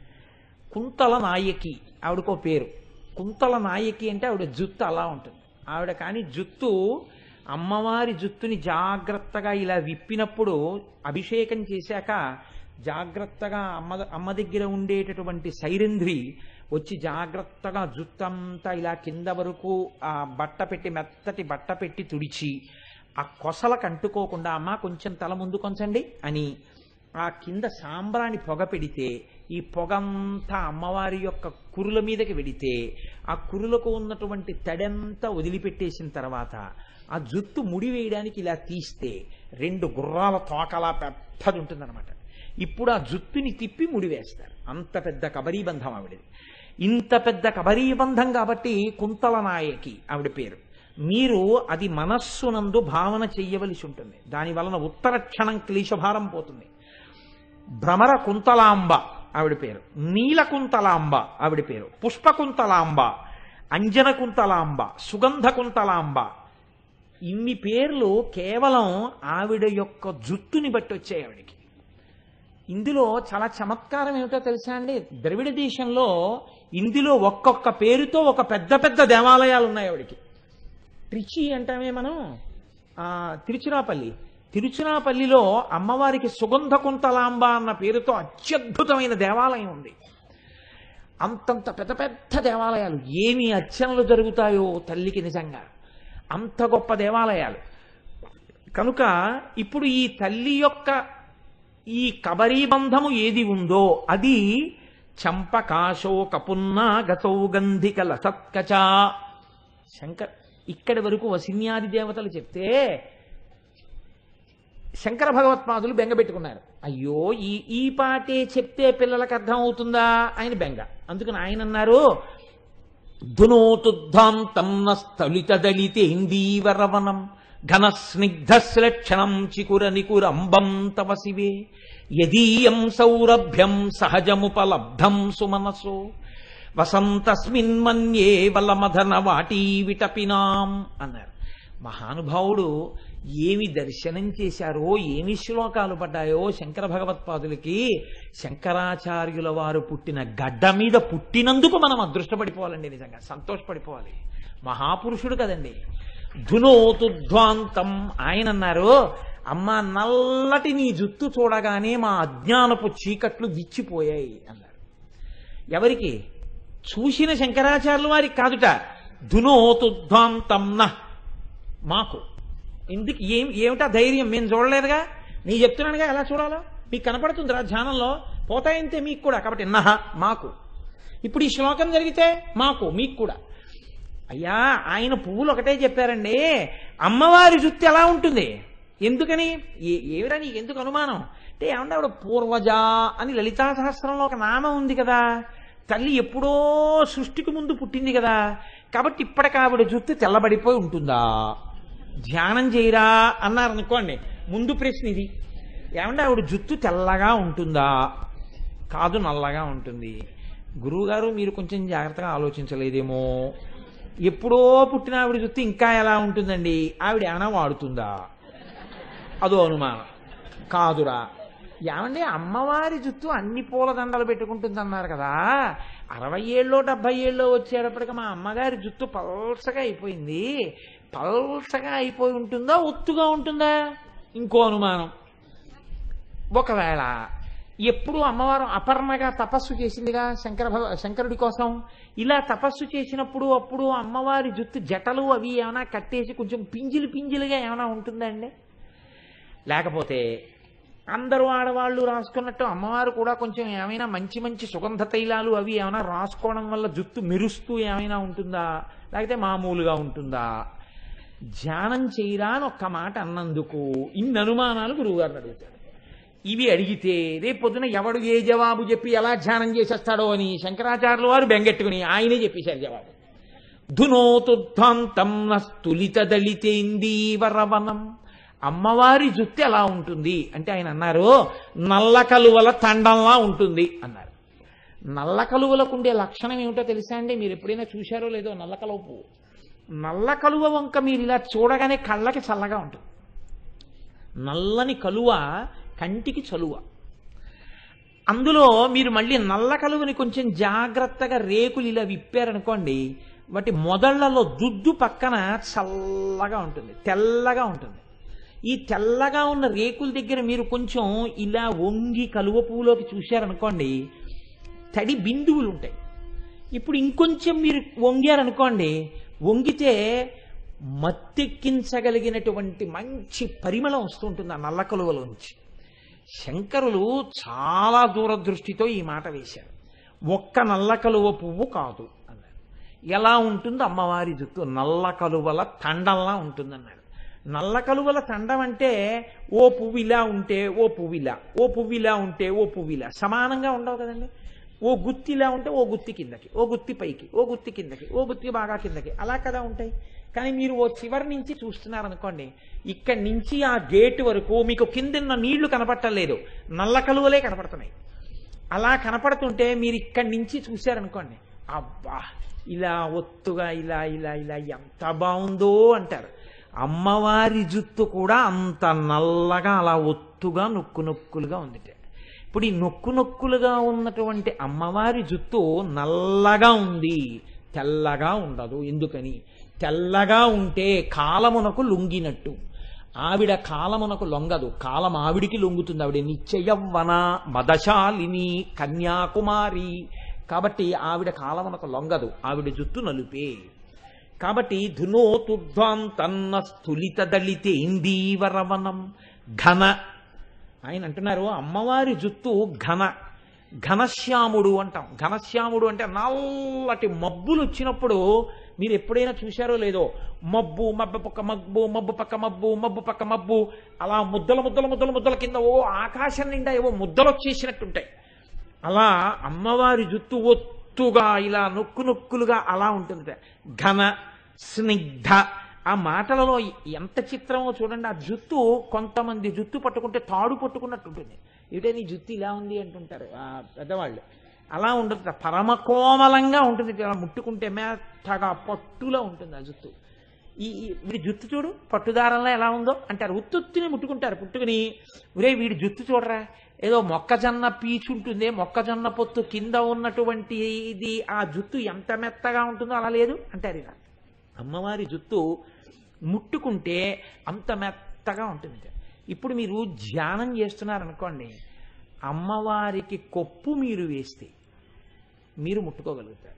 కుంతల నాయకి ఆవిడకో పేరు కుంతల నాయకి అంటే ఆవిడ జుత్తు అలా ఉంటుంది ఆవిడ కానీ జుత్తు అమ్మవారి జుత్తుని జాగ్రత్తగా ఇలా విప్పినప్పుడు అభిషేకం చేశాక జాగ్రత్తగా అమ్మ అమ్మ దగ్గర ఉండేటటువంటి సైరంధ్రి వచ్చి జాగ్రత్తగా జుత్తంతా ఇలా కింద వరకు ఆ బట్ట పెట్టి మెత్తటి బట్ట పెట్టి తుడిచి ఆ కొసలకు అంటుకోకుండా అమ్మ కొంచెం తల ముందు కొంచండి అని ఆ కింద సాంబ్రాణి పొగ పెడితే ఈ పొగంతా అమ్మవారి యొక్క కురుల మీదకి వెడితే ఆ కురులకు ఉన్నటువంటి తడంతా వదిలిపెట్టేసిన తర్వాత ఆ జుత్తు ముడి వేయడానికి ఇలా తీస్తే రెండు గుర్రాల తోకలా పెద్దది ఉంటుందన్నమాట ఇప్పుడు ఆ జుత్తుని తిప్పి ముడి వేస్తారు అంత పెద్ద కబరీబంధం ఆవిడది ఇంత పెద్ద కబరీబంధం కాబట్టి కుంతల నాయకి ఆవిడ పేరు మీరు అది మనస్సునందు భావన చెయ్యవలసి ఉంటుంది దాని వలన ఉత్తర క్షణం క్లేశభారం పోతుంది భ్రమర కుంతలాంబ ఆవిడ పేరు నీల కుంతలాంబ ఆవిడ పేరు పుష్ప కుంతలాంబ అంజన కుంతలాంబ సుగంధ కుంతలాంబ ఇన్ని పేర్లు కేవలం ఆవిడ యొక్క జుట్టుని బట్టి వచ్చాయి ఆవిడకి ఇందులో చాలా చమత్కారం ఏమిటో తెలుసా అండి ద్రవిడ దేశంలో ఇందులో ఒక్కొక్క పేరుతో ఒక పెద్ద పెద్ద దేవాలయాలు ఉన్నాయి ఆవిడకి ట్రిచి అంటామే మనం ఆ, తిరుచిరాపల్లి తిరుచిరాపల్లిలో అమ్మవారికి సుగంధ కుంతలాంబ అన్న పేరుతో అత్యద్భుతమైన దేవాలయం ఉంది అంతంత పెద్ద పెద్ద దేవాలయాలు ఏమి అర్చనలు జరుగుతాయో తల్లికి నిజంగా అంత గొప్ప దేవాలయాలు కనుక ఇప్పుడు ఈ తల్లి యొక్క ఈ కబరీబంధము ఏది ఉందో అది చంపకాశోక పున్నా గతౌగంధిక లసత్కచ శంకర్ ఇక్కడి వరకు వసిన్యాది దేవతలు చెప్తే శంకర భగవత్పాదులు బెంగ పెట్టుకున్నారు అయ్యో ఈ ఈ పాటే చెప్తే పిల్లలకు అర్థం అవుతుందా ఆయన బెంగ అందుకని ఆయన అన్నారు ధునోతుద్ధాంతం నస్థలిత దళితేందీవరవనం ఘన స్నిగ్ధశ్లక్షణం చికుర నికురంబం తవ శివే యదీయం సౌరభ్యం సహజముపలబ్ధం సుమనసో వసంతస్మిన్ మన్యే వలమధన వాటీ విటపినాం అన్నారు మహానుభావుడు ఏమి దర్శనం చేశారో ఏమి శ్లోకాలు పడ్డాయో శంకర భగవత్పాదులకి శంకరాచార్యుల వారు పుట్టిన గడ్డ మీద పుట్టినందుకు మనం అదృష్టపడిపోవాలండి నిజంగా సంతోషపడిపోవాలి మహాపురుషుడు కదండి ధునోతుధ్వాంతం ఆయన అన్నారు అమ్మ నల్లటి నీ జుత్తు చూడగానే మా అజ్ఞానపు చీకట్లు విచ్చిపోయాయి అన్నారు ఎవరికి చూసిన శంకరాచార్యుల వారికి కాదుట ధునోతుధ్వాంతం న మాకు ఎందుకు ఏం ఏమిటా ధైర్యం మేము చూడలేదుగా నీ చెప్తున్నానుగా ఎలా చూడాలో మీకు కనపడుతుందిరా ధ్యానంలో పోతాయంతే మీకు కూడా కాబట్టి నహ మాకు ఇప్పుడు ఈ శ్లోకం జరిగితే మాకు మీకు కూడా అయ్యా ఆయన పువ్వులు ఒకటే చెప్పారండి అమ్మవారి జుత్తు ఎలా ఉంటుంది ఎందుకని ఏ- ఏమిరా నీకు ఎందుకు అనుమానం అంటే ఏమంటే ఆవిడ పూర్వజ అని లలితా సహస్రంలో ఒక నామం ఉంది కదా తల్లి ఎప్పుడో సృష్టికి ముందు పుట్టింది కదా కాబట్టి ఇప్పటికి ఆవిడ జుత్తు తెల్లబడిపోయి ఉంటుందా ధ్యానం చేయరా అన్నారు అనుకోండి ముందు ప్రశ్న ఇది ఏమంటే ఆవిడ జుత్తు తెల్లగా ఉంటుందా కాదు నల్లగా ఉంటుంది గురువుగారు మీరు కొంచెం జాగ్రత్తగా ఆలోచించలేదేమో ఎప్పుడో పుట్టిన ఆవిడ జుత్తు ఇంకా ఎలా ఉంటుందండి ఆవిడ ఏమైనా వాడుతుందా అదో అనుమానం కాదురా ఏమండి అమ్మవారి జుత్తు అన్ని పూల దండలు పెట్టుకుంటుంది అన్నారు కదా అరవై ఏళ్ళలో డెబ్బై ఏళ్ళలో వచ్చేటప్పటికి మా అమ్మగారి జుత్తు పల్సగా అయిపోయింది పల్సగా అయిపోయి ఉంటుందా ఒత్తుగా ఉంటుందా ఇంకో అనుమానం ఒకవేళ ఎప్పుడు అమ్మవారు అపర్ణగా తపస్సు చేసిందిగా శంకర భగ- శంకరుడి కోసం ఇలా తపస్సు చేసినప్పుడు అప్పుడు అమ్మవారి జుత్తు జటలు అవి ఏమైనా కట్టేసి కొంచెం పింజిలు పింజిలుగా ఏమైనా ఉంటుందా అండి లేకపోతే అందరూ ఆడవాళ్ళు రాసుకున్నట్టు అమ్మవారు కూడా కొంచెం ఏమైనా మంచి మంచి సుగంధ తైలాలు అవి ఏమైనా రాసుకోవడం వల్ల జుత్తు మెరుస్తూ ఏమైనా ఉంటుందా లేకపోతే మామూలుగా ఉంటుందా ధ్యానం చేయరా అని ఒక్క మాట అన్నందుకు ఇన్ని అనుమానాలు గురువుగారిని అడుగుతాడు ఇవి అడిగితే రేపు పొద్దున ఎవడు ఏ జవాబు చెప్పి ఎలా ధ్యానం చేసేస్తాడో అని శంకరాచార్యుల వారు బెంగెట్టుకుని ఆయనే చెప్పేశారు జవాబు ధునోతుద్ధాంతం స్తులిత దళితేందీవరవనం అమ్మవారి జుత్తు ఎలా ఉంటుంది అంటే ఆయన అన్నారు నల్ల కలువల తండంలా ఉంటుంది అన్నారు నల్ల కలువలకు ఉండే లక్షణం ఏమిటో తెలుసా అండి మీరు ఎప్పుడైనా చూశారో లేదో నల్ల కలువ పువ్వు నల్ల కలువ వంక మీరు ఇలా చూడగానే కళ్ళకి చల్లగా ఉంటుంది నల్లని కలువ కంటికి చలువ అందులో మీరు మళ్ళీ నల్ల కలువని కొంచెం జాగ్రత్తగా రేకులు ఇలా విప్పారనుకోండి వాటి మొదళ్లలో దుద్దు పక్కన చల్లగా ఉంటుంది తెల్లగా ఉంటుంది ఈ తెల్లగా ఉన్న రేకుల దగ్గర మీరు కొంచెం ఇలా వంగి కలువ పువ్వులోకి చూశారనుకోండి తడి బిందువులు ఉంటాయి ఇప్పుడు ఇంకొంచెం మీరు వంగారనుకోండి వంగితే మత్తెక్కించగలిగినటువంటి మంచి పరిమళం వస్తుంటుంది ఆ నల్ల కలువలోంచి శంకరులు చాలా దూరదృష్టితో ఈ మాట వేశారు ఒక్క నల్ల కలువ పువ్వు కాదు అన్నారు ఎలా ఉంటుంది అమ్మవారి జుత్తు నల్ల కలువల తండంలా ఉంటుందన్నాడు నల్ల కలువల తండం అంటే ఓ పువ్వు ఇలా ఉంటే ఓ పువ్వు ఇలా ఓ పువ్వు ఇలా ఉంటే ఓ పువ్వు ఇలా సమానంగా ఉండవు కదండి ఓ గుత్తి ఇలా ఉంటే ఓ గుత్తి కిందకి ఓ గుత్తి పైకి ఓ గుత్తి కిందకి ఓ గుత్తి బాగా కిందకి అలా కదా ఉంటాయి కానీ మీరు ఓ చివరి నుంచి చూస్తున్నారనుకోండి ఇక్కడి నుంచి ఆ గేట్ వరకు మీకు కిందన్న నీళ్లు కనపట్టలేదు నల్ల కలువలే కనపడుతున్నాయి అలా కనపడుతుంటే మీరు ఇక్కడి నుంచి చూశారనుకోండి అబ్బా ఇలా ఒత్తుగా ఇలా ఇలా ఇలా ఎంత బాగుందో అంటారు అమ్మవారి జుత్తు కూడా అంత నల్లగా అలా ఒత్తుగా నొక్కు నొక్కులుగా ఉంది ఇప్పుడు ఈ నొక్కు నొక్కులుగా ఉన్నటువంటి అమ్మవారి జుత్తు నల్లగా ఉంది తెల్లగా ఉండదు ఎందుకని తెల్లగా ఉంటే కాలమునకు లొంగినట్టు ఆవిడ కాలమునకు లొంగదు కాలం ఆవిడికి లొంగుతుంది ఆవిడ నిత్యయవ్వన మదశాలిని కన్యాకుమారి కాబట్టి ఆవిడ కాలమునకు లొంగదు ఆవిడ జుత్తు నలుపే కాబట్టి ధునోతుధ్వాం తన్న స్థులిత దళితేందీవరవనం ఘన ఆయన అంటున్నారు అమ్మవారి జుత్తు ఘన ఘనశ్యాముడు అంటాం ఘనశ్యాముడు అంటే నల్లటి మబ్బులు వచ్చినప్పుడు మీరు ఎప్పుడైనా చూశారో లేదో మబ్బు మబ్బు పక్క మబ్బు మబ్బు పక్క మబ్బు మబ్బు పక్క మబ్బు అలా ముద్దల ముద్దల ముద్దల ముద్దల కింద ఓ ఆకాశం నిండా ఏవో ముద్దలు వచ్చేసినట్టుంటాయి అలా అమ్మవారి జుత్తు ఒత్తుగా ఇలా నొక్కు నొక్కులుగా అలా ఉంటుంది ఘన స్నిగ్ధ ఆ మాటలలో ఎంత చిత్రమో చూడండి ఆ జుత్తు కొంతమంది జుత్తు పట్టుకుంటే తాడు పట్టుకున్నట్టు ఉంటుంది ఇటే నీ జుత్తు ఇలా ఉంది అంటుంటారు ఆ పెద్దవాళ్ళు అలా ఉండదు పరమ కోమలంగా ఉంటుంది ఇలా ముట్టుకుంటే మెత్తగా పట్టులా ఉంటుంది ఆ జుత్తు ఈ ఈ- వీడి జుత్తు చూడు పట్టుదారంలో ఎలా ఉందో అంటారు ఉత్తుత్తిని ముట్టుకుంటారు పుట్టుకుని ఒరే వీడి జుత్తు చూడరా ఏదో మొక్కజొన్న పీచు ఉంటుంది మొక్కజొన్న పొత్తు కింద ఉన్నటువంటి ఇది ఆ జుత్తు ఎంత మెత్తగా ఉంటుందో అలా లేదు అంటారు ఇలా అమ్మవారి జుత్తు ముట్టుకుంటే అంత మెత్తగా ఉంటుంది ఇప్పుడు మీరు ధ్యానం చేస్తున్నారనుకోండి అమ్మవారికి కొప్పు మీరు వేస్తే మీరు ముట్టుకోగలుగుతారు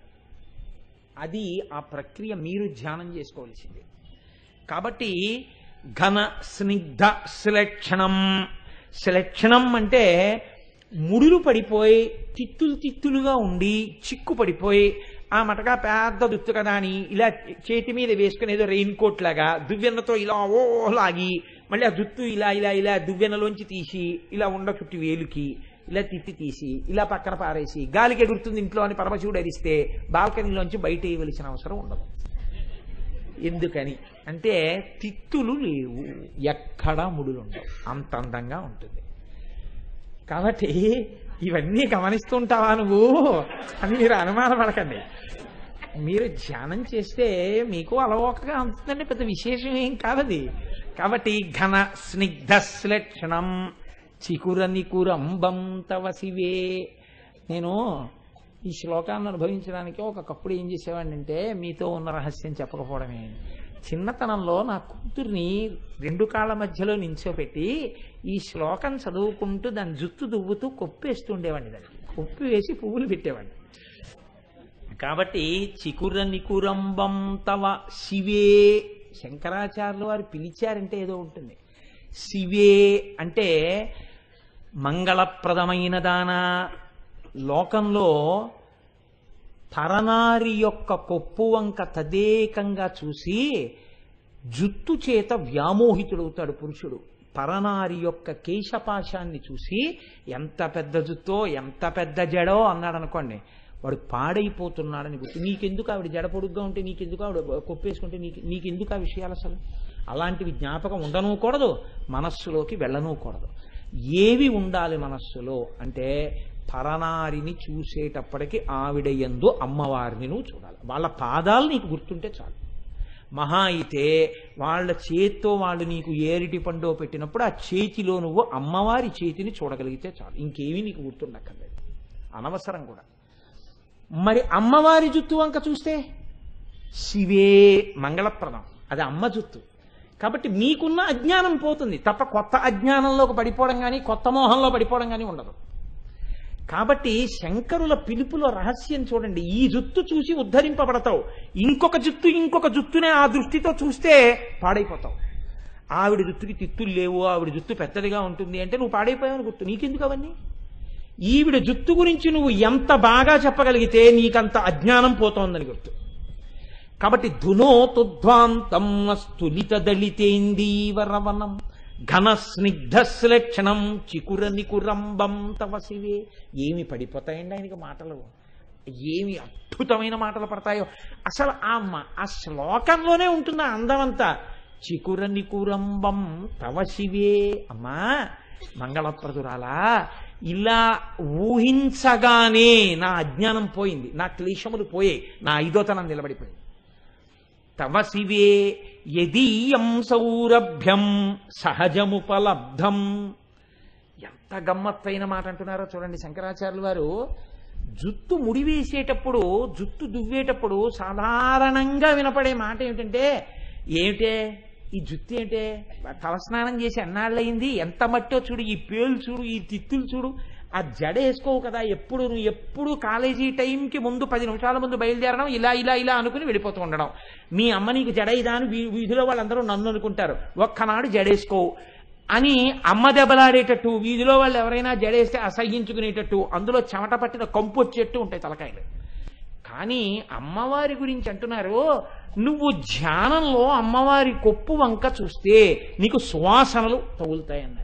అది ఆ ప్రక్రియ మీరు ధ్యానం చేసుకోవాల్సింది కాబట్టి ఘన స్నిగ్ధ శ్లక్షణం శ్లక్షణం అంటే ముడులు పడిపోయి తిత్తులు తిత్తులుగా ఉండి చిక్కు పడిపోయి ఆ మటగా పెద్ద దుత్తు కదా అని ఇలా చేతి మీద వేసుకుని ఏదో రెయిన్ కోట్ లాగా దువ్వెన్నతో ఇలా ఓ లాగి మళ్ళీ ఆ జుత్తు ఇలా ఇలా ఇలా దువ్వెనలోంచి తీసి ఇలా ఉండ చుట్టి వేలుకి ఇలా తిత్తి తీసి ఇలా పక్కన పారేసి గాలికి ఎగురుతుంది ఇంట్లో అని పరమశివుడు అరిస్తే బాల్కనీలోంచి బయట వేయవలసిన అవసరం ఉండదు ఎందుకని అంటే తిత్తులు లేవు ఎక్కడా ముడులు ఉండవు అంత అందంగా ఉంటుంది కాబట్టి ఇవన్నీ గమనిస్తుంటావా నువ్వు అని మీరు అనుమానపడకండి మీరు ధ్యానం చేస్తే మీకు అలవోకగా ఉంటుందండి పెద్ద విశేషం ఏం కాదది కాబట్టి ఘన స్నిగ్ధ శ్లక్షణం చికుర నికురంబం తవ శివే నేను ఈ శ్లోకాన్ని అనుభవించడానికి ఒకప్పుడు ఏం చేసేవాడిని అంటే మీతో ఉన్న రహస్యం చెప్పకపోవడమే చిన్నతనంలో నా కూతుర్ని రెండు కాళ్ళ మధ్యలో నించోపెట్టి ఈ శ్లోకం చదువుకుంటూ దాని జుత్తు దువ్వుతూ కొప్పేస్తుండేవాడిని దాన్ని కొప్పి వేసి పువ్వులు పెట్టేవాడిని కాబట్టి చికుర నికురంబం తవ శివే శంకరాచార్యులు వారు పిలిచారంటే ఏదో ఉంటుంది శివే అంటే మంగళప్రదమైన దానా లోకంలో పరనారి యొక్క కొప్పు వంక తదేకంగా చూసి జుత్తు చేత వ్యామోహితుడవుతాడు పురుషుడు పరనారి యొక్క కేశపాశాన్ని చూసి ఎంత పెద్ద జుత్తో ఎంత పెద్ద జడో అన్నాడు అనుకోండి వాడు పాడైపోతున్నాడని గుర్తు నీకెందుకు ఆవిడ జడ పొడుగ్గా ఉంటే నీకెందుకు ఆవిడ కొప్పేసుకుంటే నీకు నీకెందుకు ఆ విషయాలు అసలు అలాంటివి జ్ఞాపకం ఉండనూకూడదు మనస్సులోకి వెళ్ళనూకూడదు ఏవి ఉండాలి మనస్సులో అంటే పరనారిని చూసేటప్పటికి ఆవిడ ఎందు అమ్మవారిని నువ్వు చూడాలి వాళ్ళ పాదాలు నీకు గుర్తుంటే చాలు మహా అయితే వాళ్ళ చేత్తో వాళ్ళు నీకు ఏరిటి పండో పెట్టినప్పుడు ఆ చేతిలో నువ్వు అమ్మవారి చేతిని చూడగలిగితే చాలు ఇంకేమీ నీకు గుర్తుండక్కర్లేదు అనవసరం కూడా మరి అమ్మవారి జుత్తు వంక చూస్తే శివే మంగళప్రదం అది అమ్మ జుత్తు కాబట్టి మీకున్న అజ్ఞానం పోతుంది తప్ప కొత్త అజ్ఞానంలోకి పడిపోవడం కానీ కొత్త మోహంలో పడిపోవడం కానీ ఉండదు కాబట్టి శంకరుల పిలుపులో రహస్యం చూడండి ఈ జుత్తు చూసి ఉద్ధరింపబడతావు ఇంకొక జుత్తు ఇంకొక జుత్తునే ఆ దృష్టితో చూస్తే పాడైపోతావు ఆవిడ జుత్తుకి తిత్తులు లేవు ఆవిడ జుత్తు పెద్దదిగా ఉంటుంది అంటే నువ్వు పాడైపోయావని గుర్తు నీకెందుకు అవన్నీ ఈవిడ జుత్తు గురించి నువ్వు ఎంత బాగా చెప్పగలిగితే నీకంత అజ్ఞానం పోతోందని గుర్తు కాబట్టి ధునోతుధ్వాంతం స్థులిత దళితేందీవరవనం ఘన స్నిగ్ధ శ్లక్షణం చికుర నికురంబం తవ శివే ఏమి పడిపోతాయండి ఆయనకి మాటలు ఏమి అద్భుతమైన మాటలు పడతాయో అసలు ఆ మ- ఆ శ్లోకంలోనే ఉంటుంది ఆ అందమంతా చికుర నికురంబం తవ శివే అమ్మా మంగళప్రదురాలా ఇలా ఊహించగానే నా అజ్ఞానం పోయింది నా క్లేశములు పోయాయి నా ఐదోతనం నిలబడిపోయింది తవ శివే యదీయం సౌరభ్యం సహజముపలబ్ధం ఎంత గమ్మత్తైన మాట అంటున్నారో చూడండి శంకరాచార్యులు వారు జుత్తు ముడివేసేటప్పుడు జుత్తు దువ్వేటప్పుడు సాధారణంగా వినపడే మాట ఏమిటంటే ఏమిటే ఈ జుత్తు ఏంటే తలస్నానం చేసి ఎన్నాళ్ళయింది ఎంత మట్టో చూడు ఈ పేలు చూడు ఈ తిత్తులు చూడు ఆ జడ వేసుకోవు కదా ఎప్పుడు నువ్వు ఎప్పుడు కాలేజీ టైంకి ముందు పది నిమిషాల ముందు బయలుదేరడం ఇలా ఇలా ఇలా అనుకుని వెళ్ళిపోతూ ఉండడం మీ అమ్మ నీకు జడ ఇదా అని వీ- వీధిలో వాళ్ళందరూ నన్ను అనుకుంటారు ఒక్కనాడు జడేసుకోవు అని అమ్మ దెబ్బలాడేటట్టు వీధిలో వాళ్ళు ఎవరైనా జడేస్తే అసహ్యించుకునేటట్టు అందులో చెమట పట్టిన కంపు వచ్చేట్టు ఉంటాయి తలకాయలు కానీ అమ్మవారి గురించి అంటున్నారు నువ్వు ధ్యానంలో అమ్మవారి కొప్పు వంక చూస్తే నీకు సువాసనలు తగులుతాయన్నారు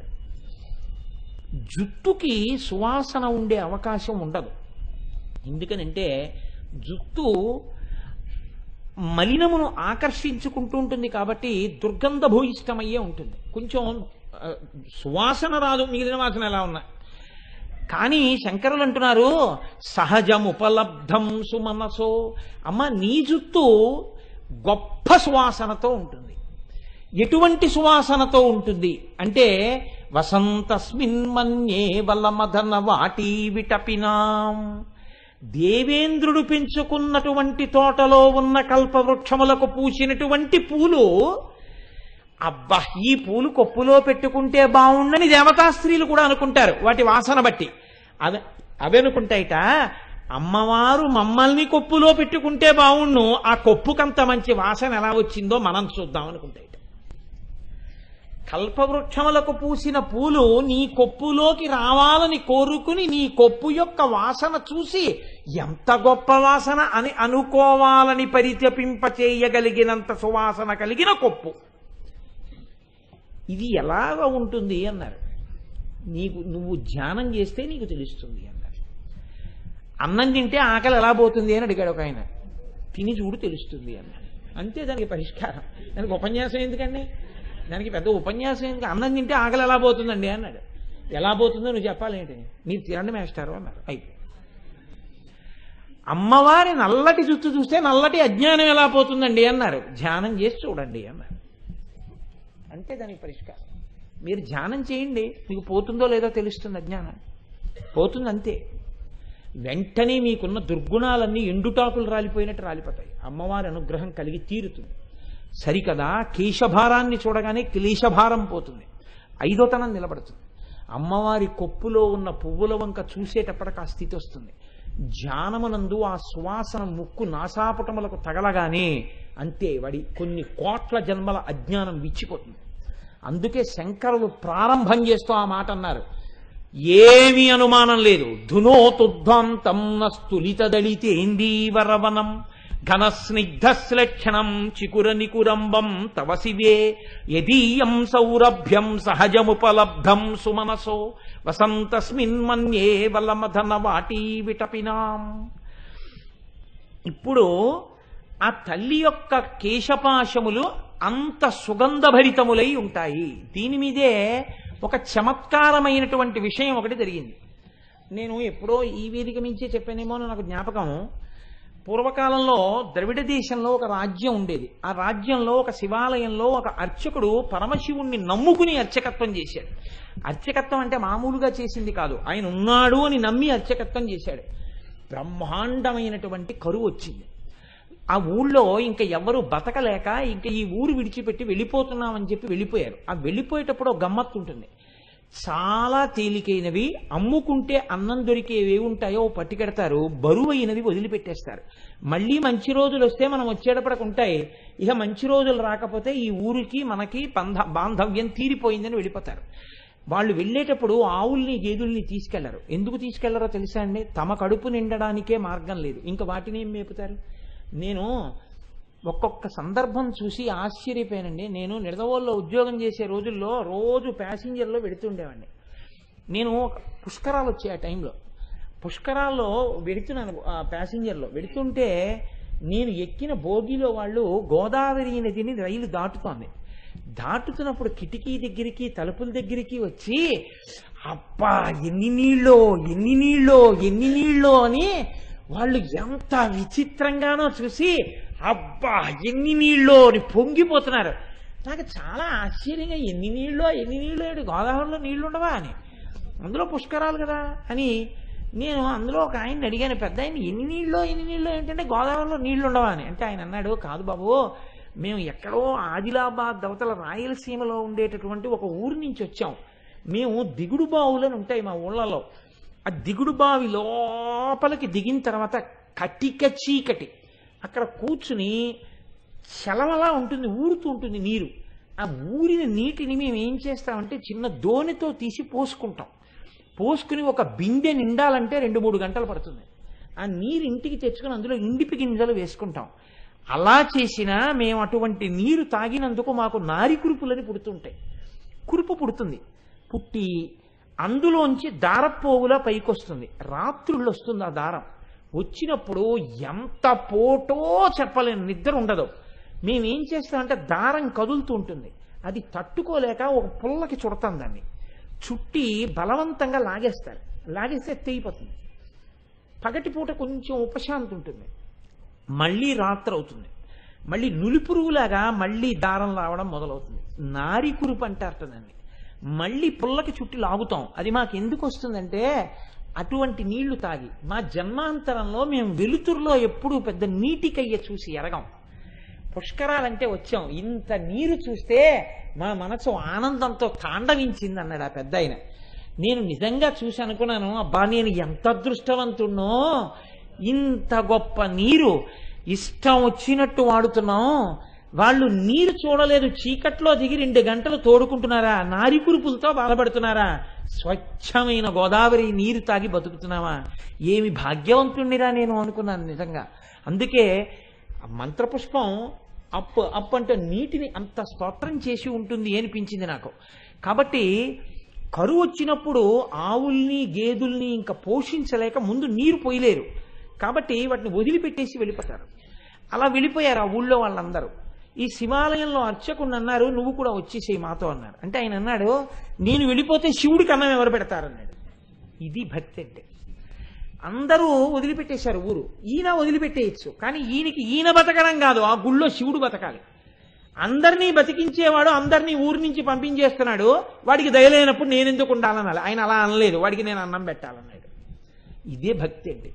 జుట్టుకి సువాసన ఉండే అవకాశం ఉండదు ఎందుకనంటే జుట్టు మలినమును ఆకర్షించుకుంటూ ఉంటుంది కాబట్టి దుర్గంధ భూయిష్టమయ్యే ఉంటుంది కొంచెం ఆ, సువాసన రాదు మిగిలిన వాసన ఎలా ఉన్నా కానీ శంకరులు అంటున్నారు సహజముపలబ్ధం సుమనసో అమ్మ నీ జుట్టు గొప్ప సువాసనతో ఉంటుంది ఎటువంటి సువాసనతో ఉంటుంది అంటే వసంతస్మిన్ మన్యే వలమదన వాటి విటపినాం దేవేంద్రుడు పెంచుకున్నటువంటి తోటలో ఉన్న కల్పవృక్షములకు పూసినటువంటి పూలు అబ్బా ఈ పూలు కొప్పులో పెట్టుకుంటే బాగుండని దేవతా స్త్రీలు కూడా అనుకుంటారు వాటి వాసన బట్టి అవి అవి అనుకుంటాయిట అమ్మవారు మమ్మల్ని కొప్పులో పెట్టుకుంటే బాగుండు ఆ కొప్పుకంత మంచి వాసన ఎలా వచ్చిందో మనం చూద్దాం అనుకుంటాయిట కల్పవృక్షములకు పూసిన పూలు నీ కొప్పులోకి రావాలని కోరుకుని నీ కొప్పు యొక్క వాసన చూసి ఎంత గొప్ప వాసన అని అనుకోవాలని పరితపింప చేయగలిగినంత సువాసన కలిగిన కొప్పు ఇది ఎలాగ ఉంటుంది అన్నారు నీకు నువ్వు ధ్యానం చేస్తే నీకు తెలుస్తుంది అన్నారు అన్నం తింటే ఆకలి ఎలా పోతుంది అని అడిగాడు ఒక ఆయన తిని చూడు తెలుస్తుంది అన్నాడు అంతే దానికి పరిష్కారం దానికి ఉపన్యాసం ఎందుకండి దానికి పెద్ద ఉపన్యాసం ఎందుకు అన్నం తింటే ఆకలి ఎలా పోతుందండి అన్నాడు ఎలా పోతుందో నువ్వు చెప్పాలేంటి మీరు తినండి మేస్టారు అన్నారు అయిపోయి అమ్మవారి నల్లటి జుత్తు చూస్తే నల్లటి అజ్ఞానం ఎలా పోతుందండి అన్నారు ధ్యానం చేసి చూడండి అన్నారు అంతే దానికి పరిష్కారం మీరు ధ్యానం చేయండి మీకు పోతుందో లేదో తెలుస్తుంది అజ్ఞానం పోతుంది అంతే వెంటనే మీకున్న దుర్గుణాలన్నీ ఎండుటాకులు రాలిపోయినట్టు రాలిపోతాయి అమ్మవారి అనుగ్రహం కలిగి తీరుతుంది సరికదా కేశభారాన్ని చూడగానే క్లేశభారం పోతుంది ఐదోతనం నిలబడుతుంది అమ్మవారి కొప్పులో ఉన్న పువ్వుల వంక చూసేటప్పటికి ఆ స్థితి వస్తుంది ధ్యానమునందు ఆ సువాసన ముక్కు నాసాపుటములకు తగలగానే అంతే వాడి కొన్ని కోట్ల జన్మల అజ్ఞానం విచ్చిపోతుంది అందుకే శంకరులు ప్రారంభం చేస్తూ ఆ మాట అన్నారు ఏమీ అనుమానం లేదు ధునోతుధ్వంతం నస్తులితదళితేందీవరవనం ఘనస్నిగ్ధశ్లక్షణం చికుర నికురంబం తవ శివే యదీయం సౌరభ్యం సహజముపలబ్ధం సుమనసో వసంతస్మిన్మన్యే వలమధన వాటీ విటపినాం ఇప్పుడు ఆ తల్లి యొక్క కేశపాశములు అంత సుగంధభరితములై ఉంటాయి దీని మీదే ఒక చమత్కారమైనటువంటి విషయం ఒకటి జరిగింది నేను ఎప్పుడో ఈ వేదిక నుంచే చెప్పానేమో అని నాకు జ్ఞాపకం పూర్వకాలంలో ద్రవిడ దేశంలో ఒక రాజ్యం ఉండేది ఆ రాజ్యంలో ఒక శివాలయంలో ఒక అర్చకుడు పరమశివుణ్ణి నమ్ముకుని అర్చకత్వం చేశాడు అర్చకత్వం అంటే మామూలుగా చేసింది కాదు ఆయన ఉన్నాడు అని నమ్మి అర్చకత్వం చేశాడు బ్రహ్మాండమైనటువంటి కరువు వచ్చింది ఆ ఊళ్ళో ఇంకా ఎవరు బతకలేక ఇంకా ఈ ఊరు విడిచిపెట్టి వెళ్ళిపోతున్నామని చెప్పి వెళ్ళిపోయారు ఆ వెళ్ళిపోయేటప్పుడు ఒక గమ్మత్తు ఉంటుంది చాలా తేలికైనవి అమ్ముకుంటే అన్నం దొరికేవి ఉంటాయో పట్టుకెడతారు బరువైనవి వదిలిపెట్టేస్తారు మళ్ళీ మంచి రోజులు వస్తే మనం వచ్చేటప్పటికి ఉంటాయి ఇక మంచి రోజులు రాకపోతే ఈ ఊరికి మనకి బంధ బాంధవ్యం తీరిపోయిందని వెళ్ళిపోతారు వాళ్ళు వెళ్ళేటప్పుడు ఆవుల్ని గేదుల్ని తీసుకెళ్లరు ఎందుకు తీసుకెళ్లరో తెలుసా అండి తమ కడుపు నిండడానికే మార్గం లేదు ఇంకా వాటిని ఏం మేపుతారు నేను ఒక్కొక్క సందర్భం చూసి ఆశ్చర్యపోయానండి నేను నిడదవోల్లో ఉద్యోగం చేసే రోజుల్లో రోజు ప్యాసింజర్లో వెడుతుండేవాడిని నేను ఒక పుష్కరాలు వచ్చాయి ఆ టైంలో పుష్కరాల్లో వెడుతున్నాను ఆ ప్యాసింజర్లో వెడుతుంటే నేను ఎక్కిన బోగిలో వాళ్ళు గోదావరి నదిని రైలు దాటుతోంది దాటుతున్నప్పుడు కిటికీ దగ్గరికి తలుపుల దగ్గరికి వచ్చి అబ్బా ఎన్ని నీళ్ళో ఎన్ని నీళ్ళో ఎన్ని నీళ్ళో అని వాళ్ళు ఎంత విచిత్రంగానో చూసి అబ్బా ఎన్ని నీళ్ళో అని పొంగిపోతున్నారు నాకు చాలా ఆశ్చర్యంగా ఎన్ని నీళ్ళో ఎన్ని నీళ్ళు ఏడు గోదావరిలో నీళ్లు ఉండవా అని అందులో పుష్కరాలు కదా అని నేను అందులో ఒక ఆయన్ని అడిగాను పెద్ద ఆయన ఎన్ని నీళ్ళో ఎన్ని నీళ్ళు ఏంటంటే గోదావరిలో నీళ్లు ఉండవా అని అంటే ఆయన అన్నాడు కాదు బాబు మేము ఎక్కడో ఆదిలాబాద్ దవతల రాయలసీమలో ఉండేటటువంటి ఒక ఊరి నుంచి వచ్చాం మేము దిగుడు బావులని ఉంటాయి మా ఊళ్ళలో ఆ దిగుడు బావి లోపలికి దిగిన తర్వాత కటిక చీకటి అక్కడ కూర్చుని చలవలా ఉంటుంది ఊరుతూ ఉంటుంది నీరు ఆ ఊరిన నీటిని మేము ఏం చేస్తామంటే చిన్న దోణితో తీసి పోసుకుంటాం పోసుకుని ఒక బిందె నిండాలంటే రెండు మూడు గంటలు పడుతుంది ఆ నీరు ఇంటికి తెచ్చుకుని అందులో ఇండిపి గింజలు వేసుకుంటాం అలా చేసినా మేము అటువంటి నీరు తాగినందుకు మాకు నారి కురుపులని పుడుతుంటాయి కురుపు పుడుతుంది పుట్టి అందులోంచి దారపోగులా పైకొస్తుంది రాత్రుళ్ళు వస్తుంది ఆ దారం వచ్చినప్పుడు ఎంత పోటో చెప్పలేను నిద్ర ఉండదు మేమేం చేస్తామంటే దారం కదులుతూ ఉంటుంది అది తట్టుకోలేక ఒక పుల్లకి చుడతాం దాన్ని చుట్టి బలవంతంగా లాగేస్తారు లాగేస్తే తెగిపోతుంది పగటిపూట కొంచెం ఉపశాంతి ఉంటుంది మళ్ళీ రాత్రి అవుతుంది మళ్ళీ నులిపురుగులాగా మళ్ళీ దారం రావడం మొదలవుతుంది నారి కురుపు అంటారట దాన్ని మళ్ళీ పుల్లకి చుట్టి లాగుతాం అది మాకు ఎందుకు వస్తుందంటే అటువంటి నీళ్లు తాగి మా జన్మాంతరంలో మేము వెలుతురులో ఎప్పుడూ పెద్ద నీటికయ్య చూసి ఎరగం పుష్కరాలంటే వచ్చాం ఇంత నీరు చూస్తే మా మనసు ఆనందంతో తాండవించింది అన్నాడు ఆ పెద్ద ఆయన నేను నిజంగా చూసి అనుకున్నాను అబ్బా నేను ఎంత అదృష్టవంతున్నో ఇంత గొప్ప నీరు ఇష్టం వచ్చినట్టు వాడుతున్నాం వాళ్ళు నీరు చూడలేదు చీకట్లో దిగి రెండు గంటలు తోడుకుంటున్నారా నారి కురుపులతో బాధపడుతున్నారా స్వచ్ఛమైన గోదావరి నీరు తాగి బతుకుతున్నావా ఏమి భాగ్యవంతుణ్ణిరా నేను అనుకున్నాను నిజంగా అందుకే ఆ మంత్రపుష్పం అప్ అప్ అంటే నీటిని అంత స్తోత్రం చేసి ఉంటుంది అనిపించింది నాకు కాబట్టి కరువు వచ్చినప్పుడు ఆవుల్ని గేదుల్ని ఇంకా పోషించలేక ముందు నీరు పోయలేరు కాబట్టి వాటిని వదిలిపెట్టేసి వెళ్ళిపోతారు అలా వెళ్ళిపోయారు ఆ ఊళ్ళో వాళ్ళందరూ ఈ శివాలయంలో అర్చకుడు అన్నారు నువ్వు కూడా వచ్చేసేయి మాతో అన్నారు అంటే ఆయన అన్నాడు నేను వెళ్ళిపోతే శివుడికి అన్నం ఎవరు పెడతారన్నాడు ఇది భక్తి అంటే అందరూ వదిలిపెట్టేశారు ఊరు ఈయన వదిలిపెట్టేయచ్చు కానీ ఈయనకి ఈయన బతకడం కాదు ఆ గుళ్ళో శివుడు బతకాలి అందరినీ బతికించేవాడు అందరినీ ఊరి నుంచి పంపించేస్తున్నాడు వాడికి దయలేనప్పుడు నేను ఎందుకు ఉండాలనాలి ఆయన అలా అనలేదు వాడికి నేను అన్నం పెట్టాలన్నాడు ఇదే భక్తి అండి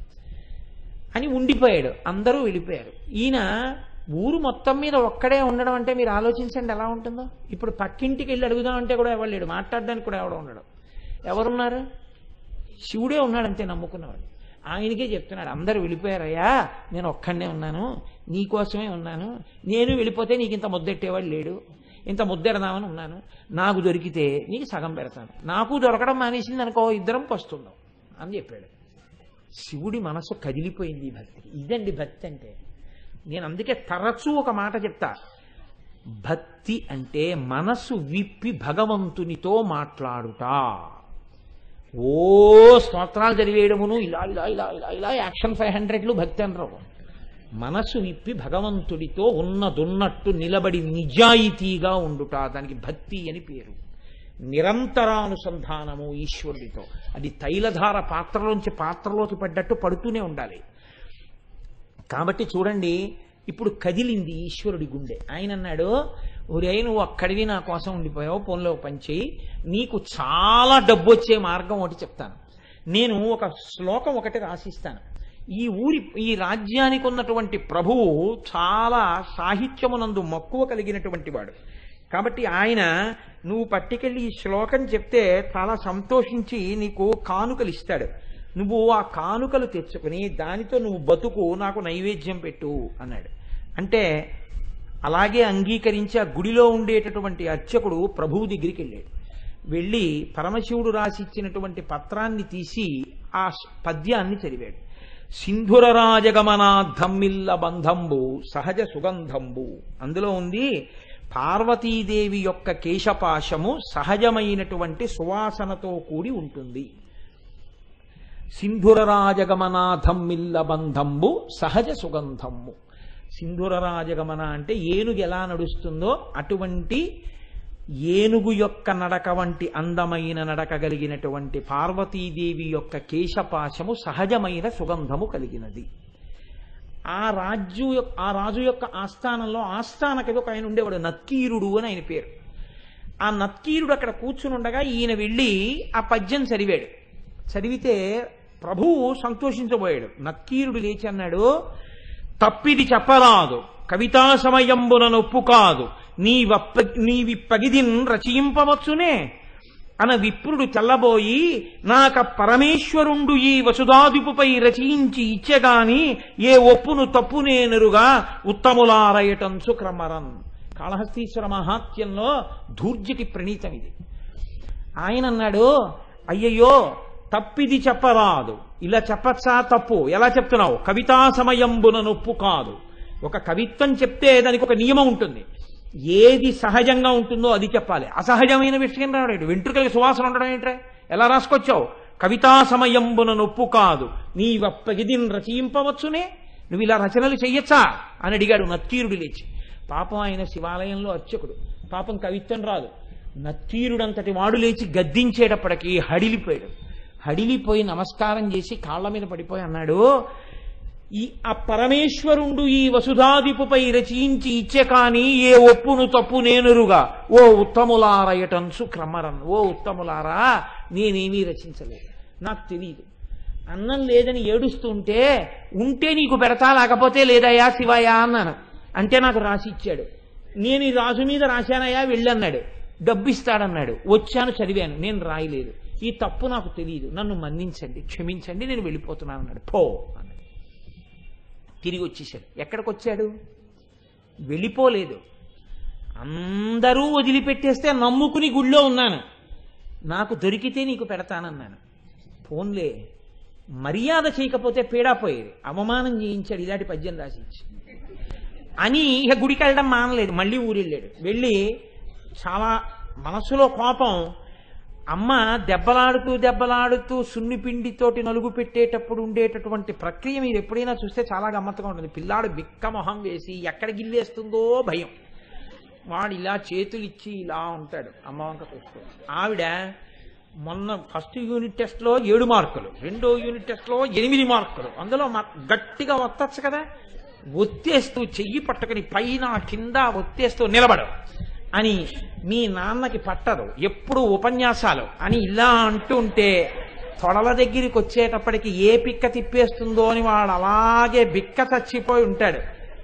అని ఉండిపోయాడు అందరూ వెళ్ళిపోయారు ఈయన ఊరు మొత్తం మీద ఒక్కడే ఉండడం అంటే మీరు ఆలోచించండి ఎలా ఉంటుందో ఇప్పుడు పక్కింటికి వెళ్ళి అడుగుదామంటే కూడా ఎవరు లేడు మాట్లాడడానికి కూడా ఎవడో ఉండడు ఎవరున్నారు శివుడే ఉన్నాడంతే నమ్ముకున్నవాడు ఆయనకే చెప్తున్నాడు అందరూ వెళ్ళిపోయారయ్యా నేను ఒక్కడనే ఉన్నాను నీకోసమే ఉన్నాను నేను వెళ్ళిపోతే నీకు ఇంత ముద్దెట్టేవాడు లేడు ఇంత ముద్దెడదామని ఉన్నాను నాకు దొరికితే నీకు సగం పెడతాను నాకు దొరకడం మానేసింది అనుకో ఇద్దరం పస్తుందాం అని చెప్పాడు శివుడి మనసు కదిలిపోయింది ఈ భక్తికి ఇదండి భక్తి అంటే నేను అందుకే తరచూ ఒక మాట చెప్తా భక్తి అంటే మనసు విప్పి భగవంతునితో మాట్లాడుట ఓ స్తోత్రాలు చదివేయడమును ఇలా ఇలా ఇలా ఇలా ఇలా యాక్షన్ ఫైవ్ హండ్రెడ్లు భక్తి అనరు మనసు విప్పి భగవంతుడితో ఉన్నదున్నట్టు నిలబడి నిజాయితీగా ఉండుట దానికి భక్తి అని పేరు నిరంతరానుసంధానము ఈశ్వరుడితో అది తైలధార పాత్రలోంచి పాత్రలోకి పడ్డట్టు పడుతూనే ఉండాలి కాబట్టి చూడండి ఇప్పుడు కదిలింది ఈశ్వరుడి గుండె ఆయన అన్నాడు ఒరే నువ్వు అక్కడివి నా కోసం ఉండిపోయావు ఫోన్లో పనిచేయి నీకు చాలా డబ్బు వచ్చే మార్గం ఒకటి చెప్తాను నేను ఒక శ్లోకం ఒకటి రాసిస్తాను ఈ ఊరి ఈ రాజ్యానికి ఉన్నటువంటి ప్రభువు చాలా సాహిత్యమునందు మక్కువ కలిగినటువంటి వాడు కాబట్టి ఆయన నువ్వు పట్టుకెళ్ళి ఈ శ్లోకం చెప్తే చాలా సంతోషించి నీకు కానుకలు ఇస్తాడు నువ్వు ఆ కానుకలు తెచ్చుకుని దానితో నువ్వు బతుకు నాకు నైవేద్యం పెట్టు అన్నాడు అంటే అలాగే అంగీకరించి ఆ గుడిలో ఉండేటటువంటి అర్చకుడు ప్రభువు దగ్గరికి వెళ్ళాడు వెళ్ళి పరమశివుడు రాసిచ్చినటువంటి పత్రాన్ని తీసి ఆ పద్యాన్ని చదివాడు సింధుర రాజగమనార్థమ్మిల్ల బంధంబు సహజ సుగంధంబు అందులో ఉంది పార్వతీదేవి యొక్క కేశపాశము సహజమైనటువంటి సువాసనతో కూడి ఉంటుంది సింధుర రాజగమనాథమ్మిల్ల బంధంబు సహజ సుగంధము సింధుర రాజగమన అంటే ఏనుగు ఎలా నడుస్తుందో అటువంటి ఏనుగు యొక్క నడక వంటి అందమైన నడక కలిగినటువంటి పార్వతీదేవి యొక్క కేశపాశము సహజమైన సుగంధము కలిగినది ఆ రాజు యొక్క ఆ రాజు యొక్క ఆస్థానంలో ఆస్థానకది ఒక ఆయన ఉండేవాడు నత్కీరుడు అని ఆయన పేరు ఆ నత్కీరుడు అక్కడ కూర్చుని ఉండగా ఈయన వెళ్ళి ఆ పద్యం చదివాడు చదివితే ప్రభువు సంతోషించబోయాడు నత్కీరుడు లేచి అన్నాడు తప్పిది చెప్పరాదు కవితా సమయంబున నొప్పు కాదు నీ వప్ప నీవి పగిదిన్ రచయింపవచ్చునే అన విప్రుడు తెల్లబోయి నాక పరమేశ్వరుండు ఈ వసుధాదిపుపై రచయించి ఇచ్చెగాని ఏ ఒప్పును తప్పునేనరుగా ఉత్తములారయటంచు క్రమరన్ కాళహస్తీశ్వర మహాత్యంలో ధూర్జటి ప్రణీతం ఇది ఆయన అన్నాడు అయ్యయ్యో తప్పిది చెప్పరాదు ఇలా చెప్పచ్చా తప్పు ఎలా చెప్తున్నావు కవితా సమయంబున నొప్పు కాదు ఒక కవిత్వం చెప్తే దానికి ఒక నియమం ఉంటుంది ఏది సహజంగా ఉంటుందో అది చెప్పాలి అసహజమైన విషయం రావడం వెంట్రుకలకి సువాసన ఉండడం ఏంట్రా ఎలా రాసుకొచ్చావు కవితా సమయంబున నొప్పు కాదు నీ వప్పగిదిని రచయింపవచ్చునే నువ్వు ఇలా రచనలు చెయ్యొచ్చా అని అడిగాడు నత్తీరుడు లేచి పాపం ఆయన శివాలయంలో అర్చకుడు పాపం కవిత్వం రాదు నత్తీరుడంతటి వాడు లేచి గద్దించేటప్పటికి హడిలిపోయాడు హడిలిపోయి నమస్కారం చేసి కాళ్ళ మీద పడిపోయి అన్నాడు ఈ ఆ పరమేశ్వరుండు ఈ వసుధాదిపుపై రచయించి ఇచ్చే కాని ఏ ఒప్పును తప్పు నేనురుగా ఓ ఉత్తములారయటంసు క్రమరన్ ఓ ఉత్తములారా నేనేమీ రచించలేదు నాకు తెలియదు అన్నం లేదని ఏడుస్తుంటే ఉంటే నీకు పెడతా లేకపోతే లేదయ్యా శివయ్యా అన్నాను అంటే నాకు రాసి ఇచ్చాడు నేను ఈ రాజు మీద రాశానయ్యా వెళ్ళన్నాడు డబ్బు ఇస్తాడన్నాడు వచ్చాను చదివాను నేను రాయలేదు ఈ తప్పు నాకు తెలియదు నన్ను మన్నించండి క్షమించండి నేను వెళ్ళిపోతున్నాను అన్నాడు పో అన్నాడు తిరిగి వచ్చేసాడు ఎక్కడికి వచ్చాడు వెళ్ళిపోలేదు అందరూ వదిలిపెట్టేస్తే నమ్ముకుని గుళ్ళో ఉన్నాను నాకు దొరికితే నీకు పెడతానన్నాను ఫోన్లే మర్యాద చేయకపోతే పీడాపోయేది అవమానం చేయించాడు ఇలాంటి పద్యం రాసి ఇచ్చి అని ఇక గుడికి వెళ్ళడం మానలేదు మళ్ళీ ఊరు వెళ్ళాడు వెళ్ళి చాలా మనసులో కోపం అమ్మ దెబ్బలాడుతూ దెబ్బలాడుతూ సున్నిపిండితోటి నలుగు పెట్టేటప్పుడు ఉండేటటువంటి ప్రక్రియ మీరు ఎప్పుడైనా చూస్తే చాలా గమ్మత్తుగా ఉంటుంది పిల్లాడు బిక్క మొహం వేసి ఎక్కడ గిల్లేస్తుందో భయం వాడు ఇలా చేతులు ఇచ్చి ఇలా ఉంటాడు అమ్మ వంక చూస్తూ ఆవిడ మొన్న ఫస్ట్ యూనిట్ టెస్ట్లో ఏడు మార్కులు రెండో యూనిట్ టెస్ట్లో ఎనిమిది మార్కులు అందులో మ- గట్టిగా ఒత్తచ్చు కదా ఒత్తేస్తూ చెయ్యి పట్టుకుని పైన కింద ఒత్తేస్తూ నిలబడు అని మీ నాన్నకి పట్టదు ఎప్పుడు ఉపన్యాసాలు అని ఇలా అంటూ ఉంటే తొడల దగ్గరికి వచ్చేటప్పటికి ఏ పిక్క తిప్పేస్తుందో అని వాడు అలాగే బిక్క చచ్చిపోయి ఉంటాడు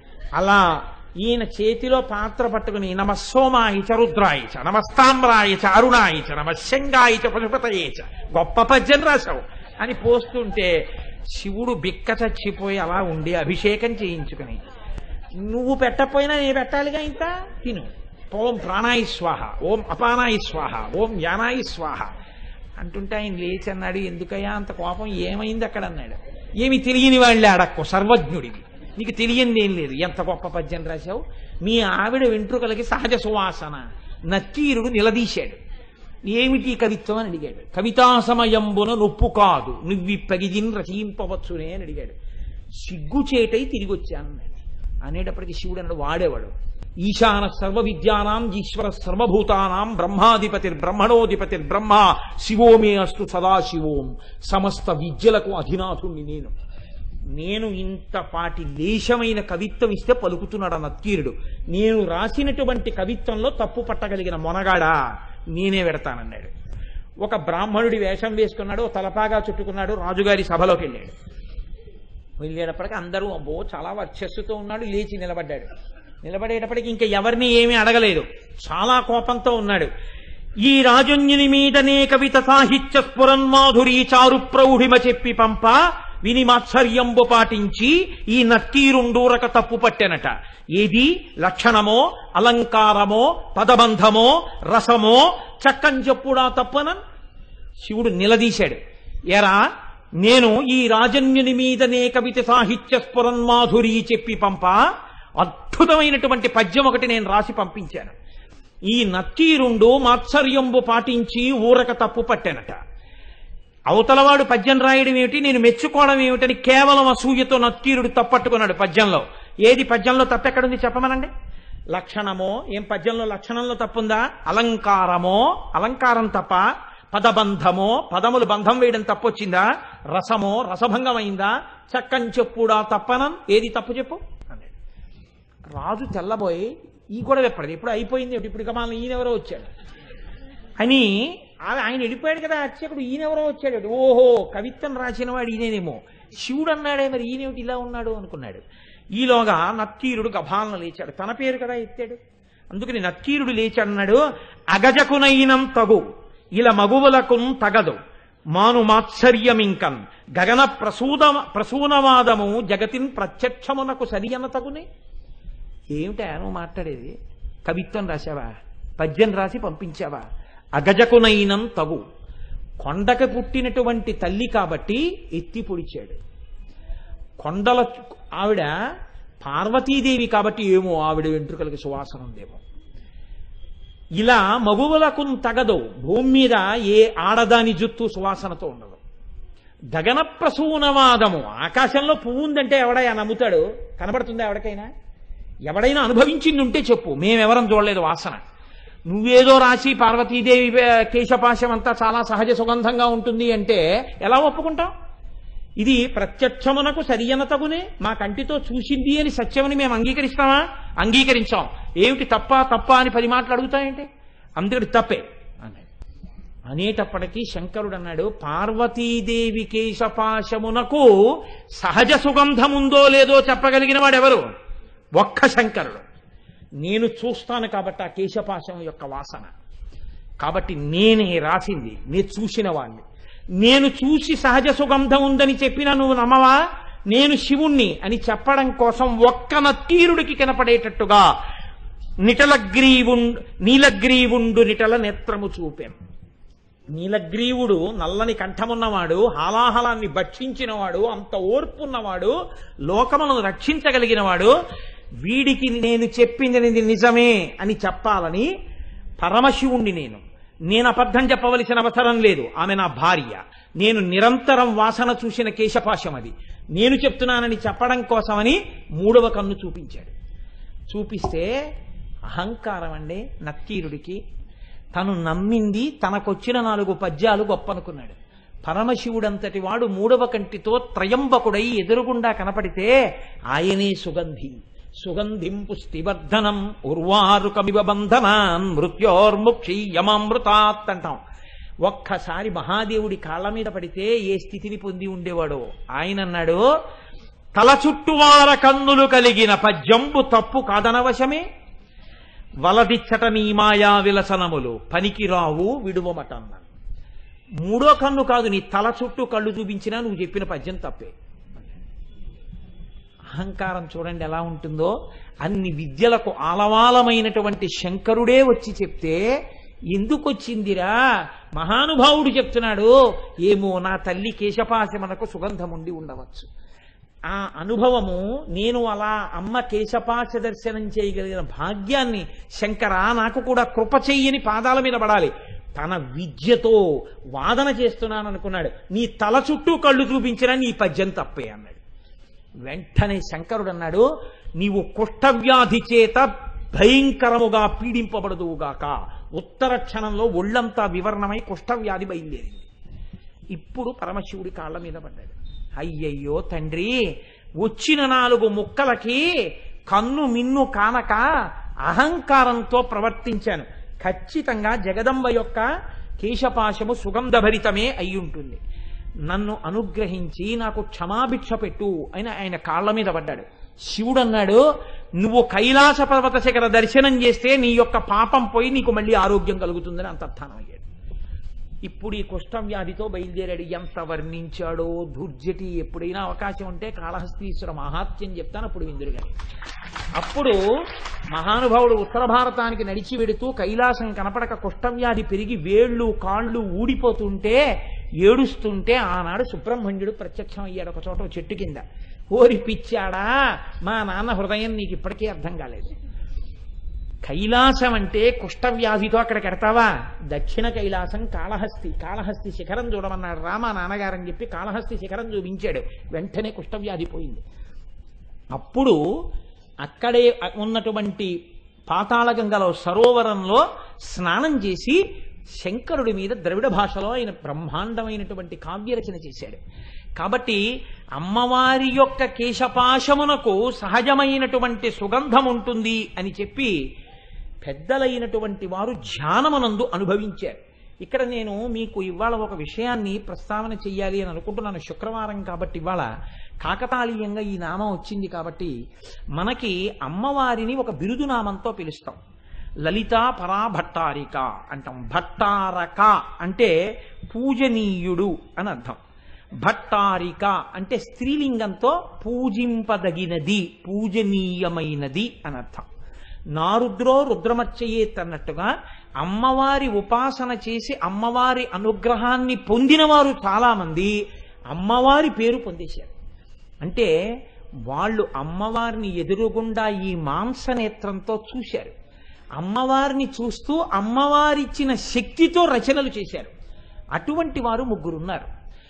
అలా ఈయన చేతిలో పాత్ర పట్టుకుని నమస్సోమాయి చ రుద్రాయి చ నమస్తామ్రాయి చ అరుణాయి చ నమశంగాయి చ పశుపతయే చ గొప్ప పద్యం రాశావు అని పోస్తుంటే శివుడు బిక్క చచ్చిపోయి అలా ఉండి అభిషేకం చేయించుకుని నువ్వు పెట్టకపోయినా నేను పెట్టాలిగా ఇంత తిను ఓం ప్రాణాయి స్వాహ ఓం అపానాయి స్వాహ ఓం యానాయి స్వాహ అంటుంటే ఆయన లేచి అన్నాడు ఎందుకయ్యా అంత కోపం ఏమైంది అక్కడ అన్నాడు ఏమి తెలియని వాళ్ళే అడక్కో సర్వజ్ఞుడివి నీకు తెలియంది ఏం లేదు ఎంత గొప్ప పద్యం రాశావు మీ ఆవిడ వెంట్రుకలకి సహజ సువాసన నత్తీరుడు నిలదీశాడు ఏమిటి కవిత్వం అని అడిగాడు కవితా సమయంబున నొప్పు కాదు నువ్విప్పగిజిన్ రచయింపవచ్చునే అని అడిగాడు సిగ్గుచేటై తిరిగి వచ్చానన్నాడు అనేటప్పటికి శివుడు అన్నాడు వాడేవాడు ఈశాన సర్వ విద్యానాం ఈశ్వర సర్వభూతానాం బ్రహ్మాధిపతిర్ బ్రహ్మణోధిపతిర్ బ్రహ్మ శివోమే అస్తు సదాశివోం సమస్త విద్యలకు అధినాథుణ్ణి నేను నేను ఇంత పాటి లేశమైన కవిత్వం ఇస్తే పలుకుతున్నాడు ఆ నత్తీరుడు నేను రాసినటువంటి కవిత్వంలో తప్పు పట్టగలిగిన మొనగాడా నేనే పెడతానన్నాడు ఒక బ్రాహ్మణుడి వేషం వేసుకున్నాడు ఓ తలపాగా చుట్టుకున్నాడు రాజుగారి సభలోకి వెళ్ళాడు వెళ్ళేటప్పటికి అందరూ అబ్బో చాలా వర్చస్సుతో ఉన్నాడు లేచి నిలబడ్డాడు నిలబడేటప్పటికి ఇంకా ఎవరిని ఏమీ అడగలేదు చాలా కోపంతో ఉన్నాడు ఈ రాజున్యుని మీదనే కవిత సాహిత్య స్ఫురన్మాధురి చారు ప్రౌఢిమ చెప్పి పంప విని మాత్సర్యంబు పాటించి ఈ నత్తీరుండూరక తప్పు పట్టెనట ఏది లక్షణమో అలంకారమో పదబంధమో రసమో చక్కం చెప్పుడా తప్పనన్ శివుడు నిలదీశాడు ఎరా నేను ఈ రాజన్యుని మీదనే కవిత సాహిత్య స్ఫురన్మాధురి చెప్పి పంప అద్భుతమైనటువంటి పద్యం ఒకటి నేను రాసి పంపించాను ఈ నత్తీరుండు మాత్సర్యంబు పాటించి ఊరక తప్పు పట్టానట అవతలవాడు పద్యం రాయడం ఏమిటి నేను మెచ్చుకోవడం ఏమిటని కేవలం అసూయతో నత్తీరుడు తప్పట్టుకున్నాడు పద్యంలో ఏది పద్యంలో తప్పెక్కడుంది చెప్పమనండి లక్షణమో ఏం పద్యంలో లక్షణంలో తప్పుందా అలంకారమో అలంకారం తప్ప పదబంధమో పదములు బంధం వేయడం తప్పొచ్చిందా రసమో రసభంగమైందా చక్కని చెప్పుడా తప్పనం ఏది తప్పు చెప్పు అన్నాడు రాజు తెల్లబోయి ఈ కూడా ఎప్పటిది ఇప్పుడు అయిపోయింది ఏమిటి? ఇప్పుడు ఇక మన ఈయనెవరో వచ్చాడు అని ఆ- ఆయన వెళ్ళిపోయాడు కదా అర్చకుడు ఈయనెవరో వచ్చాడు ఓహో కవిత్వం రాసిన వాడు ఈయనేమో శివుడు అన్నాడే మరి ఈయనేమిటి ఇలా ఉన్నాడు అనుకున్నాడు ఈలోగా నత్తీరుడు గభాలను లేచాడు తన పేరు కదా ఎత్తాడు అందుకని నత్తీరుడు లేచాడన్నాడు అగజకునైనం తగు ఇలా మగువులకున్ తగదు మాను మాత్సర్యమింకన్ గగన ప్రసూద ప్రసూనవాదము జగతిన్ ప్రత్యక్షమునకు సరియన తగునే ఏమిటా నువ్వు మాట్లాడేది కవిత్వం రాశావా పద్యం రాసి పంపించావా అగజకునైనం తగు కొండకి పుట్టినటువంటి తల్లి కాబట్టి ఎత్తి పొడిచాడు కొండల చు- ఆవిడ పార్వతీదేవి కాబట్టి ఏమో ఆవిడ వెంట్రుకలకి సువాసన ఉందేమో ఇలా మగువులకు తగదు భూమి మీద ఏ ఆడదాని జుత్తు సువాసనతో ఉండదు గగన ప్రసూనవాదము ఆకాశంలో పువ్వు ఉందంటే ఎవడైనా నమ్ముతాడు కనబడుతుందా ఎవరికైనా ఎవడైనా అనుభవించింది ఉంటే చెప్పు మేమెవరం చూడలేదు వాసన నువ్వేదో రాసి పార్వతీదేవి ఆ, కేశపాశం అంతా చాలా సహజ సుగంధంగా ఉంటుంది అంటే ఎలా ఒప్పుకుంటాం ఇది ప్రత్యక్షమునకు సరియన తగునే మా కంటితో చూసింది అని సత్యమని మేము అంగీకరిస్తామా అంగీకరించాం ఏమిటి తప్ప తప్ప అని పది మాటలు అడుగుతాయంటే అందుకని తప్పే అన్నాడు అనేటప్పటికీ శంకరుడు అన్నాడు పార్వతీదేవి కేశపాశమునకు సహజ సుగంధముందో లేదో చెప్పగలిగిన వాడెవరు ఒక్క శంకరుడు నేను చూస్తాను కాబట్టి ఆ కేశపాశం యొక్క వాసన కాబట్టి నేనే రాసింది నేను చూసిన వాణ్ణి నేను చూసి సహజ సుగంధం ఉందని చెప్పినా నువ్వు నమ్మవా నేను శివుణ్ణి అని చెప్పడం కోసం ఒక్క నత్తీరుడికి కనపడేటట్టుగా నిటలగ్రీవుండు నీలగ్రీవుండు నిటల నేత్రము చూపాను నీలగ్రీవుడు నల్లని కంఠమున్నవాడు హాలాహలాన్ని భక్షించినవాడు అంత ఓర్పున్నవాడు లోకములను రక్షించగలిగినవాడు వీడికి నేను చెప్పింది నిజమే అని చెప్పాలని పరమశివుణ్ణి నేను నేను అబద్ధం చెప్పవలసిన అవసరం లేదు ఆమె నా భార్య నేను నిరంతరం వాసన చూసిన కేశపాశం అది నేను చెప్తున్నానని చెప్పడం కోసమని మూడవ కన్ను చూపించాడు చూపిస్తే అహంకారం అండి నక్కీరుడికి తను నమ్మింది తనకొచ్చిన నాలుగు పద్యాలు గొప్పనుకున్నాడు పరమశివుడంతటి వాడు మూడవ కంటితో త్రయంబకుడై ఎదురుగుండా కనపడితే ఆయనే సుగంధి సుగంధిం పుష్టివర్ధనం ఉర్వారుకమివ బంధనాన్ మృత్యోర్ముక్షీయమామృతాత్ అంటాం ఒక్కసారి మహాదేవుడి కాళ్ళ మీద పడితే ఏ స్థితిని పొంది ఉండేవాడో ఆయన అన్నాడు తల చుట్టువార కన్నులు కలిగిన పద్యంబు తప్పు కాదనవశమే వలదిచ్చట నీ మాయా విలసనములు పనికిరావు విడువమటన్నాను మూడో కన్ను కాదు నీ తల చుట్టూ కళ్ళు చూపించినా నువ్వు చెప్పిన పద్యం తప్పే అహంకారం చూడండి ఎలా ఉంటుందో అన్ని విద్యలకు ఆలవాలమైనటువంటి శంకరుడే వచ్చి చెప్తే ఎందుకు వచ్చిందిరా మహానుభావుడు చెప్తున్నాడు ఏమో నా తల్లి కేశపాశమనకు సుగంధం ఉండి ఉండవచ్చు ఆ అనుభవము నేను అలా అమ్మ కేశపాశ దర్శనం చేయగలిగిన భాగ్యాన్ని శంకర నాకు కూడా కృప చెయ్యని పాదాల మీద పడాలి తన విద్యతో వాదన చేస్తున్నాను అనుకున్నాడు నీ తల చుట్టూ కళ్ళు చూపించినా నీ పద్యం తప్పే అన్నాడు వెంటనే శంకరుడు అన్నాడు నీవు కుష్ఠవ్యాధి చేత భయంకరముగా పీడింపబడదువుగాక ఉత్తర క్షణంలో ఒళ్ళంతా వివరణమై కుష్ఠవ్యాధి బయలుదేరింది ఇప్పుడు పరమశివుడి కాళ్ళ మీద పడ్డాడు అయ్యయ్యో తండ్రి వచ్చిన నాలుగు ముక్కలకి కన్ను మిన్ను కానక అహంకారంతో ప్రవర్తించాను ఖచ్చితంగా జగదంబ యొక్క కేశపాశము సుగంధభరితమే అయి ఉంటుంది నన్ను అనుగ్రహించి నాకు క్షమాభిక్ష పెట్టు అని ఆయన కాళ్ళ మీద పడ్డాడు శివుడు అన్నాడు నువ్వు కైలాస పర్వత శిఖర దర్శనం చేస్తే నీ యొక్క పాపం పోయి నీకు మళ్ళీ ఆరోగ్యం కలుగుతుందని అంతర్థానం అయ్యాడు ఇప్పుడు ఈ కుష్ఠం వ్యాధితో బయలుదేరాడు ఎంత వర్ణించాడో దుర్జటి ఎప్పుడైనా అవకాశం ఉంటే కాళహస్తీశ్వర మహాత్యం చెప్తాను అప్పుడు విందురు గాని అప్పుడు మహానుభావుడు ఉత్తర భారతానికి నడిచి వెడుతూ కైలాసం కనపడక కుష్ఠవ్యాధి పెరిగి వేళ్ళు కాళ్ళు ఊడిపోతుంటే ఏడుస్తుంటే ఆనాడు సుబ్రహ్మణ్యుడు ప్రత్యక్షం అయ్యాడు ఒక చోట ఓ చెట్టు కింద ఓరి పిచ్చాడా మా నాన్న హృదయం నీకు ఇప్పటికీ అర్థం కాలేదు కైలాసం అంటే కుష్ఠవ్యాధితో అక్కడికి ఎడతావా దక్షిణ కైలాసం కాళహస్తి కాళహస్తి శిఖరం చూడమన్నాడు రామ నాన్నగారని చెప్పి కాళహస్తి శిఖరం చూపించాడు వెంటనే కుష్ఠవ్యాధి పోయింది అప్పుడు అక్కడే ఉన్నటువంటి పాతాళగంగలో సరోవరంలో స్నానం చేసి శంకరుడి మీద ద్రవిడ భాషలో ఆయన బ్రహ్మాండమైనటువంటి కావ్యరచన చేశాడు కాబట్టి అమ్మవారి యొక్క కేశపాశమునకు సహజమైనటువంటి సుగంధం ఉంటుంది అని చెప్పి పెద్దలైనటువంటి వారు ధ్యానమునందు అనుభవించారు ఇక్కడ నేను మీకు ఇవాళ ఒక విషయాన్ని ప్రస్తావన చెయ్యాలి అని అనుకుంటున్నాను శుక్రవారం కాబట్టి ఇవాళ కాకతాళీయంగా ఈ నామం వచ్చింది కాబట్టి మనకి అమ్మవారిని ఒక బిరుదు నామంతో పిలుస్తాం లలితా పరా భట్టారిక అంటాం భట్టారక అంటే పూజనీయుడు అని అర్థం భట్టారిక అంటే స్త్రీలింగంతో పూజింపదగినది పూజనీయమైనది అని అర్థం నారుద్రో రుద్రమచ్చయేత్ అన్నట్టుగా అమ్మవారి ఉపాసన చేసి అమ్మవారి అనుగ్రహాన్ని పొందిన వారు చాలామంది అమ్మవారి పేరు పొందేశారు అంటే వాళ్ళు అమ్మవారిని ఎదురుగుండా ఈ మాంసనేత్రంతో చూశారు అమ్మవారిని చూస్తూ అమ్మవారిచ్చిన శక్తితో రచనలు చేశారు అటువంటి వారు ముగ్గురున్నారు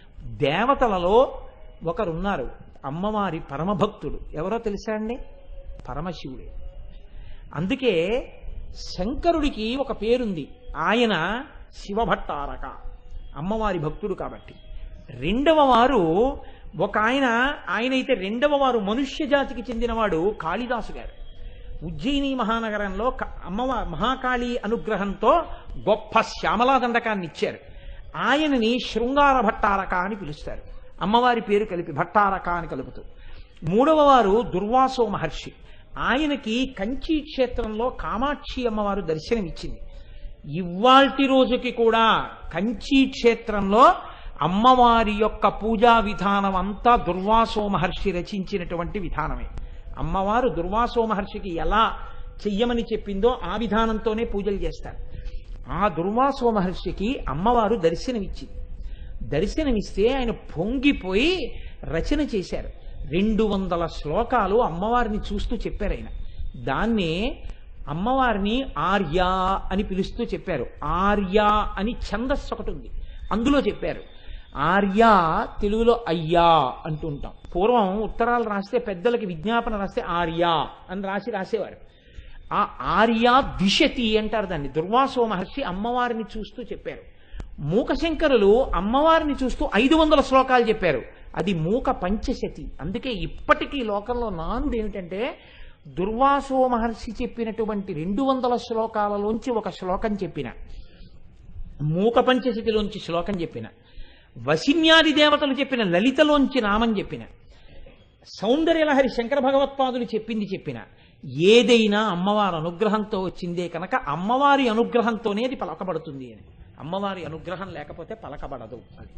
దేవతలలో ఒకరున్నారు అమ్మవారి పరమభక్తుడు ఎవరో తెలుసా అండి పరమశివుడే అందుకే శంకరుడికి ఒక పేరుంది ఆయన శివభట్టారక అమ్మవారి భక్తుడు కాబట్టి రెండవ వారు ఒక ఆయన ఆయన అయితే రెండవ వారు మనుష్య జాతికి చెందినవాడు కాళిదాసు గారు ఉజ్జయిని మహానగరంలో క- అమ్మవారి మహాకాళి అనుగ్రహంతో గొప్ప శ్యామలా దండకాన్ని ఇచ్చారు ఆయనని శృంగార భట్టారక అని పిలుస్తారు అమ్మవారి పేరు కలిపి భట్టారక అని కలుపుతూ మూడవ వారు దుర్వాసో మహర్షి ఆయనకి కంచి క్షేత్రంలో కామాక్షి అమ్మవారు దర్శనమిచ్చింది ఇవాల్టి రోజుకి కూడా కంచి క్షేత్రంలో అమ్మవారి యొక్క పూజా విధానం అంతా దుర్వాసో మహర్షి రచించినటువంటి విధానమే అమ్మవారు దుర్వాసో మహర్షికి ఎలా చెయ్యమని చెప్పిందో ఆ విధానంతోనే పూజలు చేస్తారు ఆ దుర్వాసో మహర్షికి అమ్మవారు దర్శనమిచ్చింది దర్శనమిస్తే ఆయన పొంగిపోయి రచన చేశారు రెండు వందల శ్లోకాలు అమ్మవారిని చూస్తూ చెప్పారు ఆయన దాన్నే అమ్మవారిని ఆర్య అని పిలుస్తూ చెప్పారు ఆర్య అని ఛందస్సు ఒకటి ఉంది అందులో చెప్పారు ఆర్య తెలుగులో అయ్యా అంటుంటాం పూర్వం ఉత్తరాలు రాస్తే పెద్దలకి విజ్ఞాపన రాస్తే ఆర్య అని రాసి రాసేవారు ఆ ఆర్య దిశతి అంటారు దాన్ని దుర్వాసో మహర్షి అమ్మవారిని చూస్తూ చెప్పారు మూకశంకరులు అమ్మవారిని చూస్తూ ఐదు వందల శ్లోకాలు చెప్పారు అది మూక పంచశతి అందుకే ఇప్పటికీ లోకంలో నానుడు ఏమిటంటే దుర్వాసో మహర్షి చెప్పినటువంటి రెండు వందల శ్లోకాలలోంచి ఒక శ్లోకం చెప్పిన మూక పంచశతిలోంచి శ్లోకం చెప్పిన వశిన్యాది దేవతలు చెప్పిన లలితలోంచి నామం చెప్పిన సౌందర్యలహరి శంకర భగవత్పాదులు చెప్పింది చెప్పిన ఏదైనా అమ్మవారి అనుగ్రహంతో వచ్చిందే కనుక అమ్మవారి అనుగ్రహంతోనే అది పలకబడుతుంది అని అమ్మవారి అనుగ్రహం లేకపోతే పలకబడదు అది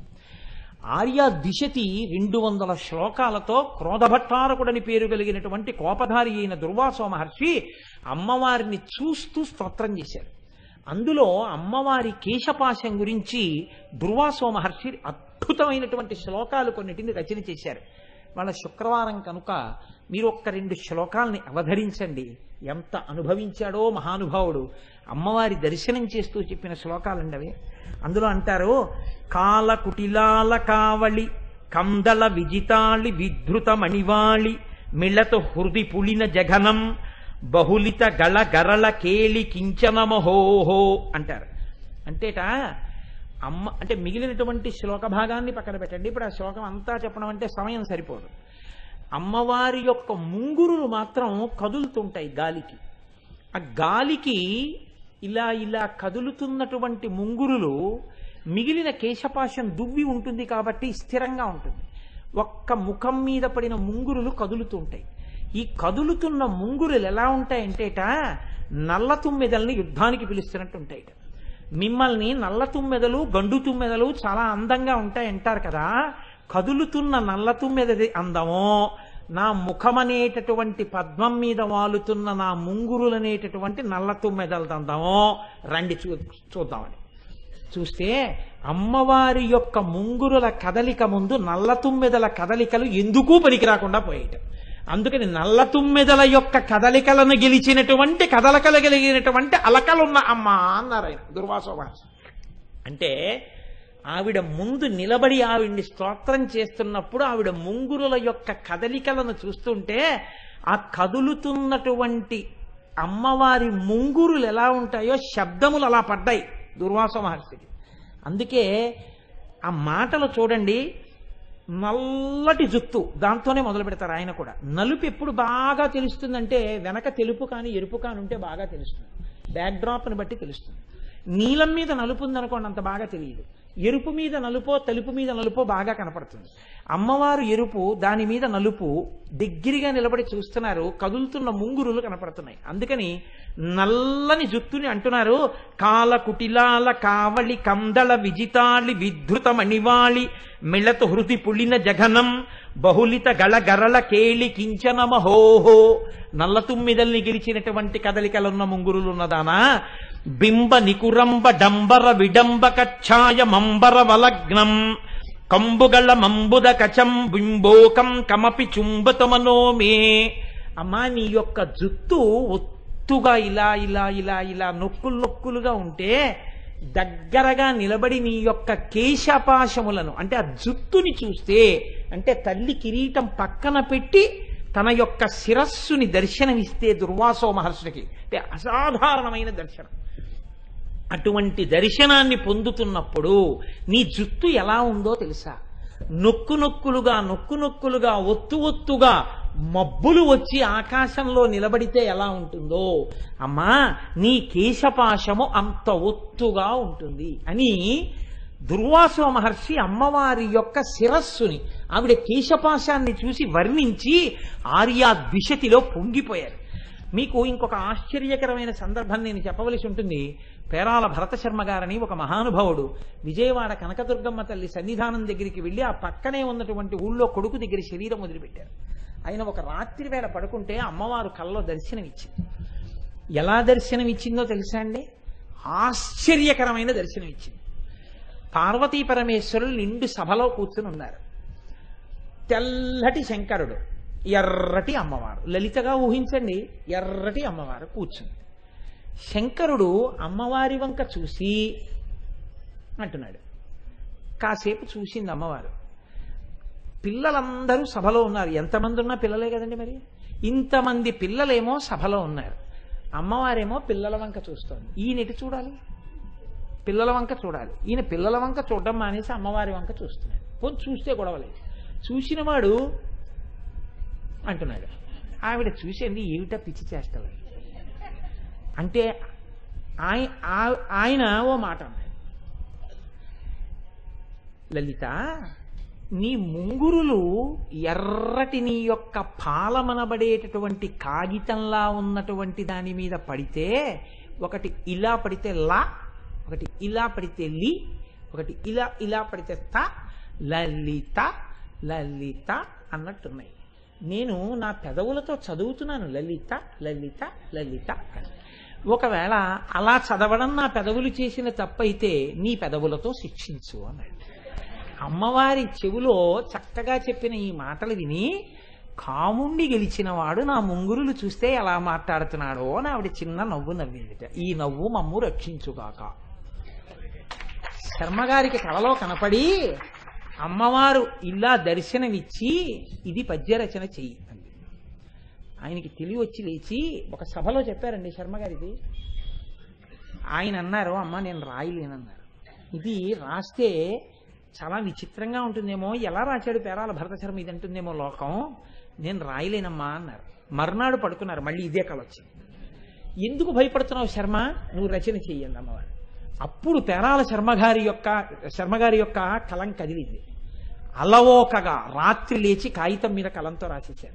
ఆర్య దిశతి రెండు వందల శ్లోకాలతో క్రోధభట్టారకుడని పేరు కలిగినటువంటి కోపధారి అయిన దుర్వాసో మహర్షి అమ్మవారిని చూస్తూ స్తోత్రం చేశారు అందులో అమ్మవారి కేశపాశం గురించి దుర్వాసో మహర్షి అద్భుతమైనటువంటి శ్లోకాలు కొన్నిటిని రచన చేశారు వాళ్ళ శుక్రవారం కనుక మీరు ఒక్క రెండు శ్లోకాలని అవధరించండి ఎంత అనుభవించాడో మహానుభావుడు అమ్మవారి దర్శనం చేస్తూ చెప్పిన శ్లోకాలండి అవి అందులో అంటారు కాల కుటిలాల కావళి కందల విజితాళి విధృత మణివాళి మిళత హృది పులిన జఘనం బహులిత గళ గరళ కేళి కించనమహోహో అంటారు అంటేట అమ్మ అంటే మిగిలినటువంటి శ్లోక భాగాన్ని పక్కన పెట్టండి ఇప్పుడు ఆ శ్లోకం అంతా చెప్పడం అంటే సమయం సరిపోదు అమ్మవారి యొక్క ముంగురులు మాత్రం కదులుతుంటాయి గాలికి ఆ గాలికి ఇలా ఇలా కదులుతున్నటువంటి ముంగురులు మిగిలిన కేశపాశం దువ్వి ఉంటుంది కాబట్టి స్థిరంగా ఉంటుంది ఒక్క ముఖం మీద పడిన ముంగురులు కదులుతుంటాయి ఈ కదులుతున్న ముంగురులు ఎలా ఉంటాయంటేట నల్ల తుమ్మెదల్ని యుద్ధానికి పిలుస్తున్నట్టు ఉంటాయిట మిమ్మల్ని నల్ల తుమ్మెదలు గండు తుమ్మెదలు చాలా అందంగా ఉంటాయంటారు కదా కదులుతున్న నల్ల తుమ్మెదది అందమో నా ముఖమనేటటువంటి పద్మం మీద వాలుతున్న నా ముంగురులనేటటువంటి నల్ల తుమ్మెదలది అందమో రండి చూ చూద్దామని చూస్తే అమ్మవారి యొక్క ముంగురుల కదలిక ముందు నల్ల తుమ్మెదల కదలికలు ఎందుకు పనికి రాకుండా పోయేట అందుకని నల్ల తుమ్మెదల యొక్క కదలికలను గెలిచినటువంటి కదలకలు కలిగినటువంటి అలకలున్న అమ్మ అన్నారు ఆయన దుర్వాసో మహర్షి అంటే ఆవిడ ముందు నిలబడి ఆవిడ్ని స్తోత్రం చేస్తున్నప్పుడు ఆవిడ ముంగురుల యొక్క కదలికలను చూస్తుంటే ఆ కదులుతున్నటువంటి అమ్మవారి ముంగురులు ఎలా ఉంటాయో శబ్దములు అలా పడ్డాయి దుర్వాస మహర్షికి అందుకే ఆ మాటలు చూడండి నల్లటి జుత్తు దాంతోనే మొదలు పెడతారు ఆయన కూడా నలుపు ఎప్పుడు బాగా తెలుస్తుందంటే వెనక తెలుపు కానీ ఎరుపు కానీ ఉంటే బాగా తెలుస్తుంది బ్యాక్ డ్రాప్ని బట్టి తెలుస్తుంది నీలం మీద నలుపు ఉందనుకోండి అంత బాగా తెలియదు ఎరుపు మీద నలుపో తెలుపు మీద నలుపో బాగా కనపడుతుంది అమ్మవారు ఎరుపు దాని మీద నలుపు దగ్గరగా నిలబడి చూస్తున్నారు కదులుతున్న ముంగురులు కనపడుతున్నాయి అందుకని నల్లని జుత్తుని అంటున్నారు కాల కుటిలాల కావళి కందళ విజితాళి విధృత మణివాళి మిళత హృతి పులిన జఘనం బహుళిత గళ గరళ కేళి కించనమహోహో నల్ల తుమ్మిదల్ని గెలిచినటువంటి కదలికలున్న ముంగురులున్నదానా బింబ నికురంబ డంబర విడంబ కచ్ఛాయ మంబర వలగ్నం కంబుగళ మంబుద కచం బింబోకం కమపి చుంబతమనో మే అమ్మా నీ యొక్క జుత్తు ఒత్తుగా ఇలా ఇలా ఇలా ఇలా నొక్కులు నొక్కులుగా ఉంటే దగ్గరగా నిలబడి నీ యొక్క కేశపాశములను అంటే ఆ జుత్తుని చూస్తే అంటే తల్లి కిరీటం పక్కన పెట్టి తన యొక్క శిరస్సుని దర్శనమిస్తే దుర్వాసో మహర్షికి అంటే అసాధారణమైన దర్శనం అటువంటి దర్శనాన్ని పొందుతున్నప్పుడు నీ జుత్తు ఎలా ఉందో తెలుసా నొక్కు నొక్కులుగా నొక్కు నొక్కులుగా ఒత్తు ఒత్తుగా మబ్బులు వచ్చి ఆకాశంలో నిలబడితే ఎలా ఉంటుందో అమ్మా నీ కేశపాశము అంత ఒత్తుగా ఉంటుంది అని దుర్వాసో మహర్షి అమ్మవారి యొక్క శిరస్సుని ఆవిడ కేశపాశాన్ని చూసి వర్ణించి ఆర్యా దిశతిలో పొంగిపోయారు మీకు ఇంకొక ఆశ్చర్యకరమైన సందర్భం నేను చెప్పవలసి ఉంటుంది పేరాల భరత శర్మ గారని ఒక మహానుభావుడు విజయవాడ కనకదుర్గమ్మ తల్లి సన్నిధానం దగ్గరికి వెళ్ళి ఆ పక్కనే ఉన్నటువంటి ఊళ్ళో కొడుకు దగ్గర శరీరం వదిలిపెట్టారు ఆయన ఒక రాత్రి వేళ పడుకుంటే అమ్మవారు కల్లో దర్శనం ఇచ్చింది ఎలా దర్శనం ఇచ్చిందో తెలుసా అండి ఆశ్చర్యకరమైన దర్శనం ఇచ్చింది పార్వతీ పరమేశ్వరులు నిండు సభలో కూర్చుని ఉన్నారు తెల్లటి శంకరుడు ఎర్రటి అమ్మవారు లలితగా ఊహించండి ఎర్రటి అమ్మవారు కూర్చుంది శంకరుడు అమ్మవారి వంక చూసి అంటున్నాడు కాసేపు చూసింది అమ్మవారు పిల్లలందరూ సభలో ఉన్నారు ఎంతమంది ఉన్నా పిల్లలే కదండి మరి ఇంతమంది పిల్లలేమో సభలో ఉన్నారు అమ్మవారేమో పిల్లల వంక చూస్తోంది ఈయన ఎటు చూడాలి పిల్లల వంక చూడాలి ఈయన పిల్లల వంక చూడడం మానేసి అమ్మవారి వంక చూస్తున్నాడు పోనీ చూస్తే గొడవలేదు చూసిన వాడు అంటున్నాడు ఆవిడ చూసింది ఏమిటా పిచ్చి చేష్టలు అంటే ఆయ- ఆ- ఆయన ఓ మాట అన్నాడు లలిత నీ ముంగురులు ఎర్రటి నీ యొక్క పాలమనబడేటటువంటి కాగితంలా ఉన్నటువంటి దాని మీద పడితే ఒకటి ఇలా పడితే లా ఒకటి ఇలా పడితే లి ఒకటి ఇలా ఇలా పడితే త లలిత లలిత అన్నట్టున్నాయి నేను నా పెదవులతో చదువుతున్నాను లలిత లలిత లలిత అని. ఒకవేళ అలా చదవడం నా పెదవులు చేసిన తప్పైతే నీ పెదవులతో శిక్షించు అన్నాడు అమ్మవారి చెవిలో చక్కగా చెప్పిన ఈ మాటలు విని కాముండి గెలిచిన వాడు నా ముంగురులు చూస్తే ఎలా మాట్లాడుతున్నాడో అని ఆవిడ చిన్న నవ్వు నవ్విందిట ఈ నవ్వు మమ్ము రక్షించుగాక శర్మగారికి కళలో కనపడి అమ్మవారు ఇలా దర్శనమిచ్చి ఇది పద్యరచన చెయ్యి అంది ఆయనకి తెలివి వచ్చి లేచి ఒక సభలో చెప్పారండి శర్మగారిది ఆయన అన్నారు అమ్మ నేను రాయలేనన్నారు ఇది రాస్తే చాలా విచిత్రంగా ఉంటుందేమో ఎలా రాశాడు పేరాల భరత శర్మ ఇది అంటుందేమో లోకం నేను రాయలేనమ్మా అన్నారు మర్నాడు పడుకున్నారు మళ్ళీ ఇదే కళ వచ్చింది ఎందుకు భయపడుతున్నావు శర్మ నువ్వు రచన చెయ్యండి అమ్మవారు అప్పుడు పేరాల శర్మగారి యొక్క శర్మగారి యొక్క కలం కదిలింది అలవోకగా రాత్రి లేచి కాగితం మీద కలంతో రాసేశారు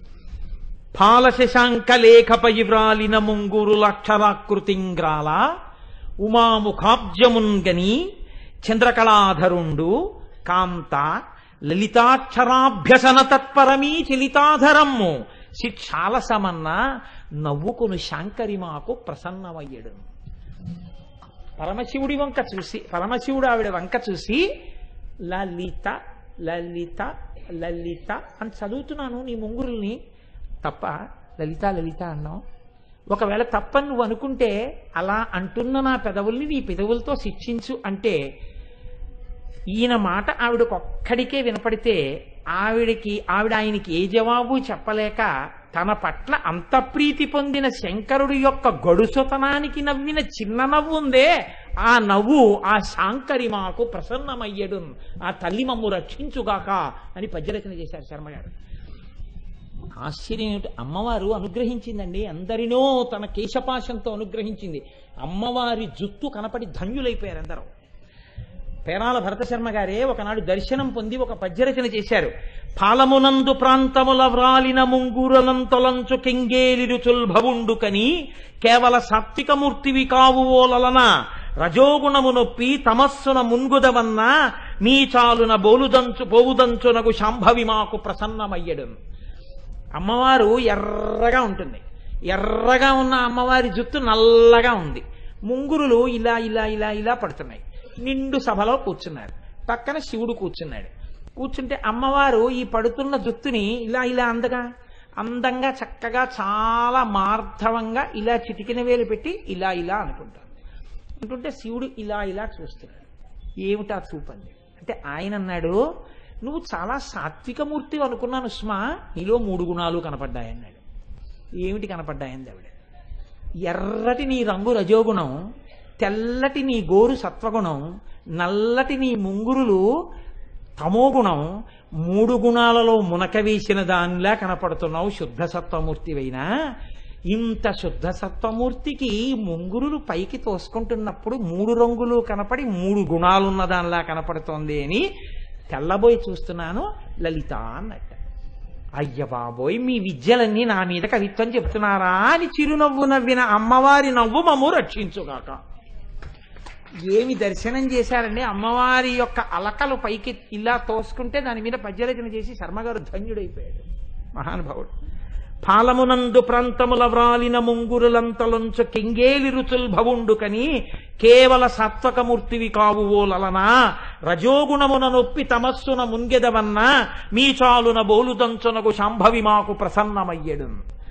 పాల శశాంక లేఖపై వ్రాలిన ముంగురులక్షరాకృతింగ్రాల ఉమాముఖాబ్జమున్గని చంద్రకళాధరుండు కాంత లలితాక్షరాభ్యసన తత్పరమీ చలితాధరమ్ము శిక్షాలసమన్న నవ్వుకును శాంకరి మాకు ప్రసన్నమయ్యడు పరమశివుడి వంక చూసి పరమశివుడు ఆవిడ వంక చూసి లలిత లలిత లలిత అని చదువుతున్నాను నీ ముంగురుల్ని తప్ప లలిత లలిత అన్నావు ఒకవేళ తప్పని నువ్వు అనుకుంటే అలా అంటున్న నా పెదవుల్ని నీ పెదవులతో శిక్షించు అంటే ఈయన మాట ఆవిడకొక్కడికే వినపడితే ఆవిడకి ఆవిడ ఆయనకి ఏ జవాబు చెప్పలేక తన పట్ల అంత ప్రీతి పొందిన శంకరుడి యొక్క గడుసుతనానికి నవ్విన చిన్న నవ్వు ఉందే ఆ నవ్వు ఆ శాంకరి మాకు ప్రసన్నమయ్యడు ఆ తల్లి మమ్ము రక్షించుగాక అని పద్యరచన చేశారు శర్మ గారు ఆశ్చర్యం ఏమిటి అమ్మవారు అనుగ్రహించిందండి అందరినో తన కేశపాశంతో అనుగ్రహించింది అమ్మవారి జుత్తు కనపడి ధన్యులైపోయారు అందరూ పేరాల భరత శర్మ గారే ఒకనాడు దర్శనం పొంది ఒక పద్యరచన చేశారు పాలమునందు ప్రాంతముల వ్రాలిన ముంగూరలంతొలంచు కెంగేలి రుచుల్భవుండుకని కేవల సాత్వికమూర్తివి కావు ఓలలన రజోగుణము నొప్పి తమస్సున మున్గుదవన్న నీ చాలున బోలుదంచు పోవుదంచునగు శాంభవి మాకు ప్రసన్నమయ్యడు అమ్మవారు ఎర్రగా ఉంటుంది ఎర్రగా ఉన్న అమ్మవారి జుత్తు నల్లగా ఉంది ముంగురులు ఇలా ఇలా ఇలా ఇలా పడుతున్నాయి నిండు సభలో కూర్చున్నారు పక్కన శివుడు కూర్చున్నాడు కూర్చుంటే అమ్మవారు ఈ పడుతున్న జుత్తుని ఇలా ఇలా అందగా అందంగా చక్కగా చాలా మార్ధవంగా ఇలా చిటికిన వేలు పెట్టి ఇలా ఇలా అనుకుంటారు అంటుంటే శివుడు ఇలా ఇలా చూస్తున్నాడు ఏమిటా చూపండి అంటే ఆయన అన్నాడు నువ్వు చాలా సాత్వికమూర్తి అనుకున్నాను సుమా నీలో మూడు గుణాలు కనపడ్డాయన్నాడు ఏమిటి కనపడ్డాయంది ఆవిడ ఎర్రటి నీ రంగు రజోగుణం తెల్లటి నీ గోరు సత్వగుణం నల్లటి నీ ముంగురులు తమోగుణం మూడు గుణాలలో మునక వేసిన దానిలా కనపడుతున్నావు శుద్ధ సత్వమూర్తివైనా ఇంత శుద్ధ సత్వమూర్తికి ముంగురులు పైకి తోసుకుంటున్నప్పుడు మూడు రంగులు కనపడి మూడు గుణాలున్న దానిలా కనపడుతోంది అని తెల్లబోయి చూస్తున్నాను లలిత అన్నట్ట అయ్య బాబోయ్ మీ విద్యలన్నీ నా మీద కవిత్వం చెప్తున్నారా అని చిరునవ్వు నవ్విన అమ్మవారి నవ్వు మమ్ము రక్షించుగాక ఏమి దర్శనం చేశారండి అమ్మవారి యొక్క అలకలు పైకి ఇలా తోసుకుంటే దాని మీద పద్యరచన చేసి శర్మగారు ధన్యుడైపోయాడు మహానుభావుడు పాలమునందు ప్రాంతముల వ్రాలిన ముంగురులంతలొంచు కెంగేలి రుచుల్ భవుండు కని కేవల సాత్వకమూర్తివి కావు ఓలలనా రజోగుణమున నొప్పి తమస్సున ముంగెదవన్న మీ చాలున బోలుదంచునకు శాంభవి మాకు ప్రసన్నమయ్యడు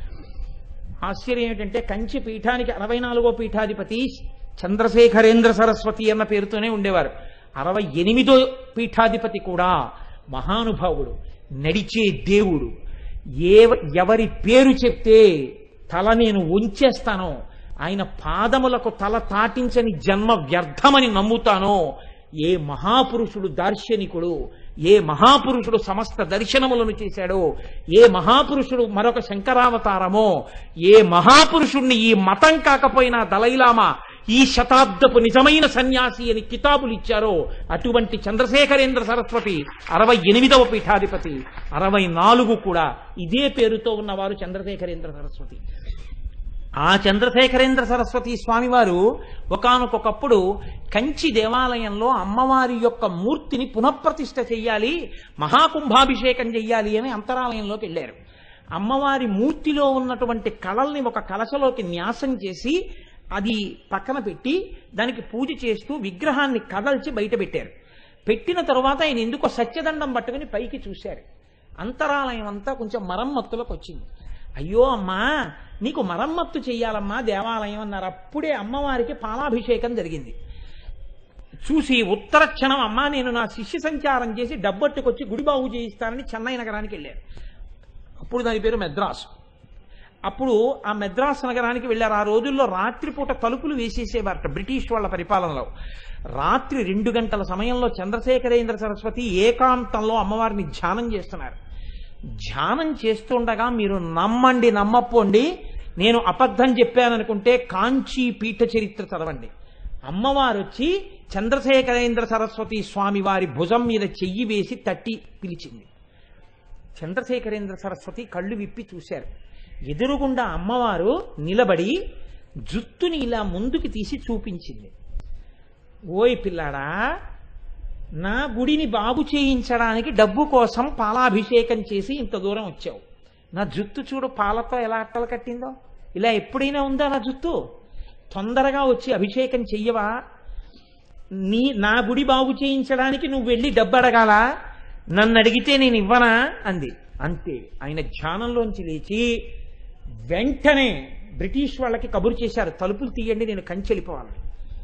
ఆశ్చర్యం ఏమిటంటే కంచి పీఠానికి అరవై నాలుగో పీఠాధిపతి చంద్రశేఖరేంద్ర సరస్వతి అన్న పేరుతోనే ఉండేవారు అరవై ఎనిమిదో పీఠాధిపతి కూడా మహానుభావుడు నడిచే దేవుడు ఏ ఎవరి పేరు చెప్తే తల నేను వంచేస్తానో ఆయన పాదములకు తల తాటించని జన్మ వ్యర్థమని నమ్ముతానో ఏ మహాపురుషుడు దార్శనికుడు ఏ మహాపురుషుడు సమస్త దర్శనములను చేశాడో ఏ మహాపురుషుడు మరొక శంకరావతారమో ఏ మహాపురుషుణ్ణి ఈ మతం కాకపోయినా దలైలామా ఈ శతాబ్దపు నిజమైన సన్యాసి అని కితాబులు ఇచ్చారో అటువంటి చంద్రశేఖరేంద్ర సరస్వతి అరవై ఎనిమిదవ పీఠాధిపతి అరవై నాలుగు కూడా ఇదే పేరుతో ఉన్నవారు చంద్రశేఖరేంద్ర సరస్వతి ఆ చంద్రశేఖరేంద్ర సరస్వతి స్వామివారు ఒకానొకప్పుడు కంచి దేవాలయంలో అమ్మవారి యొక్క మూర్తిని పునఃప్రతిష్ఠ చెయ్యాలి మహాకుంభాభిషేకం చెయ్యాలి అని అంతరాలయంలోకి వెళ్ళారు అమ్మవారి మూర్తిలో ఉన్నటువంటి కళల్ని ఒక కలశలోకి న్యాసం చేసి అది పక్కన పెట్టి దానికి పూజ చేస్తూ విగ్రహాన్ని కదల్చి బయట పెట్టారు పెట్టిన తరువాత ఆయన ఎందుకో సత్యదండం పట్టుకుని పైకి చూశారు అంతరాలయం అంతా కొంచెం మరమ్మత్తులకు వచ్చింది అయ్యో అమ్మా నీకు మరమ్మత్తు చెయ్యాలమ్మా దేవాలయం అన్నారు అప్పుడే అమ్మవారికి పాలాభిషేకం జరిగింది చూసి ఉత్తర క్షణం అమ్మా నేను నా శిష్య సంచారం చేసి డబ్బట్టుకొచ్చి గుడి బాగు చేయిస్తానని చెన్నై నగరానికి వెళ్ళారు అప్పుడు దాని పేరు మెద్రాసు అప్పుడు ఆ మెద్రాస్ నగరానికి వెళ్ళారు ఆ రోజుల్లో రాత్రిపూట తలుపులు వేసేసేవారట బ్రిటిష్ వాళ్ళ పరిపాలనలో రాత్రి రెండు గంటల సమయంలో చంద్రశేఖరేంద్ర సరస్వతి ఏకాంతంలో అమ్మవారిని ధ్యానం చేస్తున్నారు ధ్యానం చేస్తుండగా మీరు నమ్మండి నమ్మపోండి నేను అబద్ధం చెప్పాననుకుంటే కాంచీ పీఠ చరిత్ర చదవండి అమ్మవారు వచ్చి చంద్రశేఖరేంద్ర సరస్వతి స్వామి వారి భుజం మీద చెయ్యి వేసి తట్టి పిలిచింది చంద్రశేఖరేంద్ర సరస్వతి కళ్ళు విప్పి చూశారు ఎదురుగుండా అమ్మవారు నిలబడి జుత్తుని ఇలా ముందుకు తీసి చూపించింది ఓయ్ పిల్లాడా నా గుడిని బాగు చేయించడానికి డబ్బు కోసం పాలాభిషేకం చేసి ఇంత దూరం వచ్చావు నా జుత్తు చూడు పాలతో ఎలా అట్టలు కట్టిందో ఇలా ఎప్పుడైనా ఉందా నా జుత్తు తొందరగా వచ్చి అభిషేకం చెయ్యవా నీ నా గుడి బాగు చేయించడానికి నువ్వు వెళ్ళి డబ్బు అడగాల నన్ను అడిగితే నేను ఇవ్వనా అంది అంతే ఆయన ధ్యానంలోంచి లేచి వెంటనే బ్రిటిష్ వాళ్ళకి కబురు చేశారు తలుపులు తీయండి నేను కంచెలిపోవాలి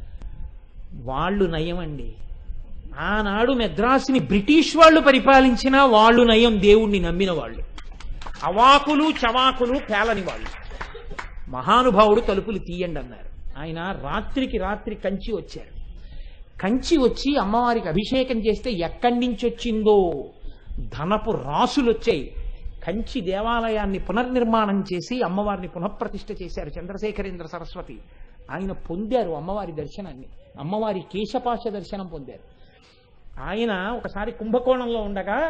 వాళ్ళు నయమండి ఆనాడు మెద్రాసుని బ్రిటిష్ వాళ్ళు పరిపాలించినా వాళ్ళు నయం దేవుణ్ణి నమ్మిన వాళ్ళు అవాకులు చవాకులు పేలని వాళ్ళు మహానుభావుడు తలుపులు తీయండి అన్నారు ఆయన రాత్రికి రాత్రి కంచి వచ్చారు కంచి వచ్చి అమ్మవారికి అభిషేకం చేస్తే ఎక్కడి నుంచి వచ్చిందో ధనపు రాసులు వచ్చాయి కంచి దేవాలయాన్ని పునర్నిర్మాణం చేసి అమ్మవారిని పునఃప్రతిష్ఠ చేశారు చంద్రశేఖరేంద్ర సరస్వతి ఆయన పొందారు అమ్మవారి దర్శనాన్ని అమ్మవారి కేశపాశ దర్శనం పొందారు ఆయన ఒకసారి కుంభకోణంలో ఉండగా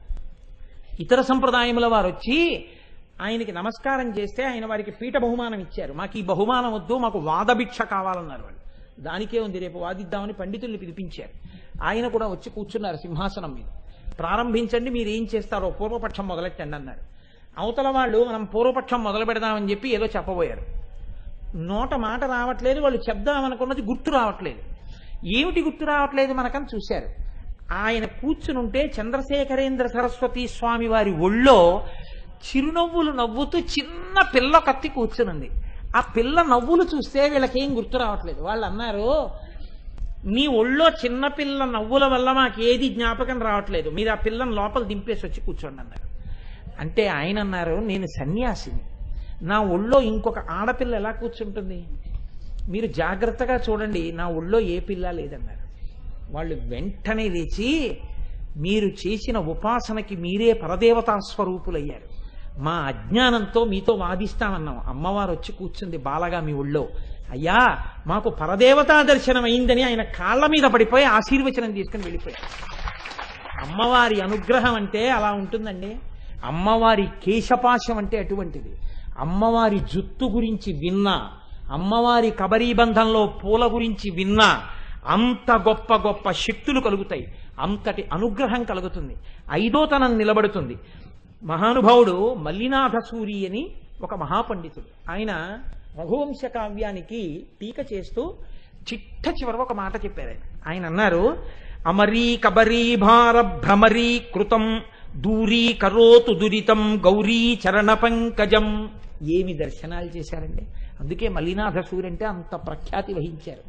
ఇతర సంప్రదాయముల వారు వచ్చి ఆయనకి నమస్కారం చేస్తే ఆయన వారికి పీఠ బహుమానం ఇచ్చారు మాకు ఈ బహుమానం వద్దు మాకు వాదభిక్ష కావాలన్నారు వాళ్ళు దానికే ఉంది రేపు వాదిద్దామని పండితుల్ని పిలిపించారు ఆయన కూడా వచ్చి కూర్చున్నారు సింహాసనం మీద ప్రారంభించండి మీరు ఏం చేస్తారో పూర్వపక్షం మొదలెట్టండి అన్నారు అవతల వాళ్ళు మనం పూర్వపక్షం మొదలు పెడదామని చెప్పి ఏదో చెప్పబోయారు నోట మాట రావట్లేదు వాళ్ళు చెప్దామనుకున్నది గుర్తు రావట్లేదు ఏమిటి గుర్తు రావట్లేదు మనకని చూశారు ఆయన కూర్చునుంటే చంద్రశేఖరేంద్ర సరస్వతి స్వామి వారి ఒళ్ళో చిరునవ్వులు నవ్వుతూ చిన్న పిల్ల కత్తి కూర్చునుంది ఆ పిల్ల నవ్వులు చూస్తే వీళ్ళకేం గుర్తు రావట్లేదు వాళ్ళు అన్నారు మీ ఒళ్ళో చిన్న పిల్ల నవ్వుల వల్ల మాకు ఏది జ్ఞాపకం రావట్లేదు మీరు ఆ పిల్లని లోపల దింపేసి వచ్చి కూర్చోండి అన్నారు అంటే ఆయన అన్నారు నేను సన్యాసిని నా ఒళ్ళో ఇంకొక ఆడపిల్ల ఎలా కూర్చుంటుంది మీరు జాగ్రత్తగా చూడండి నా ఒళ్ళో ఏ పిల్ల లేదన్నారు వాళ్ళు వెంటనే లేచి మీరు చేసిన ఉపాసనకి మీరే పరదేవతా స్వరూపులయ్యారు మా అజ్ఞానంతో మీతో వాదిస్తామన్నాం అమ్మవారు వచ్చి కూర్చుంది బాలగా మీ ఒళ్ళో అయ్యా మాకు పరదేవతా దర్శనం అయిందని ఆయన కాళ్ళ మీద పడిపోయి ఆశీర్వచనం తీసుకుని వెళ్ళిపోయారు అమ్మవారి అనుగ్రహం అంటే అలా ఉంటుందండి అమ్మవారి కేశపాశం అంటే అటువంటిది అమ్మవారి జుత్తు గురించి విన్నా అమ్మవారి కబరీబంధంలో పూల గురించి విన్నా అంత గొప్ప గొప్ప శక్తులు కలుగుతాయి అంతటి అనుగ్రహం కలుగుతుంది ఐదోతనం నిలబడుతుంది మహానుభావుడు మల్లినాథ సూరి అని ఒక మహాపండితుడు ఆయన రఘువంశ కావ్యానికి టీక చేస్తూ చిట్ట చివర ఒక మాట చెప్పారు ఆయన ఆయన అన్నారు అమరీ కబరీ భార భ్రమరీ కృతం దూరీ కరోతు దురితం గౌరీ చరణ పంకజం ఏమి దర్శనాలు చేశారండి అందుకే మల్లినాథ సూరి అంటే అంత ప్రఖ్యాతి వహించారు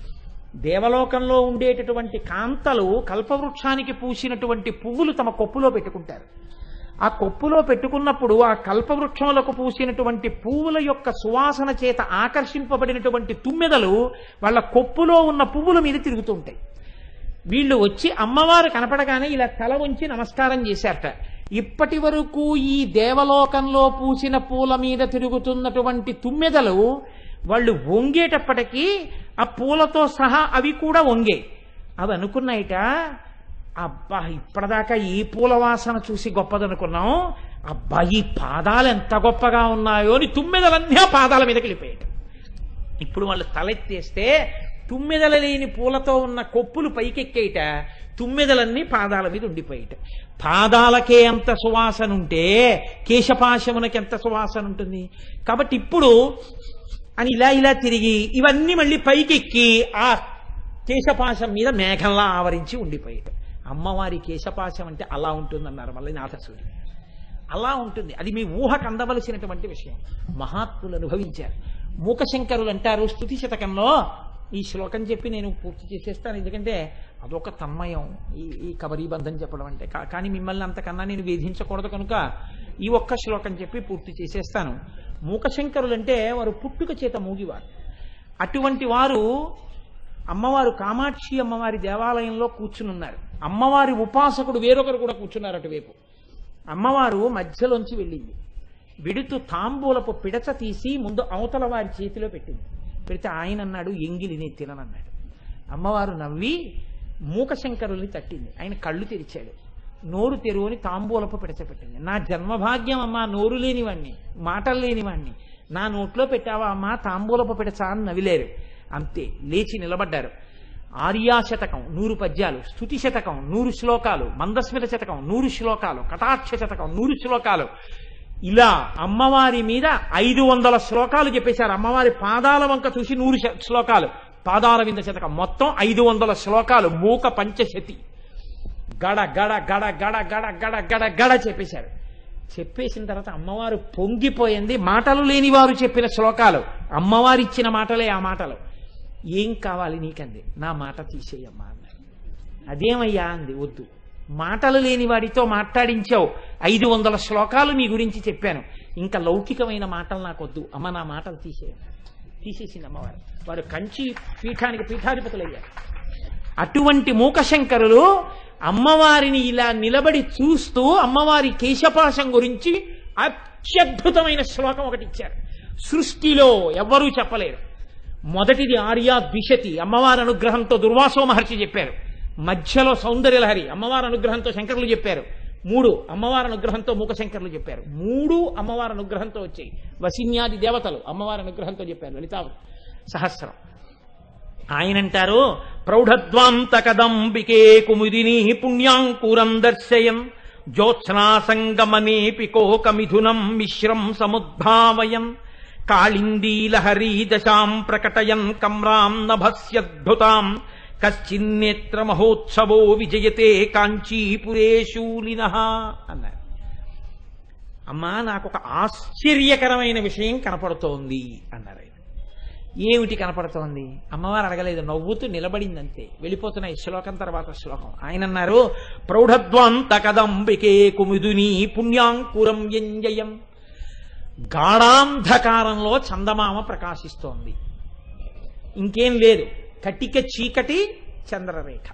దేవలోకంలో ఉండేటటువంటి కాంతలు కల్పవృక్షానికి పూసినటువంటి పువ్వులు తమ కొప్పులో పెట్టుకుంటారు ఆ కొప్పులో పెట్టుకున్నప్పుడు ఆ కల్పవృక్షములకు పూసినటువంటి పువ్వుల యొక్క సువాసన చేత ఆకర్షింపబడినటువంటి తుమ్మెదలు వాళ్ళ కొప్పులో ఉన్న పువ్వుల మీద తిరుగుతూ ఉంటాయి వీళ్ళు వచ్చి అమ్మవారు కనపడగానే ఇలా తల ఉంచి నమస్కారం చేశారట ఇప్పటి వరకు ఈ దేవలోకంలో పూసిన పూల మీద తిరుగుతున్నటువంటి తుమ్మెదలు వాళ్ళు వంగేటప్పటికీ ఆ పూలతో సహా అవి కూడా వంగే అవి అనుకున్నాయిట అబ్బా ఇప్పటిదాకా ఈ పూల వాసన చూసి గొప్పదనుకున్నాం అబ్బా ఈ పాదాలు ఎంత గొప్పగా ఉన్నాయో అని తుమ్మెదలన్నీ ఆ పాదాల మీదకి వెళ్ళిపోయాట ఇప్పుడు వాళ్ళు తలెత్తేస్తే తుమ్మెదల లేని పూలతో ఉన్న కొప్పులు పైకెక్కేయట తుమ్మెదలన్నీ పాదాల మీద ఉండిపోయేట పాదాలకే ఎంత సువాసన ఉంటే కేశపాశమునకి ఎంత సువాసన ఉంటుంది కాబట్టి ఇప్పుడు అని ఇలా ఇలా తిరిగి ఇవన్నీ మళ్ళీ పైకెక్కి ఆ కేశపాశం మీద మేఘంలా ఆవరించి ఉండిపోయేట అమ్మవారి కేశపాశం అంటే అలా ఉంటుందన్నారు మళ్ళీ నాథసూరి అలా ఉంటుంది అది మీ ఊహకు అందవలసినటువంటి విషయం మహాత్ములు అనుభవించారు మూకశంకరులు అంటారు స్థుతి శతకంలో ఈ శ్లోకం చెప్పి నేను పూర్తి చేసేస్తాను ఎందుకంటే అదొక తన్మయం ఈ ఈ కబరీబంధం చెప్పడం అంటే కా- కానీ మిమ్మల్ని అంతకన్నా నేను వేధించకూడదు కనుక ఈ ఒక్క శ్లోకం చెప్పి పూర్తి చేసేస్తాను మూకశంకరులు అంటే వారు పుట్టుక చేత మూగివారు అటువంటి వారు అమ్మవారు కామాక్షి అమ్మవారి దేవాలయంలో కూర్చునున్నారు అమ్మవారి ఉపాసకుడు వేరొకరు కూడా కూర్చున్నారు అటువైపు అమ్మవారు మధ్యలోంచి వెళ్ళింది విడుతూ తాంబూలపు పిడచ తీసి ముందు అవతల వారి చేతిలో పెట్టింది పెడితే ఆయన అన్నాడు ఎంగిలి నేను తిననన్నాడు అమ్మవారు నవ్వి మూకశంకరుల్ని తట్టింది ఆయన కళ్ళు తెరిచాడు నోరు తెరువుని తాంబూలపు పిడచ పెట్టింది నా జన్మభాగ్యం అమ్మా నోరు లేనివాణ్ణి మాటలు లేనివాణ్ణి నా నోట్లో పెట్టావా అమ్మా తాంబూలపు పిడచ అని నవిలేరు అంతే లేచి నిలబడ్డారు ఆర్యా శతకం నూరు పద్యాలు స్థుతి శతకం నూరు శ్లోకాలు మందస్మిత శతకం నూరు శ్లోకాలు కటాక్ష శతకం నూరు శ్లోకాలు ఇలా అమ్మవారి మీద ఐదు వందల శ్లోకాలు చెప్పేశారు అమ్మవారి పాదాల వంక చూసి నూరు శ- శ్లోకాలు పాదాల వింద శతకం మొత్తం ఐదు వందల శ్లోకాలు మూక పంచశతి గడ గడ గడ గడ గడ గడ గడ గడ చెప్పేశారు చెప్పేసిన తర్వాత అమ్మవారు పొంగిపోయింది మాటలు లేని వారు చెప్పిన శ్లోకాలు అమ్మవారు ఇచ్చిన మాటలే ఆ మాటలు ఏం కావాలి నీకంది నా మాట తీసేయమ్మా అన్నారు అదేమయ్యా అంది వద్దు మాటలు లేని వాడితో మాట్లాడించావు ఐదు వందల శ్లోకాలు నీ గురించి చెప్పాను ఇంకా లౌకికమైన మాటలు నాకు వద్దు అమ్మ నా మాటలు తీసేయమ్మా తీసేసింది అమ్మవారు వారు కంచి పీఠానికి పీఠాధిపతులయ్యారు అటువంటి మూకశంకరులు అమ్మవారిని ఇలా నిలబడి చూస్తూ అమ్మవారి కేశపాశం గురించి అత్యద్భుతమైన శ్లోకం ఒకటి ఇచ్చారు సృష్టిలో ఎవ్వరూ చెప్పలేరు మొదటిది ఆర్యా ద్విషతి అమ్మవారి అనుగ్రహంతో దుర్వాసో మహర్షి చెప్పారు మధ్యలో సౌందర్యలహరి అమ్మవారి అనుగ్రహంతో శంకరులు చెప్పారు మూడు అమ్మవారి అనుగ్రహంతో మూకశంకరులు చెప్పారు మూడు అమ్మవారి అనుగ్రహంతో వచ్చాయి వసిన్యాది దేవతలు అమ్మవారి అనుగ్రహంతో చెప్పారు లలితా సహస్రం ఆయనంటారు ప్రౌఢద్వాంతకదంబికే కుముదిని పుణ్యాంకురం దర్శయం జ్యోత్స్నా సంగమనేపి కోకమిథునం మిశ్రం సముద్భావయం కాళిందీలహరీ దశాం ప్రకటయన్ కమ్రాం నభస్యద్భుతాం కశ్చిన్నేత్ర మహోత్సవో విజయతే కాంచీపురే శూలిన అన్నారు అమ్మా నాకు ఒక ఆశ్చర్యకరమైన విషయం కనపడుతోంది అన్నారు ఆయన ఏమిటి కనపడుతోంది అమ్మవారు అడగలేదు నవ్వుతూ నిలబడిందంతే వెళ్ళిపోతున్నాయి శ్లోకం తర్వాత శ్లోకం ఆయన అన్నారు ప్రౌఢద్వాంత కదంబికే కుముదుని పుణ్యాంకురం ఎంజయం గాఢాంధకారంలో చందమామ ప్రకాశిస్తోంది ఇంకేం లేదు కటిక చీకటి చంద్రరేఖ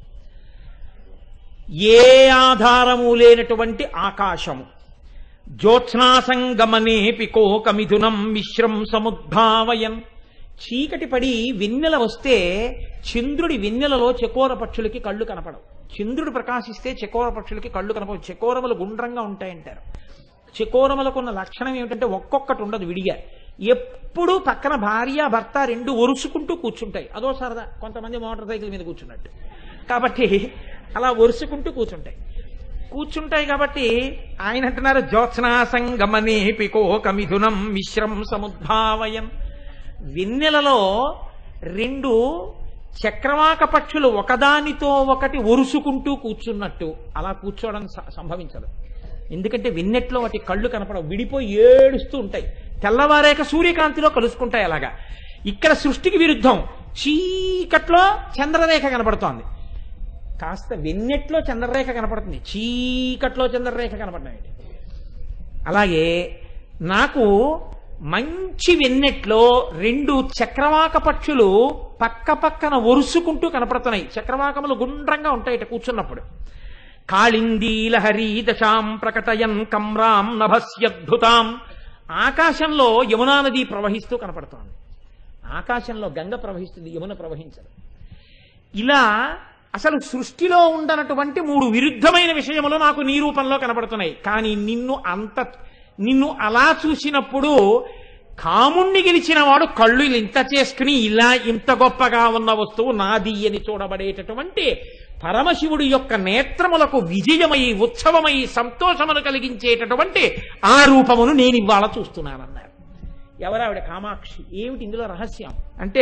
ఏ ఆధారము లేనటువంటి ఆకాశము జ్యోత్స్నాసంగమనేపి కోకమిథునం మిశ్రం సముద్భావయన్ చీకటి పడి వెన్నెల వస్తే చంద్రుడి వెన్నెలలో చకోర పక్షులకి కళ్ళు కనపడవు చంద్రుడు ప్రకాశిస్తే చకోర పక్షులకి కళ్ళు కనపడవు చకోరములు గుండ్రంగా ఉంటాయంటారు చకోరములకు ఉన్న లక్షణం ఏమిటంటే ఒక్కొక్కటి ఉండదు విడిగా ఎప్పుడు పక్కన భార్య భర్త రెండు ఒరుసుకుంటూ కూర్చుంటాయి అదో సరదా కొంతమంది మోటార్ సైకిల్ మీద కూర్చున్నట్టు కాబట్టి అలా ఒరుసుకుంటూ కూర్చుంటాయి కూర్చుంటాయి కాబట్టి ఆయన అంటున్నారు జ్యోత్స్నా సంగమనే పికోక మిథునం మిశ్రం సముద్భావయం వెన్నెలలో రెండు చక్రవాక పక్షులు ఒకదానితో ఒకటి ఒరుసుకుంటూ కూర్చున్నట్టు అలా కూర్చోవడం స- సంభవించదు ఎందుకంటే వెన్నెట్లో వాటి కళ్ళు కనపడవు విడిపోయి ఏడుస్తూ ఉంటాయి తెల్లవారేక సూర్యకాంతిలో కలుసుకుంటాయి అలాగా ఇక్కడ సృష్టికి విరుద్ధం చీకట్లో చంద్రరేఖ కనపడుతోంది కాస్త వెన్నెట్లో చంద్రరేఖ కనపడుతుంది చీకట్లో చంద్రరేఖ కనపడడం ఏంటి అలాగే నాకు మంచి వెన్నెట్లో రెండు చక్రవాక పక్షులు పక్క పక్కన ఒరుసుకుంటూ కనపడుతున్నాయి చక్రవాకములు గుండ్రంగా ఉంటాయి ఇట కూర్చున్నప్పుడు కాళిందీ లహరీ దశాం ప్రకటయన్ కమ్రాం నభస్యద్భుతాం ఆకాశంలో యమునా నది ప్రవహిస్తూ కనపడుతోంది ఆకాశంలో గంగ ప్రవహిస్తుంది యమున ప్రవహించదు ఇలా అసలు సృష్టిలో ఉండనటువంటి మూడు విరుద్ధమైన విషయములు నాకు నీ రూపంలో కనపడుతున్నాయి కానీ నిన్ను అంత నిన్ను అలా చూసినప్పుడు కాముణ్ణి గెలిచిన వాడు కళ్ళు ఇంత చేసుకుని ఇలా ఇంత గొప్పగా ఉన్న వస్తువు నాది అని చూడబడేటటువంటి పరమశివుడి యొక్క నేత్రములకు విజయమై ఉత్సవమై సంతోషమును కలిగించేటటువంటి ఆ రూపమును నేను ఇవాళ చూస్తున్నానన్నారు ఎవరావిడ కామాక్షి ఏమిటి ఇందులో రహస్యం అంటే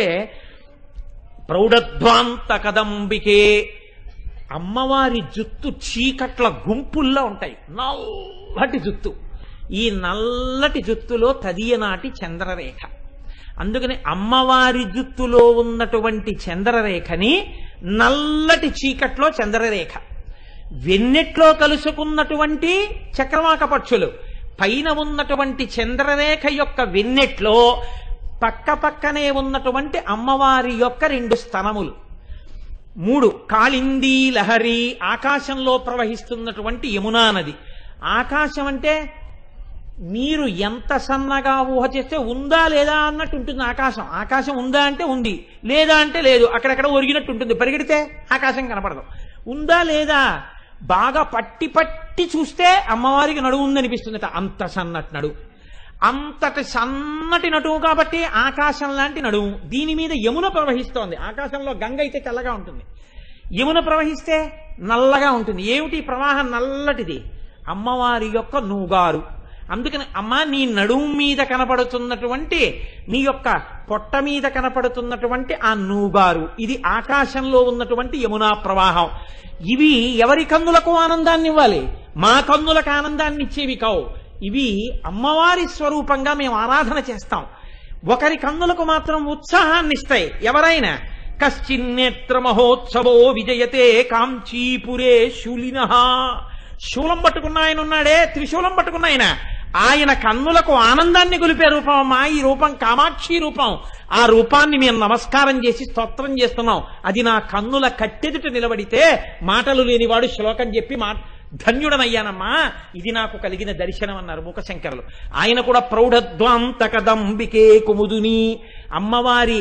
ప్రౌఢధ్వాంత కదంబికే అమ్మవారి జుత్తు చీకట్ల గుంపుల్లో ఉంటాయి నల్లటి జుత్తు ఈ నల్లటి జుత్తులో తదియనాటి చంద్రరేఖ అందుకని అమ్మవారి జుత్తులో ఉన్నటువంటి చంద్రరేఖని నల్లటి చీకట్లో చంద్రరేఖ వెన్నెట్లో కలుసుకున్నటువంటి చక్రవాక పక్షులు పైన ఉన్నటువంటి చంద్రరేఖ యొక్క వెన్నెట్లో పక్క పక్కనే ఉన్నటువంటి అమ్మవారి యొక్క రెండు స్తనములు మూడు కాళిందీ లహరి ఆకాశంలో ప్రవహిస్తున్నటువంటి యమునా నది ఆకాశం అంటే మీరు ఎంత సన్నగా ఊహ చేస్తే ఉందా లేదా అన్నట్టు ఉంటుంది ఆకాశం ఆకాశం ఉందా అంటే ఉంది లేదా అంటే లేదు అక్కడక్కడ ఒరిగినట్టు ఉంటుంది పరిగెడితే ఆకాశం కనపడదు ఉందా లేదా బాగా పట్టి పట్టి చూస్తే అమ్మవారికి నడువు ఉందనిపిస్తుందట అంత సన్నటి నడువు అంతటి సన్నటి నటువు కాబట్టి ఆకాశం లాంటి నడుము దీని మీద యమున ప్రవహిస్తోంది ఆకాశంలో గంగ అయితే తెల్లగా ఉంటుంది యమున ప్రవహిస్తే నల్లగా ఉంటుంది ఏమిటి ఈ ప్రవాహం నల్లటిది అమ్మవారి యొక్క నూగారు అందుకని అమ్మ నీ నడుము మీద కనపడుతున్నటువంటి నీ యొక్క పొట్ట మీద కనపడుతున్నటువంటి ఆ నూగారు ఇది ఆకాశంలో ఉన్నటువంటి యమునా ప్రవాహం ఇవి ఎవరి కన్నులకు ఆనందాన్ని ఇవ్వాలి మా కన్నులకు ఆనందాన్ని ఇచ్చేవి కావు ఇవి అమ్మవారి స్వరూపంగా మేము ఆరాధన చేస్తాం ఒకరి కన్నులకు మాత్రం ఉత్సాహాన్ని ఇస్తాయి ఎవరైనా కశ్చిన్నేత్ర మహోత్సవో విజయతే కాంచీపురే శూలిన శూలం పట్టుకున్న ఆయన ఉన్నాడే త్రిశూలం పట్టుకున్న ఆయన ఆయన కన్నులకు ఆనందాన్ని గొలిపే రూపం అమ్మా ఈ రూపం కామాక్షి రూపం ఆ రూపాన్ని మేము నమస్కారం చేసి స్తోత్రం చేస్తున్నాం అది నా కన్నుల కట్టెదుట నిలబడితే మాటలు లేనివాడు శ్లోకం చెప్పి మా ధన్యుడనయ్యానమ్మా ఇది నాకు కలిగిన దర్శనం అన్నారు మూకశంకరులు ఆయన కూడా ప్రౌఢధ్వాంతకదంబికే కుముదుని అమ్మవారి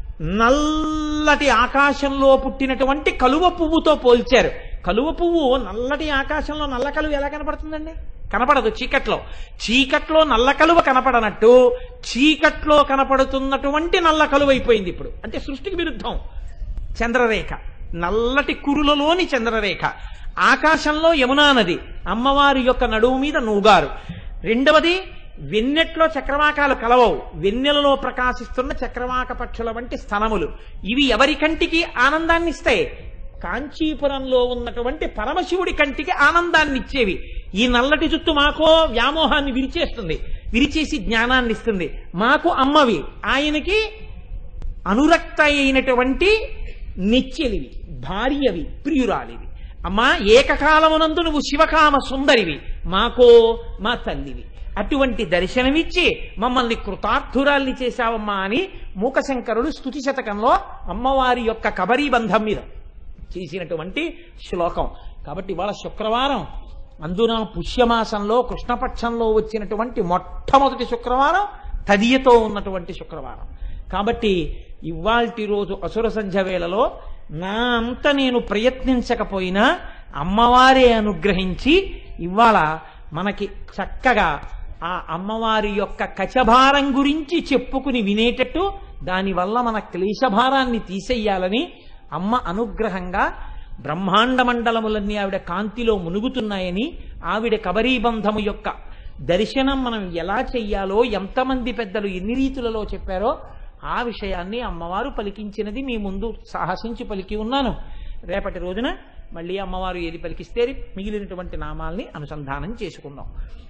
నల్లటి ఆకాశంలో పుట్టినటువంటి కలువ పువ్వుతో పోల్చారు కలువ పువ్వు నల్లటి ఆకాశంలో నల్ల కలువ ఎలా కనపడుతుందండి కనపడదు చీకట్లో చీకట్లో నల్ల కలువ కనపడనట్టు చీకట్లో కనపడుతున్నటువంటి నల్ల కలువ అయిపోయింది ఇప్పుడు అంటే సృష్టికి విరుద్ధం చంద్రరేఖ నల్లటి కురులలోని చంద్రరేఖ ఆకాశంలో యమునా నది అమ్మవారి యొక్క నడుము మీద నూగారు రెండవది వెన్నెట్లో చక్రవాకాలు కలవవు వెన్నెలలో ప్రకాశిస్తున్న చక్రవాక పక్షుల వంటి స్తనములు ఇవి ఎవరి కంటికి ఆనందాన్ని ఇస్తాయి కాంచీపురంలో ఉన్నటువంటి పరమశివుడి కంటికి ఆనందాన్ని ఇచ్చేవి ఈ నల్లటి జుత్తు మాకో వ్యామోహాన్ని విరిచేస్తుంది విరిచేసి జ్ఞానాన్ని ఇస్తుంది మాకు అమ్మవి ఆయనకి అనురక్త అయినటువంటి నిత్యలివి భార్యవి ప్రియురాలివి అమ్మా ఏకకాలమునందు నువ్వు శివకామ సుందరివి మాకో మా తల్లివి అటువంటి దర్శనమిచ్చి మమ్మల్ని కృతార్థురాల్ని చేశావమ్మా అని మూకశంకరుడు స్తుతి శతకంలో అమ్మవారి యొక్క కబరీ బంధం మీద చేసినటువంటి శ్లోకం కాబట్టి ఇవాళ శుక్రవారం అందున పుష్యమాసంలో కృష్ణపక్షంలో వచ్చినటువంటి మొట్టమొదటి శుక్రవారం తదియతో ఉన్నటువంటి శుక్రవారం కాబట్టి ఇవాల్టి రోజు అసుర సంధ్య వేళలో నా అంత నేను ప్రయత్నించకపోయినా అమ్మవారే అనుగ్రహించి ఇవాళ మనకి చక్కగా ఆ అమ్మవారి యొక్క కచభారం గురించి చెప్పుకుని వినేటట్టు దానివల్ల మన క్లేశభారాన్ని తీసేయాలని అమ్మ అనుగ్రహంగా బ్రహ్మాండ మండలములన్నీ ఆవిడ కాంతిలో మునుగుతున్నాయని ఆవిడ కబరీబంధము యొక్క దర్శనం మనం ఎలా చెయ్యాలో ఎంతమంది పెద్దలు ఎన్ని రీతులలో చెప్పారో ఆ విషయాన్ని అమ్మవారు పలికించినది మీ ముందు సాహసించి పలికి ఉన్నాను రేపటి రోజున మళ్ళీ అమ్మవారు ఏది పలికిస్తే మిగిలినటువంటి నామాల్ని అనుసంధానం చేసుకుందాం